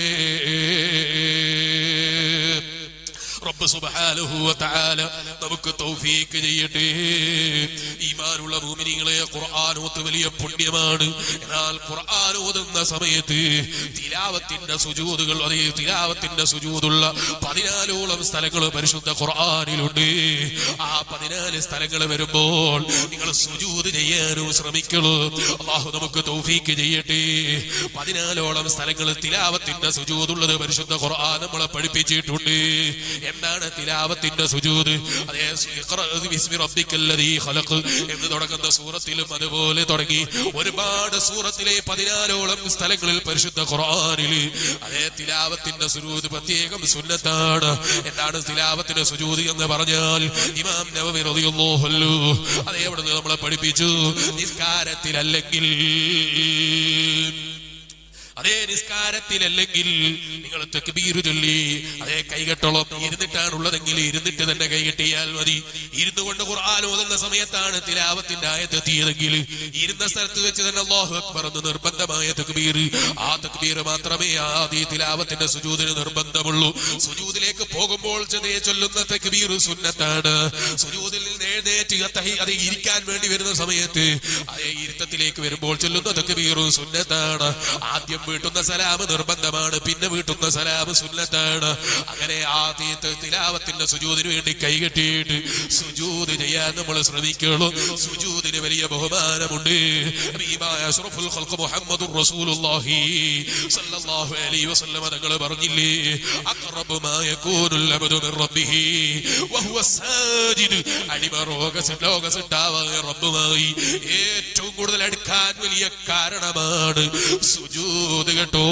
റബ്ബ് സുബ്ഹാനഹു വ തആല നമുക്ക് തൗഫീക്ക് ചെയ്യട്ടെ ഈമാനുള്ള മുഅ്മിനീങ്ങളെ ഖുർആൻ ഓത്ത് വലിയ പുണ്യമാണ് എന്നാൽ ഖുർആൻ ഓതുന്ന സമയത്ത് തിലാവത്തിന്റെ സുജൂദുകൾ അതേ തിലാവത്തിന്റെ സുജൂദുള്ള പതിനാലോളം സ്ഥലങ്ങൾ പരിശുദ്ധ ഖുർആനിലുണ്ട് ആ പതിനാല് സ്ഥലങ്ങൾ വരുമ്പോൾ നിങ്ങൾ സുജൂദ് ചെയ്യാനും ശ്രമിക്കണം അള്ളാഹു നമുക്ക് തൗഫീക്ക് ചെയ്യട്ടെ പതിനാലോളം സ്ഥലങ്ങൾ തിലാവത്തിന്റെ സുജൂദുള്ളത് പരിശുദ്ധ ഖുർആൻ നമ്മളെ പഠിപ്പിച്ചിട്ടുണ്ട് എന്താണ് തിലാവത്തിന്റെ സുജൂദ് അതേ ഇഖ്റ ബിസ്മി റബ്ബിക്കല്ലദീ ഖലഖ് എന്ന് തുടങ്ങുന്ന സൂറത്തിലും അതുപോലെ തുടങ്ങി ഒരുപാട് സൂറത്തിലെ പതിനാലോളം സ്ഥലങ്ങളിൽ പരിശുദ്ധ ഖുർആനിൽ അതേ തിലാവത്തിന്റെ സുജൂദ് പ്രത്യേകം സുന്നത്താണ് എന്താണ് തിലാവത്തിന്റെ സുജൂദ് എന്ന് പറഞ്ഞാൽ ഇമാം നവവി റളിയല്ലാഹു അൻഹു അതേ അവിടുന്ന് നമ്മളെ പഠിപ്പിച്ചു നിസ്കാരത്തിലല്ലെങ്കിൽ അതേ നിസ്കാരത്തിലല്ലെങ്കിൽ നിങ്ങൾ തെക്കുബീർ ചൊല്ലി അതേ കൈകെട്ടോളം ഇരുന്നിട്ടാണുള്ളതെങ്കിൽ ഇരുന്നിട്ട് തന്നെ കൈകെട്ടിയാൽ മതി ഇരുന്നു കൊണ്ട് ഖുർആൻ ഓതുന്ന സമയത്താണ് തിലാവത്തിന്റെ ആയത്തെത്തിയതെങ്കിൽ ഇരുന്ന സ്ഥലത്ത് വെച്ച് തന്നെ അല്ലാഹു അക്ബർ എന്ന് നിർബന്ധമായ തക്ബീർ ആ തക്ബീർ മാത്രമേ ആദ്യ തിലാവത്തിന്റെ സുജൂദിന് നിർബന്ധമുള്ളൂ സുജൂദിലേക്ക് പോകുമ്പോൾ ചെന്നേ ചൊല്ലുന്ന തക്ബീർ സുന്നത്താണ് സുജൂദിൽ നിന്ന് എഴുന്നേറ്റ് അത്തഹി- അത് ഇരിക്കാൻ വേണ്ടി വരുന്ന സമയത്ത് അതേ ഇരുത്തത്തിലേക്ക് വരുമ്പോൾ ചൊല്ലുന്ന തക്ബീർ സുന്നത്താണ് ആദ്യം വീട്ടുന്ന സലാം നിർബന്ധമാണ് പിന്നെ വീട്ടുന്ന സലാം സുന്നത്താണ് അങ്ങനെ ആദ്യത്തെ തിലാവത്തിന്റെ സുജൂദിന് വേണ്ടി കൈകെട്ടിയിട്ട് സുജൂദ് ചെയ്യാൻ നമ്മൾ ശ്രമിക്കുള്ളൂ സുജൂദിന് വലിയ ബഹുമാനമുണ്ട് ഹബീബായ അഷ്റഫുൽ ഖൽഖ് മുഹമ്മദുർ റസൂലുള്ളാഹി സല്ലല്ലാഹു അലൈഹി വസല്ലം തങ്ങൾ പറഞ്ഞില്ലേ അഖറബു മാ യകൂനുൽ അബ്ദു മിൻ റബ്ബിഹി വഹുവ സാജിദ് അടിമ രോഗ ലോകസിട്ടാവായ റബ്ബുമായി ഏറ്റവും കൂടുതൽ അടുക്കാൻ വലിയ കാരണമാണ് സുജൂദ് കേട്ടോ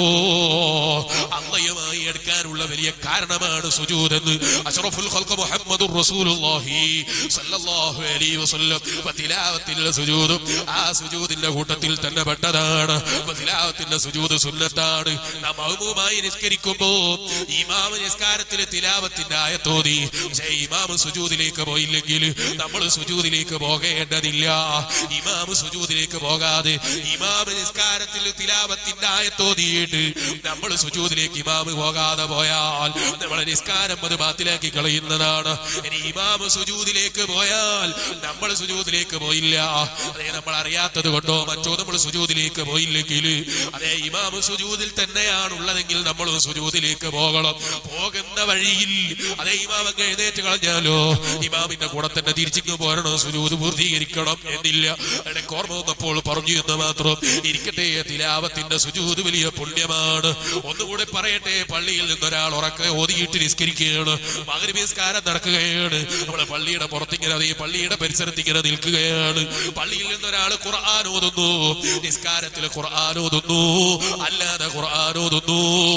അള്ളയുമായി എടുക്കാനുള്ള വലിയ കാരണമാണ് സുജൂദ് എന്ന് അഷ്റഫുൽ ഖൽഖ് മുഹമ്മദുർ റസൂലുള്ളാഹി സല്ലല്ലാഹു അലൈഹി വസല്ലം വതിലാവത്തിൽ സുജൂദും ആ സുജൂദിന്റെ കൂട്ടത്തിൽ തന്നെ പെട്ടതാണ് വതിലാവത്തിന്റെ സുജൂദ് സുന്നത്താണ് നാം മഹ്മൂമായി നിസ്കരിക്കുമ്പോ ഇമാമ നിസ്കാരത്തിൽ തിലാവത്തിന്റെ ആയത്തോതി പക്ഷേ ഇമാമ് സുജൂദിലേക്ക് പോയില്ലെങ്കിൽ നമ്മൾ സുജൂദിലേക്ക് പോകേണ്ടതില്ല ഇമാമ് സുജൂദിലേക്ക് പോകാതെ ഇമാമ് നിസ്കാരത്തിൽ തിലാവത്തിന്റെ ആയത്തോതിയിട്ട് നമ്മൾ സുജൂദിലേക്ക് ഇമാമ് പോകാതെ പോയാൽ നമ്മളെ നിസ്കാരം അത് ബാത്തിലാക്കി കളയുന്നതാണ് ഇനി ഇമാമ് സുജൂദിലേക്ക് പോയാൽ നമ്മൾ സുജൂദിലേക്ക് പോയില്ല അതേ നമ്മൾ അറിയാത്തത് കൊണ്ടോ മറ്റോ നമ്മൾ സുജൂദിലേക്ക് പോയില്ലെങ്കിൽ അതേ ഇമാമ് സുജൂദിൽ തന്നെയാണ് ഉള്ളതെങ്കിൽ നമ്മൾ സുജൂദിലേക്ക് പോകണം പോകുന്ന വഴിയിൽ അതേ ഇമാം അങ്ങ് എഴുന്നേറ്റ് കളഞ്ഞാലോ ഇമാമിന്റെ കൂടെ തന്നെ തിരിച്ചിങ്ങ് പോരണം സുജൂദ് പൂർത്തീകരിക്കണം എന്നില്ല ഇടയ്ക്ക് ഓർമ്മ വന്നപ്പോൾ പറഞ്ഞു എന്ന് മാത്രം ഇരിക്കട്ടെ തിലാവത്തിന്റെ സുജൂദ് വലിയ പുണ്യമാണ് ഒന്നുകൂടെ പറയട്ടെ പള്ളിയിൽ നിന്നൊരാൾ ഉറക്കെ ഓതിയിട്ട് നിസ്കരിക്കുകയാണ് മകരി നിസ്കാരം നടക്കുകയാണ് നമ്മളെ പള്ളിയുടെ പുറത്തിങ്ങനെ അതേ പള്ളിയുടെ പരിസരത്ത് ഇങ്ങനെ നിൽക്കുകയാണ് പള്ളിയിൽ നിന്നൊരാൾ ഖുർആൻ ഓതുന്നു നിസ്കാരത്തിൽ ഖുർആൻ ഓതുന്നു അല്ലാതെ ഖുർആൻ ഓതുന്നു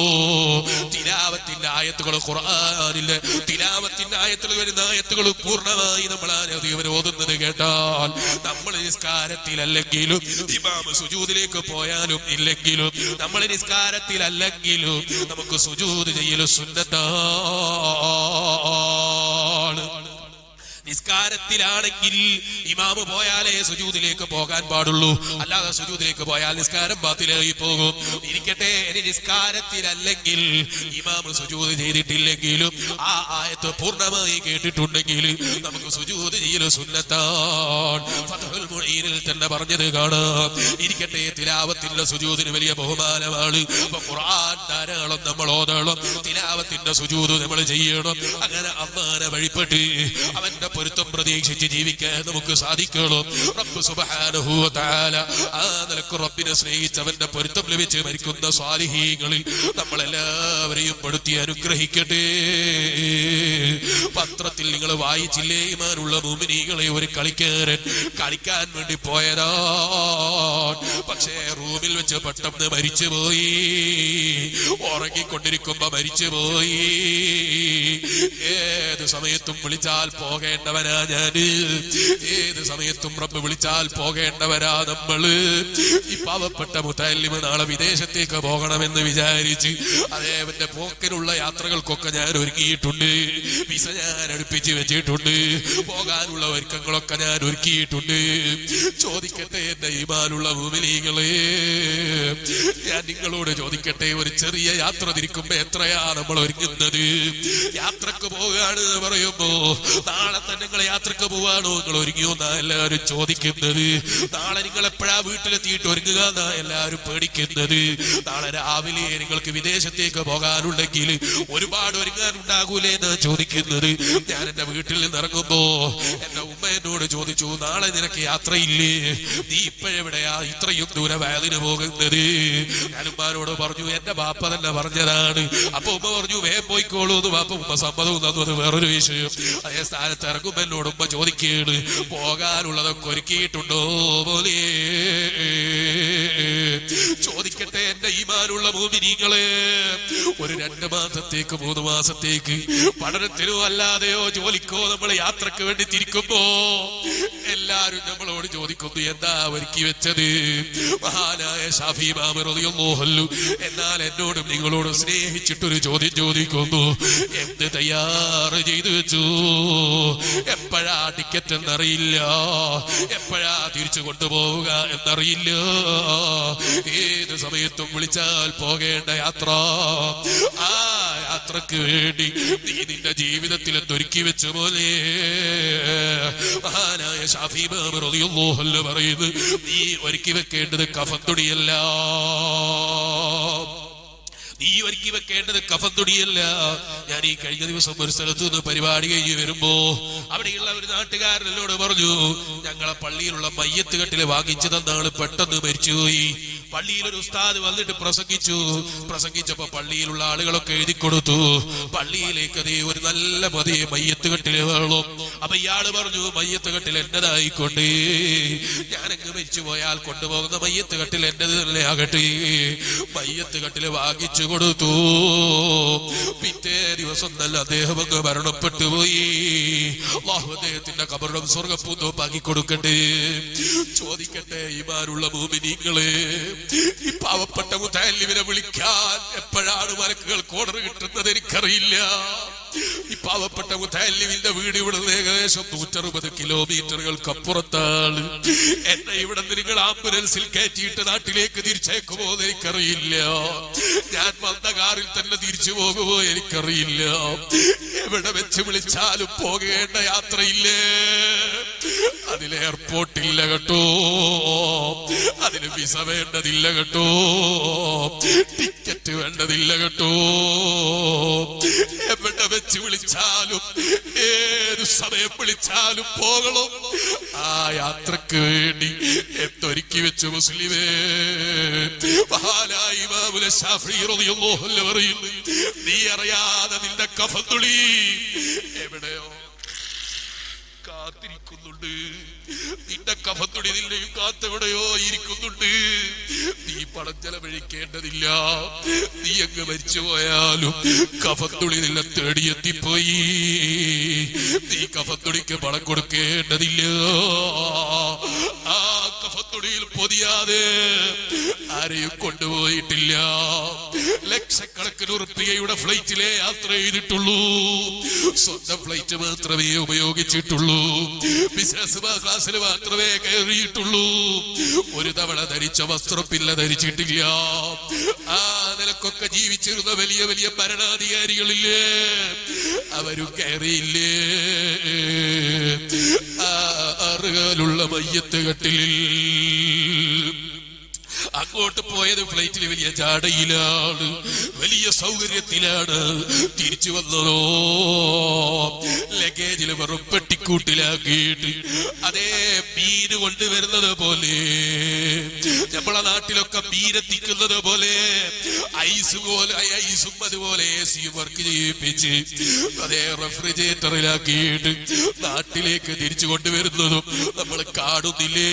തിലാവത്തിന്റെ ആയത്തുകൾ ഖുർആനില് തിലാവത്തിന്റെ ആയത്തുകൾ വരുന്ന ആയത്തുകൾ പൂർണ്ണമായി നമ്മൾ ഇവർ ഓതുന്നത് കേട്ടാൽ നമ്മൾ നിസ്കാരത്തിലല്ലെങ്കിലും ഇമാമ് സുജൂദിലേക്ക് പോയാലും ഇല്ലെങ്കിലും നമ്മൾ നിസ്കാരത്തിലല്ലെങ്കിലും നമുക്ക് സുജൂദ് ചെയ്യലും സുന്നത്താണ് നിസ്കാരത്തിലാണെങ്കിൽ ഇമാമ് പോയാലേ സുജൂദിലേക്ക് പോകാൻ പാടുള്ളൂ അല്ലാതെ സുജൂദിലേക്ക് പോയാൽ നിസ്കാരം ബാത്തിലായി പോകും ഇരിക്കട്ടെ ഇനി നിസ്കാരത്തിലല്ലെങ്കിൽ ഇമാമ് സുജൂദ് ചെയ്തിട്ടില്ലെങ്കിലും ആ ആയത്ത് പൂർണ്ണമായി കേട്ടിട്ടുണ്ടെങ്കിൽ നമുക്ക് സുജൂദ് ചെയ്യല് സുന്നത്താണ് ഫത്ഹുൽ മുഈനിൽ തന്നെ പറഞ്ഞത് കാണാം ഇരിക്കട്ടെ തിലാവത്തിന്റെ സുജൂദിന് വലിയ ബഹുമാനമാണ് അപ്പൊ ഖുർആൻ ധാരാളം നമ്മൾ ഓതണം തിലാവത്തിന്റെ സുജൂദ് നമ്മൾ ചെയ്യണം അങ്ങനെ അമ്മാനെ വഴിപ്പെട്ട് അവന്റെ പൊരുത്തം പ്രതീക്ഷിച്ച് ജീവിക്കാൻ നമുക്ക് സാധിക്കണം റബ്ബ് സുബ്ഹാനഹു വ തആല ആ നിലക്ക് റബ്ബിനെ സ്നേഹിച്ച് അവന്റെ പൊരുത്തം ലഭിച്ച് മരിക്കുന്ന സ്വാലിഹീങ്ങളിൽ നമ്മളെല്ലാവരെയും പെടുത്തി അനുഗ്രഹിക്കട്ടെ പത്രത്തിൽ നിങ്ങൾ വായിച്ചില്ലേ ഇമാനുള്ള മുമിനികളെ ഒരു കളിക്കാരൻ കളിക്കാൻ വേണ്ടി പോയതാ പക്ഷേ റൂമിൽ വെച്ച് പെട്ടെന്ന് മരിച്ചുപോയി ഉറങ്ങിക്കൊണ്ടിരിക്കുമ്പോ മരിച്ചുപോയി ഏത് സമയത്തും വിളിച്ചാൽ പോകേണ്ടവനാ ഞാന് ഏത് സമയത്തും റബ്ബ് വിളിച്ചാൽ പോകേണ്ടവരാ നമ്മള് ഈ പാവപ്പെട്ട മുത്തല്ലിമ നാളെ വിദേശത്തേക്ക് പോകണമെന്ന് വിചാരിച്ച് അതേവന്റെ പോക്കിനുള്ള യാത്രകൾക്കൊക്കെ ഞാൻ ഒരുക്കിയിട്ടുണ്ട് വിസ ഞാൻ അടുപ്പിച്ച് വെച്ചിട്ടുണ്ട് പോകാനുള്ള ഒരുക്കങ്ങളൊക്കെ ഞാൻ ഒരുക്കിയിട്ടുണ്ട് ചോദിക്കട്ടെ എന്റെ ഈമാനുള്ള ഭൂമിലീകളെ ഞാൻ നിങ്ങളോട് ചോദിക്കട്ടെ ഒരു ചെറിയ യാത്ര തിരിക്കുമ്പോ എത്രയാ നമ്മൾ ഒരുങ്ങുന്നത് യാത്രക്ക് പോവുകയാണ് എന്ന് പറയുമ്പോ നാളെ തന്നെ നിങ്ങൾ യാത്രക്ക് പോവാണോ നിങ്ങൾ ഒരുങ്ങിയോ എന്നാ എല്ലാവരും ചോദിക്കുന്നത് നാളെ നിങ്ങൾ എപ്പോഴാ വീട്ടിലെത്തിയിട്ട് ഒരുങ്ങുക എന്നാ എല്ലാവരും പേടിക്കുന്നത് നാളെ രാവിലെ നിങ്ങൾക്ക് വിദേശത്തേക്ക് പോകാനുണ്ടെങ്കിൽ ഒരുപാട് ഒരുങ്ങാനുണ്ടാകൂലേ എന്നാ ചോദിക്കുന്നത് ഞാൻ എന്റെ വീട്ടിൽ നിന്ന് ഇറങ്ങുമ്പോ എന്റെ ഉമ്മ എന്നോട് ചോദിച്ചു നാളെ നിനക്ക് യാത്രയില്ലേ നീ ഇപ്പോഴെവിടെയാ ഇത്രയും ദൂരെ വയലിന് പോകുന്നത് ഞാൻ ഉമ്മാനോട് പറഞ്ഞു എന്റെ ബാപ്പ തന്നെ പറഞ്ഞതാണ് അപ്പൊ ഉമ്മ പറഞ്ഞു വേഗം പോയിക്കോളൂ എന്ന് ബാപ്പ ഉമ്മ സമ്മതവും തന്നു അത് വേറൊരു വിഷയം അതേ സ്ഥാനത്ത് ഇറങ്ങുമ്പോ എന്നോട് ഉമ്മ ചോദിക്കുകയാണ് പോകാനുള്ളതൊക്കെ ഒരുക്കിയിട്ടുണ്ടോ പോലെ ചോദിക്കട്ടെ എന്റെ ഈമാനുള്ള ഭൂമിനിങ്ങളെ ഒരു രണ്ട് മാസത്തേക്ക് മൂന്ന് മാസത്തേക്ക് പഠനത്തിനോ അല്ലാതെയോ ജോലിക്കോ നമ്മൾ യാത്രക്ക് വേണ്ടി തിരിക്കുമ്പോ എല്ലാരും നമ്മളോട് ചോദിക്കും ചോദിക്കുന്നു എന്താ ഒരുക്കി വെച്ചത് മഹാനായ ഷാഫി ഇമാം റളിയല്ലാഹു അൻഹു എന്നാൽ എന്നോടും നിങ്ങളോടും സ്നേഹിച്ചിട്ടൊരു ചോദ്യം ചോദിക്കുന്നു എന്ത് തയ്യാറ് ചെയ്തു വെച്ചു എപ്പോഴാ ടിക്കറ്റ് എന്നറിയില്ല എപ്പോഴാ തിരിച്ചു കൊണ്ടുപോവുക എന്നറിയില്ല ഏത് സമയത്തും വിളിച്ചാൽ പോകേണ്ട യാത്ര ആ യാത്രക്ക് വേണ്ടി നീ നിന്റെ ജീവിതത്തിൽ എന്തൊരുക്കി വെച്ച പോലെ മഹാനായ ഷാഫി ഇമാം റളിയല്ലാഹു അൻഹു പറയുന്നു നീ ഒരുക്കി വെക്കേണ്ടത് കഫത്തുടിയല്ല നീ ഒരുക്കി വെക്കേണ്ടത് കഫത്തുടിയല്ല ഞാൻ ഈ കഴിഞ്ഞ ദിവസം ഒരു സ്ഥലത്ത് നിന്ന് പരിപാടി കഴിഞ്ഞ് വരുമ്പോ അവിടെയുള്ള ഒരു നാട്ടുകാരൻ എന്നോട് പറഞ്ഞു ഞങ്ങളെ പള്ളിയിലുള്ള മയ്യത്ത് കെട്ടില് വാങ്ങിച്ചു തന്നാള് പെട്ടെന്ന് മരിച്ചുപോയി പള്ളിയിൽ ഒരു ഉസ്താദ് വന്നിട്ട് പ്രസംഗിച്ചു പ്രസംഗിച്ചപ്പോ പള്ളിയിലുള്ള ആളുകളൊക്കെ എഴുതി കൊടുത്തു പള്ളിയിലേക്ക് അതേ ഒരു നല്ല മതി മയ്യത്ത് കെട്ടില് വേണം അപ്പൊ ഇയാള് പറഞ്ഞു മയ്യത്ത് കെട്ടിൽ എന്റേതായിക്കൊണ്ട് ഞാനങ്ങ് മരിച്ചു പോയാൽ കൊണ്ടുപോകുന്ന മയ്യത്ത് കെട്ടിൽ എന്റേത് തന്നെ ആകട്ടെ മയ്യത്ത് കെട്ടില് വാങ്ങിച്ചു കൊടുത്തു പിറ്റേ ദിവസം തന്നെ അദ്ദേഹം അങ്ങ് മരണപ്പെട്ടു പോയി അള്ളാഹു അദ്ദേഹത്തിന്റെ കബറിടം സ്വർഗപ്പൂന്തോപ്പാക്കി കൊടുക്കട്ടെ ചോദിക്കട്ടെ ഇമാരുള്ള ഭൂമിനിങ്ങളെ ഈ പാവപ്പെട്ട മുത്തല്ലിവിനെ വിളിക്കാൻ എപ്പോഴാണ് മലക്കുകൾ കോടർ കിട്ടുന്നത് എനിക്കറിയില്ല ഈ പാവപ്പെട്ട മുത്തല്ലിവിന്റെ വീട് ഇവിടെ നിന്ന് ഏകദേശം നൂറ്ററുപത് കിലോമീറ്ററുകൾക്ക് അപ്പുറത്താണ് എന്നെ ഇവിടെ നിന്ന് നിങ്ങൾ ആംബുലൻസിൽ കയറ്റിയിട്ട് നാട്ടിലേക്ക് തിരിച്ചേക്കുമോ എന്ന് എനിക്കറിയില്ല ഞാൻ വന്ന കാറിൽ തന്നെ തിരിച്ചു പോകുമോ എനിക്കറിയില്ല എവിടെ വെച്ച് വിളിച്ചാലും പോകേണ്ട യാത്രയില്ലേ അതിൽ എയർപോർട്ടില്ല കേട്ടോ അതിന് വിസ വേണ്ടതില്ല കേട്ടോ ടിക്കറ്റ് വേണ്ടതില്ല കേട്ടോ എവിടെ വെച്ച് വിളിച്ചാലും ഏത് സമയം വിളിച്ചാലും പോകണം ആ യാത്രക്ക് വേണ്ടി എന്തൊരുക്കി വെച്ചു മുസ്ലിമേ മഹാനായ ഇമാമുൽ ശാഫിഈ റളിയല്ലാഹു അൻഹു പറയുന്നു നീ അറിയാതെ നിന്റെ കഫത്തുളി എവിടെയോ കാത്തിരിക്കുന്നുണ്ട് നിന്റെ കഫത്തുടി നിന്നെയും കാത്തെവിടെയോ ഇരിക്കുന്നുണ്ട് നീ പണം ചെലവഴിക്കേണ്ടതില്ല നീ അങ്ങ് മരിച്ചു പോയാലും കഫത്തുളി നിന്നെ തേടിയെത്തിപ്പോയി നീ കഫത്തുടിക്ക് പണം കൊടുക്കേണ്ടതില്ല ആ കഫത്തുടിയിൽ പൊതിയാതെ ആരെയും കൊണ്ടുപോയിട്ടില്ല ലക്ഷക്കണക്കിന് ഉറുപ്പികയുടെ ഫ്ലൈറ്റിലെ യാത്ര ചെയ്തിട്ടുള്ളൂ സ്വന്തം ഫ്ലൈറ്റ് മാത്രമേ ഉപയോഗിച്ചിട്ടുള്ളൂ ബിസിനസ് ക്ലാസ്സിൽ മാത്രമേ കയറിയിട്ടുള്ളൂ ഒരു തവണ ധരിച്ച വസ്ത്രം പിന്നെ ധരിച്ചിട്ടില്ല ആ നിലക്കൊക്കെ ജീവിച്ചിരുന്ന വലിയ വലിയ ഭരണാധികാരികളില്ലേ അവരും കയറിയില്ലേ ആ അറുകാലുള്ള മയ്യത്ത് കട്ടിലിൽ അങ്ങോട്ട് പോയത് ഫ്ലൈറ്റിൽ വലിയ ജാടയിലാണ് വലിയ സൗകര്യത്തിലാണ് തിരിച്ചു വന്നതോ ലഗേജിൽ വെറും പെട്ടിക്കൂട്ടിലാക്കിയിട്ട് അതേ മീന് കൊണ്ടുവരുന്നത് പോലെ നമ്മളെ നാട്ടിലൊക്കെ മീനെത്തിക്കുന്നത് പോലെ ഐസ് പോലെ ഐസും അതുപോലെ എ സിയും വർക്ക് ചെയ്യിപ്പിച്ച് അതേ റെഫ്രിജറേറ്ററിലാക്കിയിട്ട് നാട്ടിലേക്ക് തിരിച്ചു കൊണ്ടുവരുന്നതും നമ്മൾ കാണുന്നില്ലേ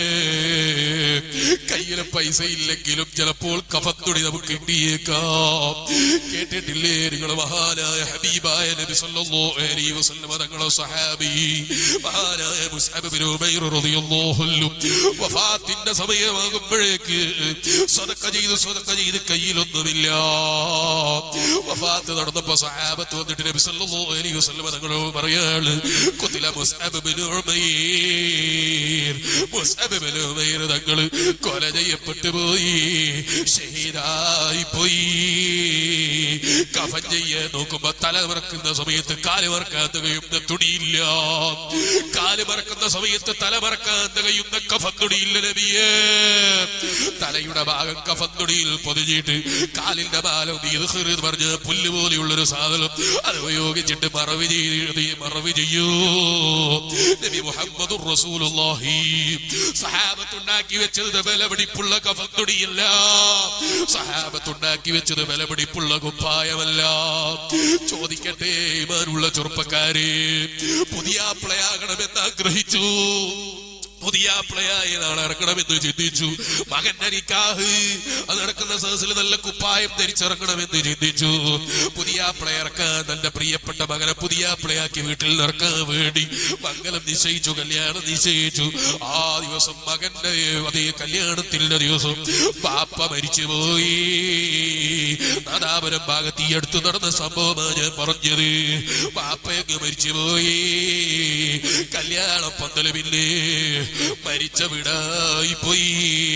കയ്യിലെ പൈസ ഇല്ലെങ്കിലും ചിലപ്പോൾ കഫത്തുടി നമുക്ക് കിട്ടിയേക്കാം കേട്ടിട്ടില്ലേ നിങ്ങൾ മഹാനായ ഹബീബായ നബി സല്ലല്ലാഹു അലൈഹി വസല്ലം തങ്ങളെ സഹാബി മഹാനായ മുസ്അബ് ബിൻ ഉമൈർ റളിയല്ലാഹു അൻഹു വഫാത്തിന്റെ സമയമാകുമ്പോഴേക്ക് സദക്ക ചെയ്ത് സദക്ക ചെയ്ത് കയ്യിലൊന്നുമില്ല വഫാത്ത് നടന്നപ്പോ സഹാബത്ത് വന്നിട്ട് നബി സല്ലല്ലാഹു അലൈഹി വസല്ലം തങ്ങളോട് പറയാണ് കുത്തില Musab bin Umair Musab bin Umair തങ്ങൾ കൊല ചെയ്യപ്പെട്ടു പോയി ഷഹീദായി പോയി കഫൻ ചെയ്യാൻ നോക്കുമ്പോ തല മറക്കുന്ന സമയത്ത് കാല് മറക്കാൻ തികയുന്ന തുണിയില്ല കാല് മറക്കുന്ന സമയത്ത് തല മറക്കാൻ തികയുന്ന കഫൻ തുണിയില്ല നബിയേ തലയുടെ ഭാഗം കഫൻ തുണിയിൽ പൊതിഞ്ഞിട്ട് കാലിന്റെ ബാലം എന്ന് പറഞ്ഞ പുല്ല് പോലെയുള്ളൊരു സാധനം അത് ഉപയോഗിച്ചിട്ട് മറവി ചെയ്ത് മറവി ചെയ്യൂ നബി മുഹമ്മദ് റസൂലുള്ളാഹി സഹാബത്തുണ്ടാക്കി വെച്ചത് വിലപിടിപ്പുള്ള കഫത്തുടിയല്ല സഹാബത്തുണ്ടാക്കി വെച്ചത് വിലപിടിപ്പുള്ള കുപ്പായമല്ല ചോദിക്കട്ടെ ഇമാനുള്ള ചെറുപ്പക്കാരെ പുതിയ പ്ലയാകണമെന്ന് ആഗ്രഹിച്ചു പുതിയ പ്ലയായി നാളെ ഇറക്കണമെന്ന് ചിന്തിച്ചു മകന്റെ നിക്കാഹ് അത് നടക്കുന്ന സദസ്സിൽ നല്ല കുപ്പായം ധരിച്ചിറങ്ങണമെന്ന് ചിന്തിച്ചു പുതിയ പ്ലയർക്കാൻ തന്റെ പ്രിയപ്പെട്ട മകനെ പുതിയ പ്ലയാക്കി വീട്ടിൽ നിറക്കാൻ വേണ്ടി മംഗലം നിശ്ചയിച്ചു കല്യാണം നിശ്ചയിച്ചു ആ ദിവസം മകന്റെ അതേ കല്യാണത്തിന്റെ ദിവസം പാപ്പ മരിച്ചുപോയി നാദാപുരം ഭാഗത്ത് ഈ അടുത്ത് നടന്ന സംഭവമാണ് ഞാൻ പറഞ്ഞത് പാപ്പയങ്ങ് മരിച്ചുപോയി കല്യാണം പന്തലുമില്ലേ മരിച്ച വിടായി പോയി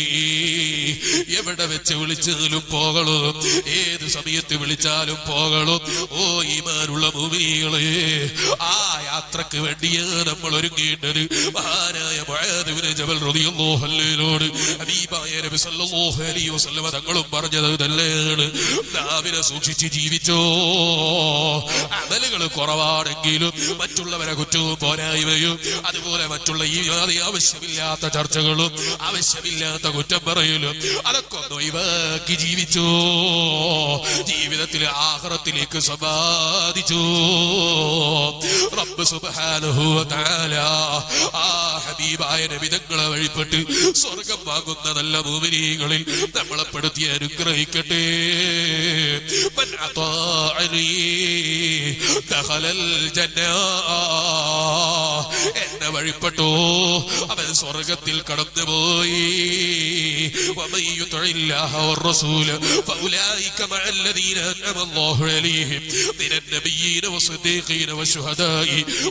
എവിടെ വെച്ച് വിളിച്ചാലും പോകളോ ഏത് സമയത്ത് വിളിച്ചാലും പോകളോ ഓ ഈമാനുള്ള ഭൂമികളെ ആ യാത്രക്ക് വേണ്ടിയാണ് നമ്മൾ ഒരുങ്ങേണ്ടത് മഹാനായ മുആദിബ്നു ജബൽ റളിയല്ലാഹു അൻഹുവിനോട് ഹബീബായ നബി സല്ലല്ലാഹു അലൈഹി വസല്ലമ തങ്ങളും പറഞ്ഞത് തന്നെയാണ് നാവിനെ സൂക്ഷിച്ച് ജീവിച്ചോ അമലുകൾ കുറവാണെങ്കിലും മറ്റുള്ളവരെ കുറ്റവും പോരായ്മയും അതുപോലെ മറ്റുള്ള ഈ യാതൊരു ആവശ്യമില്ലാത്ത ചർച്ചകളും ആവശ്യമില്ലാത്ത കുറ്റം പറയലും അതൊക്കെ ഒന്ന് ഒഴിവാക്കി ജീവിച്ചു ജീവിതത്തിലെ ആഹ്റത്തിലേക്ക് സമ്പാദിച്ചു റബ്ബ് സുബ്ഹാനഹു വ തആല ആ ഹബീബായ നബിതങ്ങളെ വഴിപ്പെട്ട് സ്വർഗം വാങ്ങുന്ന നല്ല ഭൂമിനികളിൽ നമ്മളെ പെടുത്തി അനുഗ്രഹിക്കട്ടെ من أطاعني دخل الجنة എന്നെ വഴിപ്പെട്ടു അവൻ സ്വർഗത്തിൽ കടന്നുപോയി ومن يطع الله والرسول فأولئك مع الذين أنعم الله عليهم من النبيين والصديقين والشهداء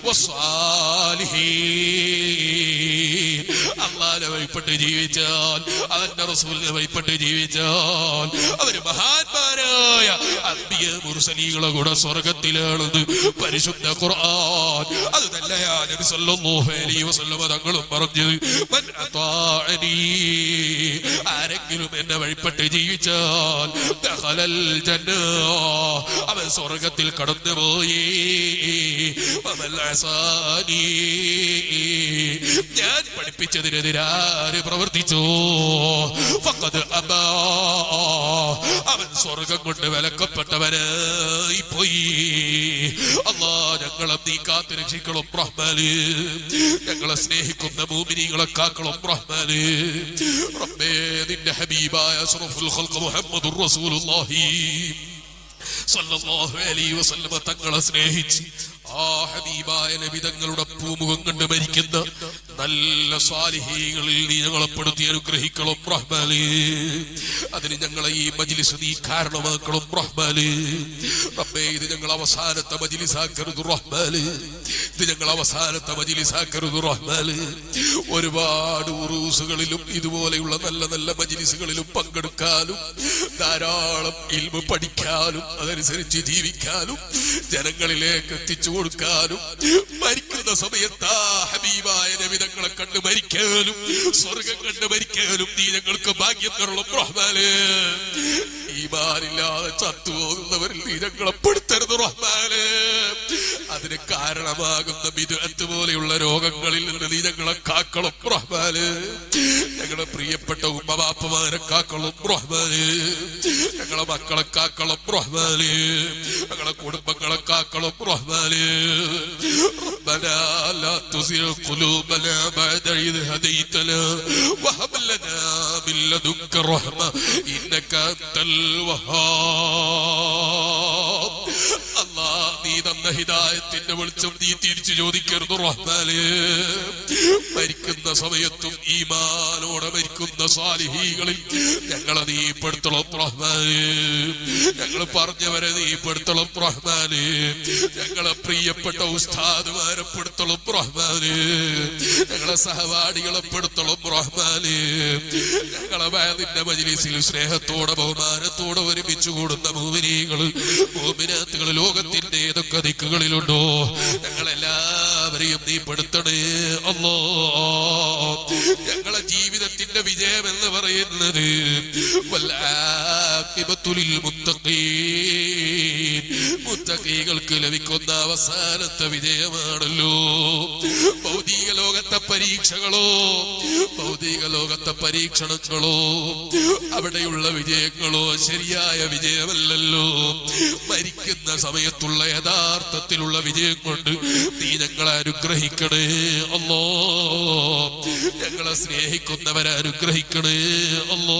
والصالحين അള്ളാനെ വഴിപ്പെട്ട് ജീവിച്ചാൽ അവന്റെ റസൂലിനെ വഴിപ്പെട്ട് ജീവിച്ചാൽ അവര് മഹാന്മാരായ അന്ത്യ മുർസലീകളെ കൂടെ സ്വർഗത്തിലാണെന്ന് പരിശുദ്ധ ഖുർആൻ അത് തന്നെയാ നബി സല്ലല്ലാഹു അലൈഹി വസല്ലമ തങ്ങളും പറഞ്ഞത് മൻ അതാഅനി ആരെങ്കിലും എന്നെ വഴിപ്പെട്ട് ജീവിച്ചാൽ ദഖലൽ ജന്ന അവൻ സ്വർഗത്തിൽ കടന്നുപോയി വമൻ അസാനി ഞാൻ പഠിപ്പിച്ചതിനെതിരാര് പ്രവർത്തിച്ചു ഫഖദ് അബാ അവൻ സ്വർഗം കൊണ്ട് വിലക്കപ്പെട്ടവനായി പോയി അല്ലാ ഞങ്ങളെ നീ കാത്തു രക്ഷിക്കണം റഹ്മാന് ഞങ്ങളെ സ്നേഹിക്കുന്ന ഭൂമിനികളെ കാക്കണം റഹ്മാന് റബ്ബേ നിന്റെ ഹബീബായ അഷ്റഫുൽ ഖൽഖ് മുഹമ്മദുർ റസൂലുള്ളാഹി സല്ലല്ലാഹു അലൈഹി വസല്ലമ തങ്ങളെ സ്നേഹിച്ച് ആ ഹബീബായ നബി തങ്ങളുടെ പൂമുഖം കണ്ട് മരിക്കുന്ന നല്ല സ്വാലിഹീകളിൽ നീ ഞങ്ങളെ പെടുത്തി അനുഗ്രഹിക്കണം റഹ്മാന് അതിന് ഞങ്ങളെ ഈ മജ്ലിസ് നീ കാരണമാക്കണം റഹ്മാന് റബ്ബേ ഇത് ഞങ്ങൾ അവസാനത്തെ മജ്ലിസാക്കരുത് റഹ്മാന് ഇത് ഞങ്ങൾ അവസാനത്തെ മജ്ലിസാക്കരുത് റഹ്മാന് ഒരുപാട് ഉറൂസുകളിലും ഇതുപോലെയുള്ള നല്ല നല്ല മജ്ലിസുകളിലും പങ്കെടുക്കാനും ധാരാളം ഇൽമ പഠിക്കാനും അതനുസരിച്ച് ജീവിക്കാനും ജനങ്ങളിലേക്ക് എത്തിച്ചു കൊടുക്കാനും മരിക്കുന്ന സമയത്ത് ആ ഹബീബായ നബിതങ്ങളെ കണ്ട് മരിക്കാനും സ്വർഗം കണ്ട് മരിക്കാനും നീ ഞങ്ങൾക്ക് ഭാഗ്യം തരണം റഹ്മാന് ഈമാനില്ലാതെ ചത്തുപോകുന്നവരിൽ നീ ഞങ്ങളെ പെടുത്തരുത് റഹ്മാന് അതിന് കാരണമാകുന്ന വിദഗ്ധ പോലെയുള്ള രോഗങ്ങളിൽ നിന്ന് നീ ഞങ്ങളെ കാക്കണം റഹ്മാന് ഞങ്ങളുടെ പ്രിയപ്പെട്ട ഉമ്മവാപ്പമാരെ കാക്കണം റഹ്മാന് ഞങ്ങളെ മക്കളെ കാക്കണം റഹ്മാന് ഞങ്ങളെ കുടുംബങ്ങളെ കാക്കണം റഹ്മാന് ربنا لا تزغ قلوبنا بعد إذ هديتنا وهب لنا من لدنك رحمة إنك أنت الوهاب അല്ലാ നീ തന്ന ഹിദായത്തിന്റെ വെളിച്ചം നീ തിരിച്ചു ചോദിക്കരുത് റഹ്മാനെ മരിക്കുന്ന സമയത്തും ഈമാനോടെ മരിക്കുന്ന സാലിഹീകളിൽ ഞങ്ങളെ നീ പെടുത്തണം റഹ്മാനെ ഞങ്ങൾ പറഞ്ഞവരെ നീ പെടുത്തണം റഹ്മാനെ ഞങ്ങളെ പ്രിയപ്പെട്ട ഉസ്താദുമാരെ പെടുത്തണം റഹ്മാനെ ഞങ്ങളെ സഹപാഠികളെ പെടുത്തണം റഹ്മാനെ ഞങ്ങളെ വയതിന്റെ മജിലിസിൽ സ്നേഹത്തോടെ ബഹുമാനത്തോടെ ഒരുമിച്ച് കൂടുന്ന ഭൂമിനികൾ ഭൂമിനകത്തുകൾ ലോകത്തിന്റെ ഏതൊക്കെ ദിക്കുകളിലുണ്ടോ ഞങ്ങളെല്ലാവരെയും നീ പെടുത്തണേ അല്ലോ ഞങ്ങളെ ജീവിതത്തിന്റെ വിജയം എന്ന് പറയുന്നത് വല്ലാഖിബത്തുലിൽ മുത്തഖീൻ. മുത്തഖീങ്ങളായ മുത്തക്കൈകൾക്ക് ലഭിക്കുന്ന അവസാനത്തെ വിജയമാണല്ലോ ഭൗതിക ലോകത്തെ പരീക്ഷകളോ ഭൗതിക ലോകത്തെ പരീക്ഷണങ്ങളോ അവിടെയുള്ള വിജയങ്ങളോ ശരിയായ വിജയമല്ലല്ലോ മരിക്കുന്ന സമയത്തുള്ള യഥാർത്ഥത്തിലുള്ള വിജയം കൊണ്ട് നീ ഞങ്ങളെ അനുഗ്രഹിക്കണേ അല്ലോ ഞങ്ങളെ സ്നേഹിക്കുന്നവരെ അനുഗ്രഹിക്കണേ അല്ലോ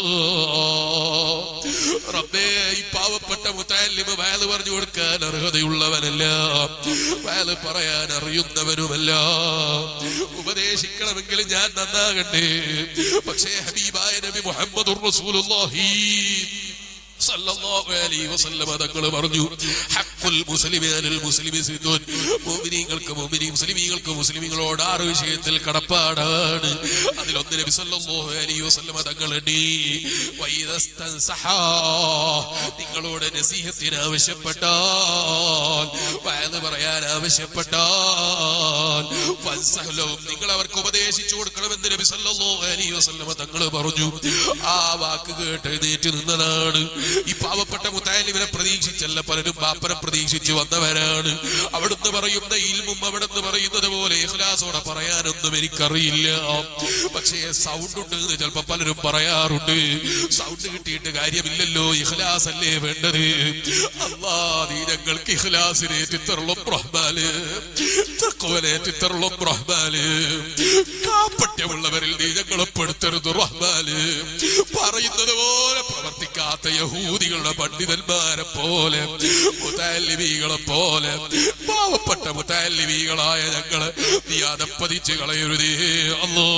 റബ്ബേ ഈ പാവപ്പെട്ട മുത്താലിമ വയല് പറഞ്ഞു കൊടുക്കാൻ അർഹതയുള്ളവനല്ല വയല് പറയാൻ അറിയുന്നവനുമല്ല ഉപദേശിക്കണമെങ്കിൽ ഞാൻ നന്നാകട്ടെ പക്ഷേ ഹബീബായ നബി മുഹമ്മദ് റസൂലുള്ളാഹി സല്ലല്ലാഹു അലൈഹി വസല്ലമ തങ്ങൾ പറഞ്ഞു ഹഖുൽ മുസ്ലിമി അലൽ മുസ്ലിമി സിദ്ദുൻ മുഅ്മിനീങ്ങൾക്ക് മുഅ്മിനീ മുസ്ലിമീങ്ങൾക്ക് മുസ്ലിമീങ്ങളോട് ആറ് വിഷയത്തിൽ കടപ്പാടാണ് അതിലൊന്ന് നബി സല്ലല്ലാഹു അലൈഹി വസല്ലമ തങ്ങൾ എണ്ണി വൈദസ്തൻസഹാ നിങ്ങളോട് നസീഹത്തിന് ആവശ്യപ്പെട്ടാൽ വയത് പറയാൻ ആവശ്യപ്പെട്ടാൽ ഫൻസഹ്ലഹും നിങ്ങൾ അവർക്ക് ഉപദേശിച്ചു കൊടുക്കണമെന്ന് നബി സല്ലല്ലാഹു അലൈഹി വസല്ലമ തങ്ങൾ പറഞ്ഞു ആ വാക്ക് കേട്ട് എഴുന്നേറ്റ് നിന്നതാണ് ഈ പാവപ്പെട്ട മുത്താലിമിനെ പ്രതീക്ഷിച്ചല്ല പലരും ബാപ്പനെ പ്രതീക്ഷിച്ച് വന്നവരാണ് അവിടുന്ന് പറയുന്ന ഇൽമും അവിടുന്ന് പറയുന്നത് പോലെ ഇഖ്ലാസോടെ പറയാനൊന്നും എനിക്കറിയില്ല പക്ഷേ സൗണ്ട് ഉണ്ട് എന്ന് ചിലപ്പോ പലരും പറയാറുണ്ട് സൗണ്ട് കിട്ടിയിട്ട് കാര്യമില്ലല്ലോ ഇഖ്ലാസ് അല്ലേ വേണ്ടത് അല്ലാ നീ ഞങ്ങൾക്ക് ഇഖ്ലാസിനേറ്റിത്തറുള്ളും റഹ്മാല് തക്കവനേറ്റിത്തറുള്ളും റഹ്മാല് കാപ്പട്യമുള്ളവരിൽ നീ ഞങ്ങളെ പെടുത്തരുത് റഹ്മാല് പറയുന്നത് പോലെ പ്രവർത്തിക്കാത്ത യഹൂദികളുടെ പണ്ഡിതന്മാരെ പോലെ മുതാലിബികളെ പോലെ പാവപ്പെട്ട മുതാലിബികളായ ഞങ്ങളെ നീ അതപ്പതിച്ച് കളയരുതേ അല്ലോ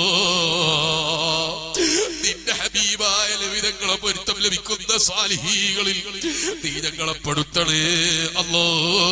നിന്റെ ഹബീബായ ലവിതങ്ങളെ പൊരുത്തം ലഭിക്കുന്ന സാലിഹീകളിൽ നീ ഞങ്ങളെ പെടുത്തണേ അല്ലോ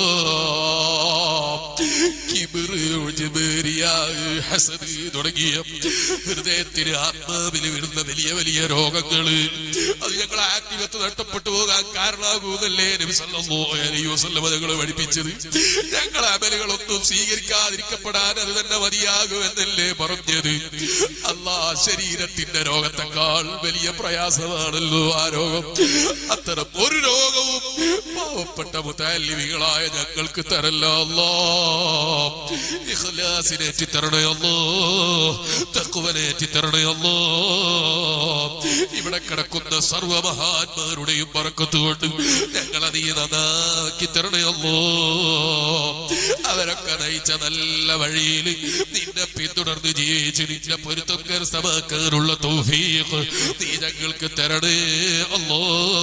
കിബിറ് ഉജ്ബേരിയാ, ഹസദ് തുടങ്ങിയ ഹൃദയത്തിന് ആത്മാവിൽ വരുന്ന വലിയ വലിയ രോഗങ്ങള് അത് ഞങ്ങൾ ആക്ടിവത്ത് നഷ്ടപ്പെട്ടു പോകാൻ കാരണമാകൂന്നല്ലേ നബി സല്ലല്ലാഹു അലൈഹി വസല്ലം ഞങ്ങളെ പഠിപ്പിച്ചത് ഞങ്ങളെ അമലുകളൊന്നും സ്വീകരിക്കാതിരിക്കപ്പെടാൻ അത് തന്നെ മതിയാകുമെന്നല്ലേ പറഞ്ഞത് അല്ലാ ശരീരത്തിന്റെ രോഗത്തെക്കാൾ വലിയ പ്രയാസമാണല്ലോ ആ രോഗം അത്തരം ഒരു രോഗവും പാവപ്പെട്ട മുത്താലിവികളായ ഞങ്ങൾക്ക് തരല്ല അല്ലാ ഇഖ്ലാസിനേറ്റി തരണേ അല്ലോ തക്കുവനേറ്റി തരണേ അല്ലോ ഇവിടെ കിടക്കുന്ന സർവമഹാന്മാരുടെയും പറക്കത്തുകൊണ്ട് ഞങ്ങളതീ നന്നാക്കി തരണേ അല്ലോ അവരൊക്കെ നയിച്ച നല്ല വഴിയിൽ നിന്നെ പിന്തുടർന്ന് ജീവിച്ച് നിന്റെ പൊരുത്തം കരസ്ഥമാക്കാനുള്ള തൗഫീഖ് നീ ഞങ്ങൾക്ക് തരണേ അല്ലോ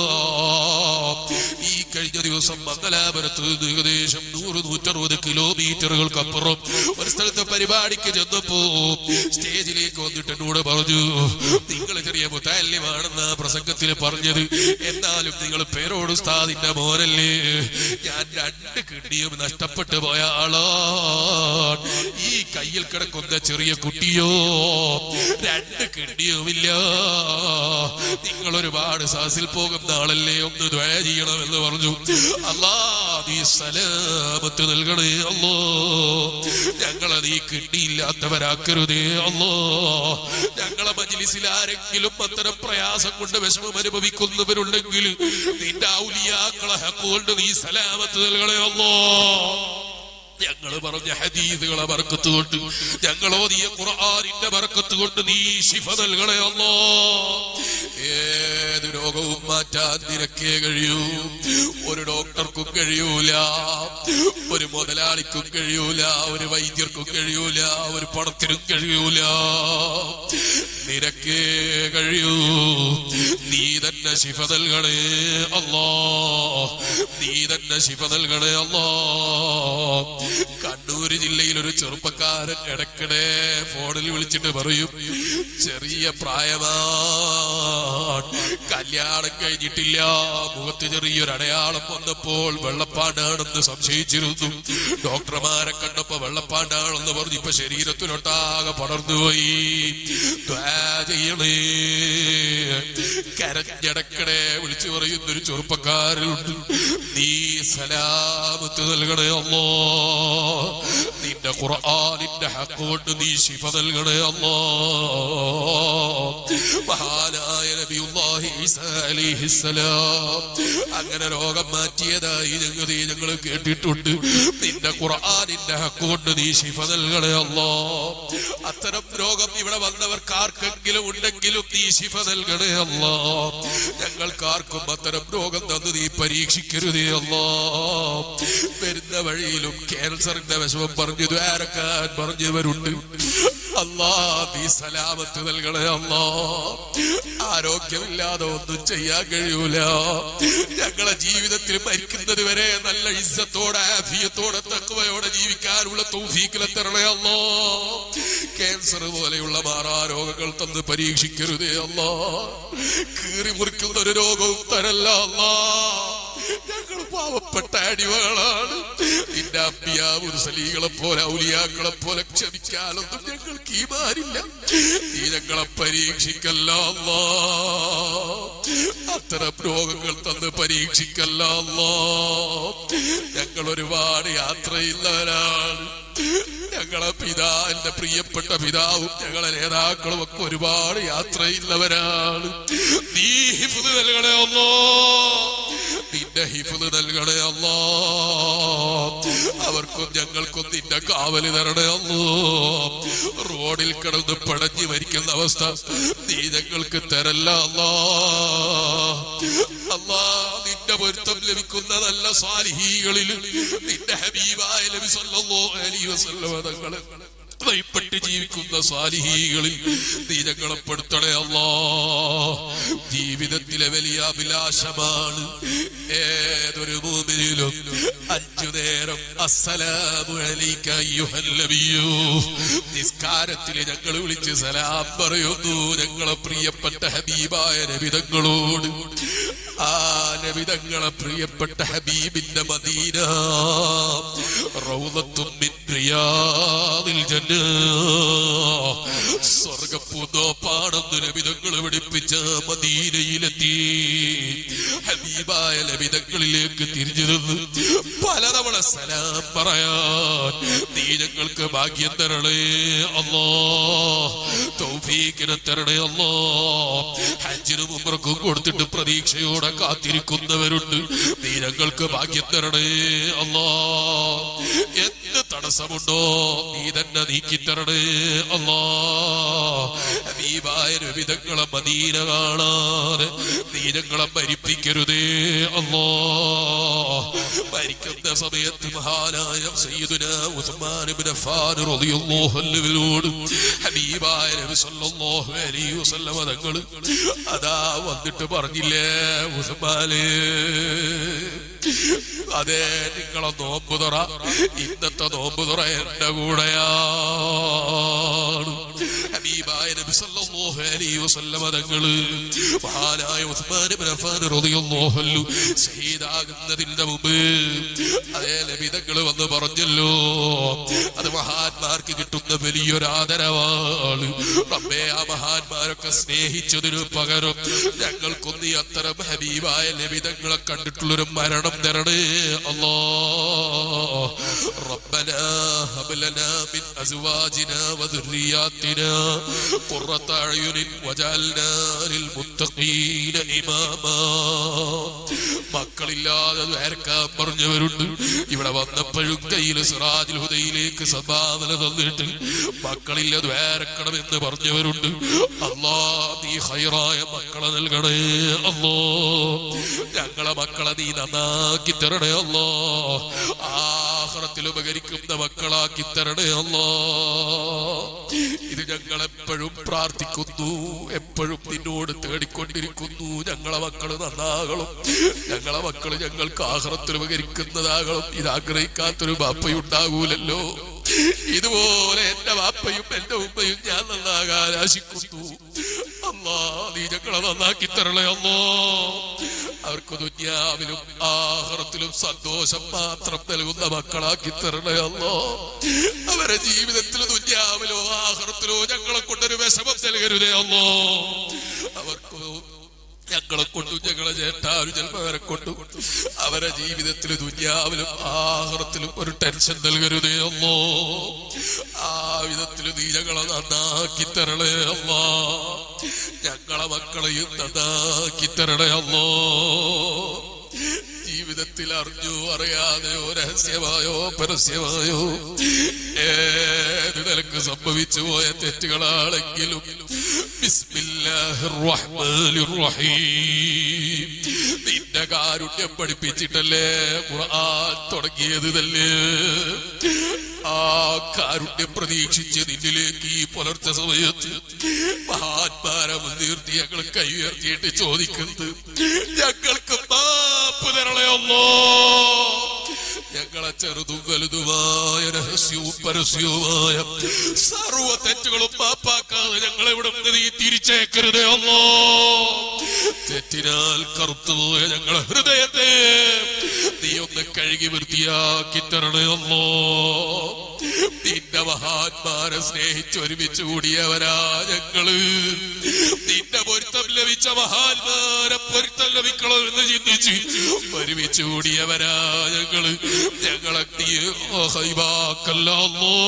ഈ കഴിഞ്ഞ ദിവസം മംഗലാപുരത്ത് നിന്ന് ഏകദേശം നൂറ് നൂറ്ററുപത് കിലോമീറ്ററുകൾക്ക് അപ്പുറം ഒരു സ്ഥലത്തെ പരിപാടിക്ക് ചെന്നപ്പോ സ്റ്റേജിലേക്ക് വന്നിട്ട് എന്നോട് പറഞ്ഞു നിങ്ങൾ ചെറിയ മുത്താല്യമാണെന്ന പ്രസംഗത്തിൽ പറഞ്ഞത് എന്നാലും നിങ്ങൾ പേരോട് ഉസ്താദിന്റെ മോനല്ലേ ഞാൻ രണ്ട് കിഡ്നിയും നഷ്ടപ്പെട്ടു പോയ ആളാണ് ഈ കയ്യിൽ കിടക്കുന്ന ചെറിയ കുട്ടിയോ രണ്ട് കിഡ്നിയുമില്ല നിങ്ങൾ ഒരുപാട് സാസിൽ പോകുന്ന ആളല്ലേ ഒന്ന് ദ്വയ ചെയ്യണമെന്ന് പറഞ്ഞു അല്ലാ നീ സലാമത്ത് നൽകണേ അല്ലോ ഞങ്ങളെ നീ കിട്ടിയില്ലാത്തവരാക്കരുതേ അല്ലോ ഞങ്ങളെ മജിലിസിൽ ആരെങ്കിലും അത്തരം പ്രയാസം കൊണ്ട് വിഷമം അനുഭവിക്കുന്നവരുണ്ടെങ്കിൽ നിന്റെ ഔലിയാക്കളെ ഹക്കുകൊണ്ട് നീ സലാമത്ത് നൽകണേ അല്ലോ ഞങ്ങൾ പറഞ്ഞ ഹദീദുകളെ ബർക്കത്ത് കൊണ്ട് ഞങ്ങൾ ഓതിയ ഖുർആനിന്റെ ബർക്കത്ത് കൊണ്ട് നീ ശിഫ നൽകണേ അല്ലോ ഏത് രോഗവും മാറ്റാൻ നിനക്കേ കഴിയൂ ഒരു ഡോക്ടർക്കും കഴിയൂല ഒരു മുതലാളിക്കും കഴിയൂല ഒരു വൈദ്യർക്കും കഴിയൂല ഒരു പണത്തിനും കഴിയൂല നിനക്കേ കഴിയൂ നീ തന്നെ ശിഫ നൽകണേ അല്ലോ നീ തന്നെ ശിഫ നൽകണേ അല്ലോ കണ്ണൂര് ജില്ലയിൽ ഒരു ചെറുപ്പക്കാരൻ ഇടയ്ക്കിടെ ഫോണിൽ വിളിച്ചിട്ട് പറയും ചെറിയ പ്രായമാണ് കല്യാണം കഴിഞ്ഞിട്ടില്ല മുഖത്ത് ചെറിയൊരു അടയാളം വന്നപ്പോൾ വെള്ളപ്പാണ്ടാണെന്ന് സംശയിച്ചിരുന്നു ഡോക്ടർമാരെ കണ്ടപ്പോ വെള്ളപ്പാണ്ടാണെന്ന് പറഞ്ഞു ഇപ്പൊ ശരീരത്തിനൊട്ടാകെ പടർന്നുപോയി ദ്വാ ചെയ്യണേ കരഞ്ഞടക്കടെ വിളിച്ചു പറയുന്ന ഒരു ചെറുപ്പക്കാരുണ്ട് നീ സലാമത്ത് നൽകണേ അല്ലോ നിന്റെ ഖുർആനിന്റെ ഹക്ക് കൊണ്ട് നീ ശിഫ നൽകണേ അല്ലോ മഹാനായ നബിയുല്ലാഹി ഈസാ അലൈഹിസ്സലാം അങ്ങനെ രോഗം മാറ്റിയതായി ഞങ്ങൾ ഞങ്ങൾ കേട്ടിട്ടുണ്ട് നിന്റെ ഖുർആനിന്റെ ഹക്ക് കൊണ്ട് നീ ശിഫ നൽകണേ അല്ലോ അത്തരം രോഗം ഇവിടെ വന്നവർക്ക് ആർക്കെങ്കിലും ഉണ്ടെങ്കിലും നീ ശിഫ നൽകണേ അല്ലോ ഞങ്ങൾക്കാർക്കും അത്തരം രോഗം തന്ന് നീ പരീക്ഷിക്കരുതേ അല്ലോ വരുന്ന വഴിയിലും ക്യാൻസറിന്റെ വിഷമം പറഞ്ഞു ദ്വാരക്കാൻ പറഞ്ഞവരുണ്ട് അല്ലാ നീ സലാമത്ത് നൽകണേ അല്ലാ ആരോഗ്യമില്ലാതെ ഒന്നും ചെയ്യാൻ കഴിയൂല ഞങ്ങളെ ജീവിതത്തിൽ മരിക്കുന്നത് വരെ നല്ല ഇസ്സത്തോടെ ആഫിയത്തോടെ തക്കവയോടെ ജീവിക്കാനുള്ള തൗഫീക്കിലെ തരണേ അല്ലോ ക്യാൻസർ പോലെയുള്ള മാറാ രോഗങ്ങൾ തന്ന് പരീക്ഷിക്കരുതേ അല്ലാ കീറി മുറിക്കുന്ന ഒരു രോഗവും തരല്ല അല്ലാ ഞങ്ങൾ പാവപ്പെട്ട അടിമകളാണ് നിന്റെ അമ്പിയാവുർ സലീകളെ പോലെ ഔലിയാക്കളെ പോലെ ക്ഷമിക്കാനൊന്നും ഞങ്ങൾക്ക് ഈ മാറില്ല നീ ഞങ്ങളെ പരീക്ഷിക്കല്ല അല്ലാ. അത്തരം രോഗങ്ങൾ തന്ന് പരീക്ഷിക്കല്ല അല്ലാ. ഞങ്ങൾ ഒരുപാട് യാത്രയില്ലവരാണ് ഞങ്ങളെ പിതാ എന്റെ പ്രിയപ്പെട്ട പിതാവും ഞങ്ങളെ നേതാക്കളും ഒക്കെ ഒരുപാട് യാത്രയില്ലവരാണ് നീ ഹിഫ്ദ് നൽകണേ അല്ലോ നിന്റെ ഹിഫ്ദ് നൽകണേ അല്ലോ അവർക്കും ഞങ്ങൾക്കും നിന്റെ കാവല് തരണേ അല്ലോ റോഡിൽ കിടന്ന് പടഞ്ഞു മരിക്കുന്ന അവസ്ഥ നീ ഞങ്ങൾക്ക് തരല്ല അല്ലാ അല്ലാ നിന്റെ പൊരുത്തം ലഭിക്കുന്ന നല്ല സാലിഹീകളിൽ നിന്റെ ഹബീബായ നബി സല്ലല്ലാഹു അലൈഹി വസല്ലമ തങ്ങളെ ഭയപ്പെട്ട് ജീവിക്കുന്ന സാലിഹീകളിൽ നീ ഞങ്ങളെ പെടുത്തണേ അല്ലാ ജീവിതത്തിലെ വലിയ അഭിലാഷമാണ് ഏതൊരു ഭൂമിയിലും അഞ്ചു നേരം അസ്സലാമു അലൈക അയ്യുഹൽ നബിയൂ നിസ്കാരത്തിൽ ഞങ്ങൾ വിളിച്ച് സലാം പറയുന്നു ഞങ്ങളെ പ്രിയപ്പെട്ട ഹബീബായ നബിതങ്ങളോട് ആ നബിതങ്ങളെ പ്രിയപ്പെട്ട ഹബീബിന്റെ മദീന റൗദത്തും മിൻ റിയാദിൽ ജന്ന സ്വർഗപ്പൂന്തോപ്പാണെന്ന് നബിതങ്ങൾ പഠിപ്പിച്ച മദീനയിലെത്തി ഹബീബായ നബിതങ്ങളിലേക്ക് തിരിഞ്ഞു നിന്ന് പലതവണ സലാം പറയാൻ നീ ഞങ്ങൾക്ക് ഭാഗ്യം തരണേ അല്ലോ തൗഫീക്കിനെ തരണേ അല്ലോ ഹജ്ജിനും ഉമ്രക്കും കൊടുത്തിട്ട് പ്രതീക്ഷയോടെ കാത്തിരിക്കുന്നവരുണ്ട് നീ ഞങ്ങൾക്ക് ഭാഗ്യം തരണേ അല്ലോ എന്ത് തടസ്സമുണ്ടോ നീ തന്നെ നീക്കി തരണേ അല്ലോ ഹബീബായ വിധങ്ങളെ മദീന കാണാതെ നീ ഞങ്ങളെ മരിപ്പിക്കരുതേ അല്ലോ മരിക്കുന്ന സമയത്ത് മഹാനായ സയ്യിദുന ഉസ്മാൻ ഇബ്നു അഫ്ഫാൻ റളിയല്ലാഹു അൻഹുവിനോട് ഹബീബായ നബി സല്ലല്ലാഹു അലൈഹി വസല്ലമ തങ്ങൾ അതാ വന്നിട്ട് പറഞ്ഞില്ലേ ഉസ്മാനേ അതെ നിങ്ങളെ നോമ്പ് തുറ ഇന്നത്തെ നോമ്പ് തുറ എന്റെ കൂടെയാണ് ഹബീബായ നബി സല്ലല്ലാഹു അലൈഹി വസല്ലമ തങ്ങള് മഹാനായ ഉസ്മാൻ ഇബ്നു അഫ്ഫാൻ റളിയല്ലാഹു അൻഹു ഷഹീദാകുന്നതിന്റെ മുമ്പ് അതേ നബി തങ്ങൾ വന്ന് പറഞ്ഞല്ലോ അത് മഹാന്മാർക്ക് കിട്ടുന്ന വലിയൊരു ആദരവാണ് റബ്ബേ ആ മഹാന്മാരൊക്കെ സ്നേഹിച്ചതിനു പകരം ഞങ്ങൾക്കൊന്നീ അത്തരം ഹബീബായ ലഭിതങ്ങളെ കണ്ടിട്ടുള്ളൊരു മരണം തരണേ അല്ലോ ربنا هب لنا من ازواجنا وذرياتنا قرة اعين واجعلنا للمتقين اماما മക്കളില്ലാതെ ദ്വാരക്കാൻ പറഞ്ഞവരുണ്ട് ഇവിടെ വന്നപ്പോഴും കയ്യിൽ സിറാജുൽ ഹുദയിലേക്ക് സംഭാവന തന്നിട്ട് മക്കളില്ല ദ്വാരക്കണമെന്ന് പറഞ്ഞവരുണ്ട് അല്ലാ നീ ഹൈറായ മക്കളെ നൽകണേ അല്ലോ ഞങ്ങളെ മക്കളെ നീ നന്നാക്കി തരണേ അല്ലോ ആഹ്റത്തിൽ ഉപകരിക്കുന്ന മക്കളാക്കി തരണേ അല്ലോ ഇത് ഞങ്ങൾ എപ്പോഴും പ്രാർത്ഥിക്കുന്നു എപ്പോഴും നിന്നോട് തേടിക്കൊണ്ടിരിക്കുന്നു ഞങ്ങളെ മക്കള് നന്നാകണം ഞങ്ങളെ മക്കള് ഞങ്ങൾക്ക് ആഹ്റത്തിൽ ഉപകരിക്കുന്നതാകണം ഇത് ആഗ്രഹിക്കാത്തൊരു ബാപ്പയുണ്ടാകൂലല്ലോ ഇതുപോലെ എന്റെ വാപ്പയും എന്റെ ഉമ്മയും ഞാൻ നന്നാകാൻ ആശിക്കുന്നു അല്ലാ നീ ഞങ്ങളെ നന്നാക്കി തരണേ അല്ലോ അവർക്ക് ദുന്യാവിലും ആഹ്റത്തിലും സന്തോഷം മാത്രം നൽകുന്ന മക്കളാക്കി തരണേ അല്ലോ അവരെ ജീവിതത്തിൽ ദുന്യാവിലോ ആഹ്റത്തിലോ ഞങ്ങളെ കൊണ്ടൊരു വിഷമം നൽകരുതേ അല്ലോ അവർക്ക് ഞങ്ങളെ കൊണ്ടും ഞങ്ങളെ ചേട്ടാരും ജന്മവരെ കൊണ്ടും അവരെ ജീവിതത്തിൽ ദുര്യാവിലും ആഹ്റത്തിലും ഒരു ടെൻഷൻ നൽകരുതേ അമ്മോ ആ വിധത്തിൽ നീ ഞങ്ങളെ നന്നാക്കി തരണേ അമ്മ ഞങ്ങളെ മക്കളെയും നന്നാക്കി തരണേ അമ്മോ ജീവിതത്തിൽ അറിഞ്ഞു അറിയാതെയോ രഹസ്യമായോ പരസ്യമായോ ഏത് നിലക്ക് സംഭവിച്ചു പോയ തെറ്റുകളാണെങ്കിലും ബിസ്മില്ലാഹിർ റഹ്മാനിർ റഹീം നിന്റെ കാരുണ്യം പഠിപ്പിച്ചിട്ടല്ലേ ഖുർആൻ തുടങ്ങിയത് തന്നെ ആ കാരുണ്യം പ്രതീക്ഷിച്ച് നിന്നിലേക്ക് ഈ പുലർച്ചെ സമയത്ത് മഹാത്മാരെ മുൻനിർത്തി ഞങ്ങൾ കൈ ഉയർത്തിയിട്ട് ചോദിക്കുന്നത് ഞങ്ങൾക്ക് മാപ്പ് തരണയല്ലോ ഞങ്ങളെ ചെറുതും വലുതുമായ രഹസ്യവും പരസ്യവുമായ സർവ തെറ്റുകളും മാപ്പാക്കാതെ ഞങ്ങളെ ഇവിടെ നിന്ന് നീ തിരിച്ചേക്കരുതേ അല്ലോ തെറ്റിനാൽ കറുത്തുപോയ ഞങ്ങളെ ഹൃദയത്തെ നീ ഒന്ന് കഴുകി വൃത്തിയാക്കി തരണേ അല്ലോ നിന്റെ മഹാത്മാരെ സ്നേഹിച്ച് ഒരുമിച്ച് കൂടിയവരാ ഞങ്ങള് നിന്റെ പൊരുത്തം ലഭിച്ച മഹാത്മാരെ പൊരുത്തം ലഭിക്കണോ എന്ന് ചിന്തിച്ച് ഒരുമിച്ച് കൂടിയവരാ ഞങ്ങള് ഞങ്ങളെ നീ ഹൈബാക്കല്ലോ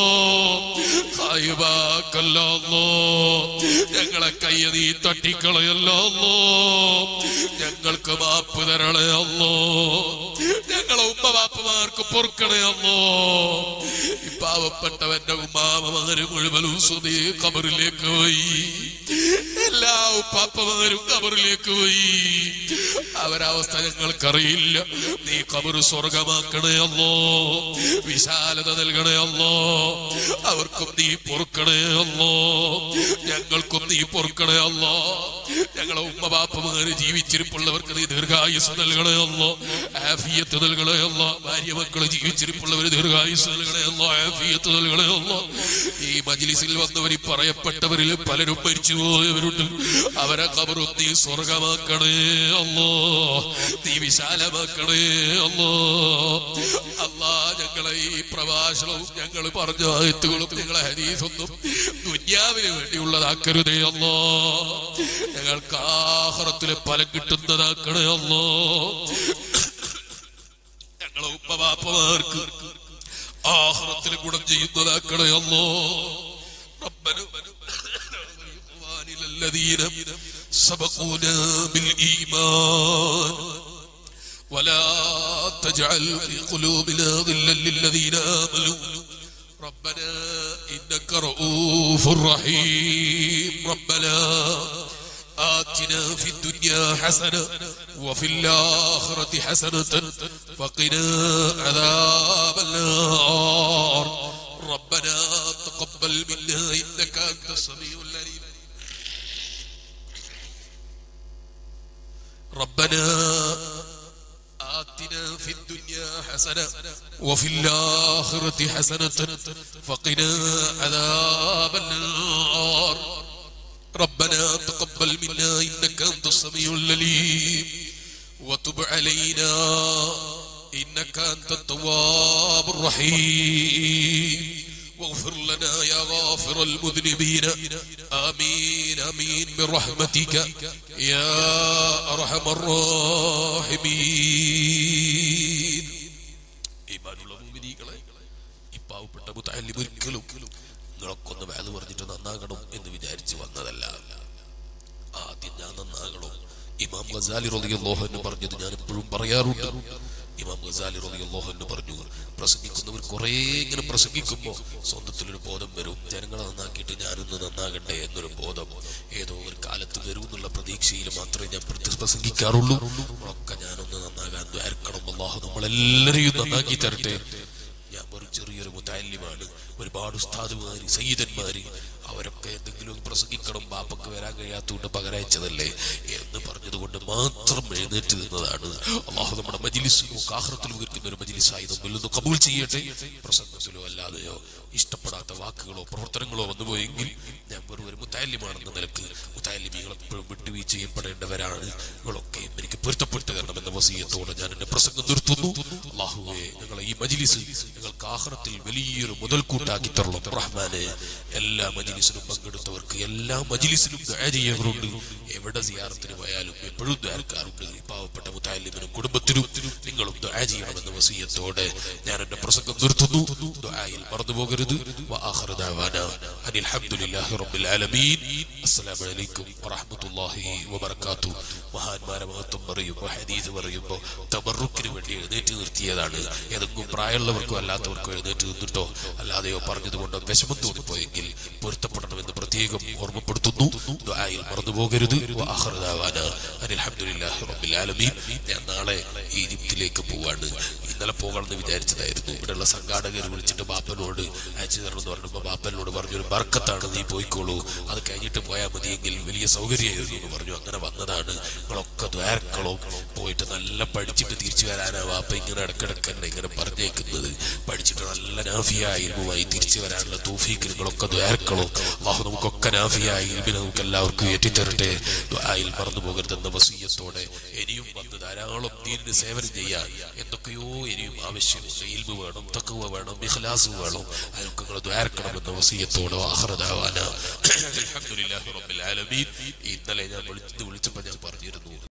ഹൈബാക്കല്ലോ ഞങ്ങളെ കൈ നീ തട്ടിക്കളയല്ലോ ഞങ്ങൾക്ക് മാപ്പ് തരണേ അല്ലോ ഞങ്ങളെ ഉമ്മ ബാപ്പമാർക്ക് പൊറുക്കണേ അല്ലോ ഈ പാവപ്പെട്ടവന്റെ ഉമ്മാമമാര് മുഴുവനും സുതേ കബറിലേക്ക് പോയി എല്ലാ ഉപ്പാപ്പമാരും കബറിലേക്ക് പോയി അവരവസ്ഥ ഞങ്ങൾക്കറിയില്ല നീ കബറ് സ്വർഗമാക്കണേ അല്ലോ വിശാലത നൽകണേ അല്ലോ അവർക്കും നീ പൊറുക്കണേ അല്ലോ ഞങ്ങൾക്കും നീ പൊറുക്കണേ അല്ലോ ഞങ്ങളെ ഉമ്മ ബാപ്പമാര് ജീവിച്ചിരിപ്പുള്ളവർക്ക് നീ ദീർഘായുസ് നൽകണേ അല്ലോ ആഫിയത്ത് നൽകണേ അല്ലോ ഭാര്യ മക്കള് ജീവിച്ചിരിപ്പുള്ളവര് ദീർഘായുസ് നൽകണേ അല്ലോ ആഫിയത്ത് നൽകണേ അല്ലോ ഈ മജ്ലിസിൽ വന്നവർ ഈ പറയപ്പെട്ടവരിൽ പലരും മരിച്ചു പോയവരുണ്ട് അവരെ കബറും നീ സ്വർഗമാക്കണേ അല്ലോ നീ വിശാലമാക്കണേ അല്ലോ അല്ലാ ഞങ്ങളെ ഈ പ്രഭാഷണവും ഞങ്ങൾ പറഞ്ഞ ആയത്തുകളും ഞങ്ങളെ ഹരീസൊന്നും ദുന്യാവിന് വേണ്ടിയുള്ളതാക്കരുതേ അല്ലോ ഞങ്ങൾക്ക് ആഹ്റത്തിലെ ഫലം കിട്ടുന്നതാക്കണേ അല്ലോ ഞങ്ങളെ ഉപ്പവാപ്പമാർക്ക് ആഹ്റത്തിൽ ഗുണം ചെയ്യുന്നതാക്കണേ അല്ലോ ربنا الذين سبقونا بالإيمان ولا تجعل في قلوبنا غلا للذين آمنوا ربنا إنك رؤوف رحيم ربنا آتنا في الدنيا حسنة وفي الآخرة حسنة وقنا عذاب النار ربنا تقبل منا إنك أنت السميع العليم ربنا آتنا في الدنيا حسنة وفي الآخرة حسنة فقنا عذاب النار ربنا تقبل منا إنك أنت السميع العليم وتب علينا إنك أنت التواب الرحيم واغفر لنا يا غافر المذنبين آمين آمين برحمتك يا أرحم الراحمين ഈമാനുള്ള മുഅ്മിനീങ്ങളെ ഈ പാവപ്പെട്ട മുത്തഅല്ലിം ഒരിക്കലും നിങ്ങളൊക്കൊന്ന് വേല പറഞ്ഞിട്ട് നന്നാകണം എന്ന് വിചാരിച്ച് വന്നതല്ല ആദ്യം ഞാൻ നന്നാകണം ഇമാം ഗസാലി റളിയല്ലാഹു അൻഹു പറഞ്ഞത് ഞാൻ എപ്പോഴും പറയാറുണ്ട് ഇമാം ഗസാലി റളിയല്ലാഹു അൻഹു പറഞ്ഞു പ്രസംഗിക്കുന്നവർ കുറേ ഇങ്ങനെ പ്രസംഗിക്കുമ്പോൾ സ്വന്തത്തിലൊരു ബോധം വരും ജനങ്ങളെ നന്നാക്കിയിട്ട് ഞാനൊന്ന് നന്നാകട്ടെ എന്നൊരു ബോധം ഏതോ ഒരു കാലത്ത് വരും എന്നുള്ള പ്രതീക്ഷയിൽ മാത്രമേ ഞാൻ പ്രതി പ്രസംഗിക്കാറുള്ളൂ ഒക്കെ ഞാനൊന്ന് നന്നാകാൻ ദ്വാരക്കണം അള്ളാഹു നമ്മളെല്ലാരെയും നന്നാക്കി തരട്ടെ ഞാൻ വെറും ചെറിയൊരു മുത്താലിമാണ് ഒരുപാട് ഉസ്താദുമാര് സയ്യിദന്മാര് അവരൊക്കെ എന്തെങ്കിലും ഒന്ന് പ്രസംഗിക്കണം ബാപ്പക്ക് വരാൻ കഴിയാത്തതുകൊണ്ട് പകരയച്ചതല്ലേ എന്ന് പറഞ്ഞതുകൊണ്ട് മാത്രം എഴുന്നേറ്റ് നിന്നതാണ് അള്ളാഹു നമ്മുടെ മജിലിസിലോ കാഹ്റത്തിലോ ഇരിക്കുന്ന ഒരു മജിലിസായി നമ്മിൽ നിന്ന് കബൂൾ ചെയ്യട്ടെ പ്രസംഗത്തിലോ അല്ലാതെയോ ഇഷ്ടപ്പെടാത്ത വാക്കുകളോ പ്രവർത്തനങ്ങളോ വന്നുപോയെങ്കിൽ ഞാൻ വെറും ഒരു മുത്താലിമാണെന്ന നിലക്ക് മുത്താലിമികൾ എപ്പോഴും വിട്ടുവീഴ്ച ചെയ്യപ്പെടേണ്ടവരാണ് ഇവളൊക്കെ എനിക്ക് പൊരുത്തപ്പെട്ട് തരണമെന്ന വസീയത്തോടെ ഞാൻ എന്റെ പ്രസംഗം നിർത്തുന്നു അള്ളാഹുവെ ഞങ്ങളെ ഈ മജിലിസ് ഞങ്ങൾക്ക് ആഹ്റത്തിൽ വലിയൊരു മുതൽക്കൂട്ടാക്കി തരണം റഹ്മാനെ എല്ലാ മജിലിസിലും പങ്കെടുത്തവർക്ക് എല്ലാ മജിലിസിലും ദുആ ചെയ്യുന്നവരുണ്ട് എവിടെ സിയാറത്തിന് പോയാലും പോയാലും എപ്പോഴും ദ്വാരക്കാറുണ്ട് ഈ പാവപ്പെട്ട മുത്താലിമിനും കുടുംബത്തിനും നിങ്ങളും ദ്വാ ചെയ്യണമെന്ന വസീയത്തോടെ ഞാൻ എന്റെ പ്രസംഗം നിർത്തുന്നു ദ്വായിൽ മറന്നു പോകരുത് وآخر دعوانا أن الحمد لله رب العالمين السلام عليكم ورحمة الله وبركاته മഹാന്മാരെ മഹത്വം പറയുമ്പോൾ ഹദീസ് പറയുമ്പോൾ തബറുക്കിന് വേണ്ടി എഴുന്നേറ്റ് നിർത്തിയതാണ് ഏതെങ്കിലും പ്രായമുള്ളവർക്കോ അല്ലാത്തവർക്കോ എഴുന്നേറ്റ് നിന്നിട്ടോ അല്ലാതെയോ പറഞ്ഞതുകൊണ്ടോ വിഷമം തോന്നിപ്പോയെങ്കിൽ പൊരുത്തപ്പെടണമെന്ന് പ്രത്യേകം ഓർമ്മപ്പെടുത്തുന്നു ദുആയിൽ മറന്നു പോകരുത് വആഖിറു ദഅവാന അനിൽ ഹംദുലില്ലാഹി റബ്ബിൽ ആലമീൻ ഞാൻ നാളെ ഈജിപ്തിലേക്ക് പോവാണ് ഇന്നലെ പോകണമെന്ന് വിചാരിച്ചതായിരുന്നു ഇവിടെയുള്ള സംഘാടകർ വിളിച്ചിട്ട് ബാപ്പനോട് അയച്ചു തരണമെന്ന് പറഞ്ഞപ്പോൾ ബാപ്പനോട് പറഞ്ഞു ഒരു ബർക്കത്താണ് നീ പോയിക്കോളൂ അത് കഴിഞ്ഞിട്ട് പോയാൽ മതിയെങ്കിൽ വലിയ സൗകര്യമായിരുന്നു എന്ന് പറഞ്ഞു അങ്ങനെ വന്നതാണ് നിങ്ങളൊക്കെ ദ്വാരക്കളോ പോയിട്ട് നല്ല പഠിച്ചിട്ട് തിരിച്ചു വരാനാ വാപ്പ ഇങ്ങനെ ഇടക്കിടക്ക് എന്നെ ഇങ്ങനെ പറഞ്ഞേക്കുന്നത് പഠിച്ചിട്ട് നല്ല നാഫിയായ ഇൽമുമായി തിരിച്ചു വരാനുള്ള തൂഫീക്ക് നിങ്ങളൊക്കെ ദ്വാരക്കളോ അള്ളാഹു നമുക്കൊക്കെ നാഫിയായ ഇൽമിനെ നമുക്ക് എല്ലാവർക്കും ഏറ്റിത്തരട്ടെ ദ്വായിൽ മറന്നു പോകരുതെന്ന വസീയത്തോടെ ഇനിയും വന്ന് ധാരാളം ദീനിന് സേവനം ചെയ്യാൻ എന്തൊക്കെയോ ഇനിയും ആവശ്യമുണ്ട് ഇൽമു വേണം തക്കുവ വേണം ഇഖ്ലാസ് വേണം അതൊക്കെ നിങ്ങൾ ദ്വാരക്കണമെന്ന വസീയത്തോടെ ആഹ്റദാവാന അൽഹംദുലില്ലാഹി റബ്ബിൽ ആലമീൻ ഇന്നലെ ഞാൻ വിളിച്ച് വിളിച്ചപ്പോൾ ഞാൻ പറഞ്ഞിരുന്നു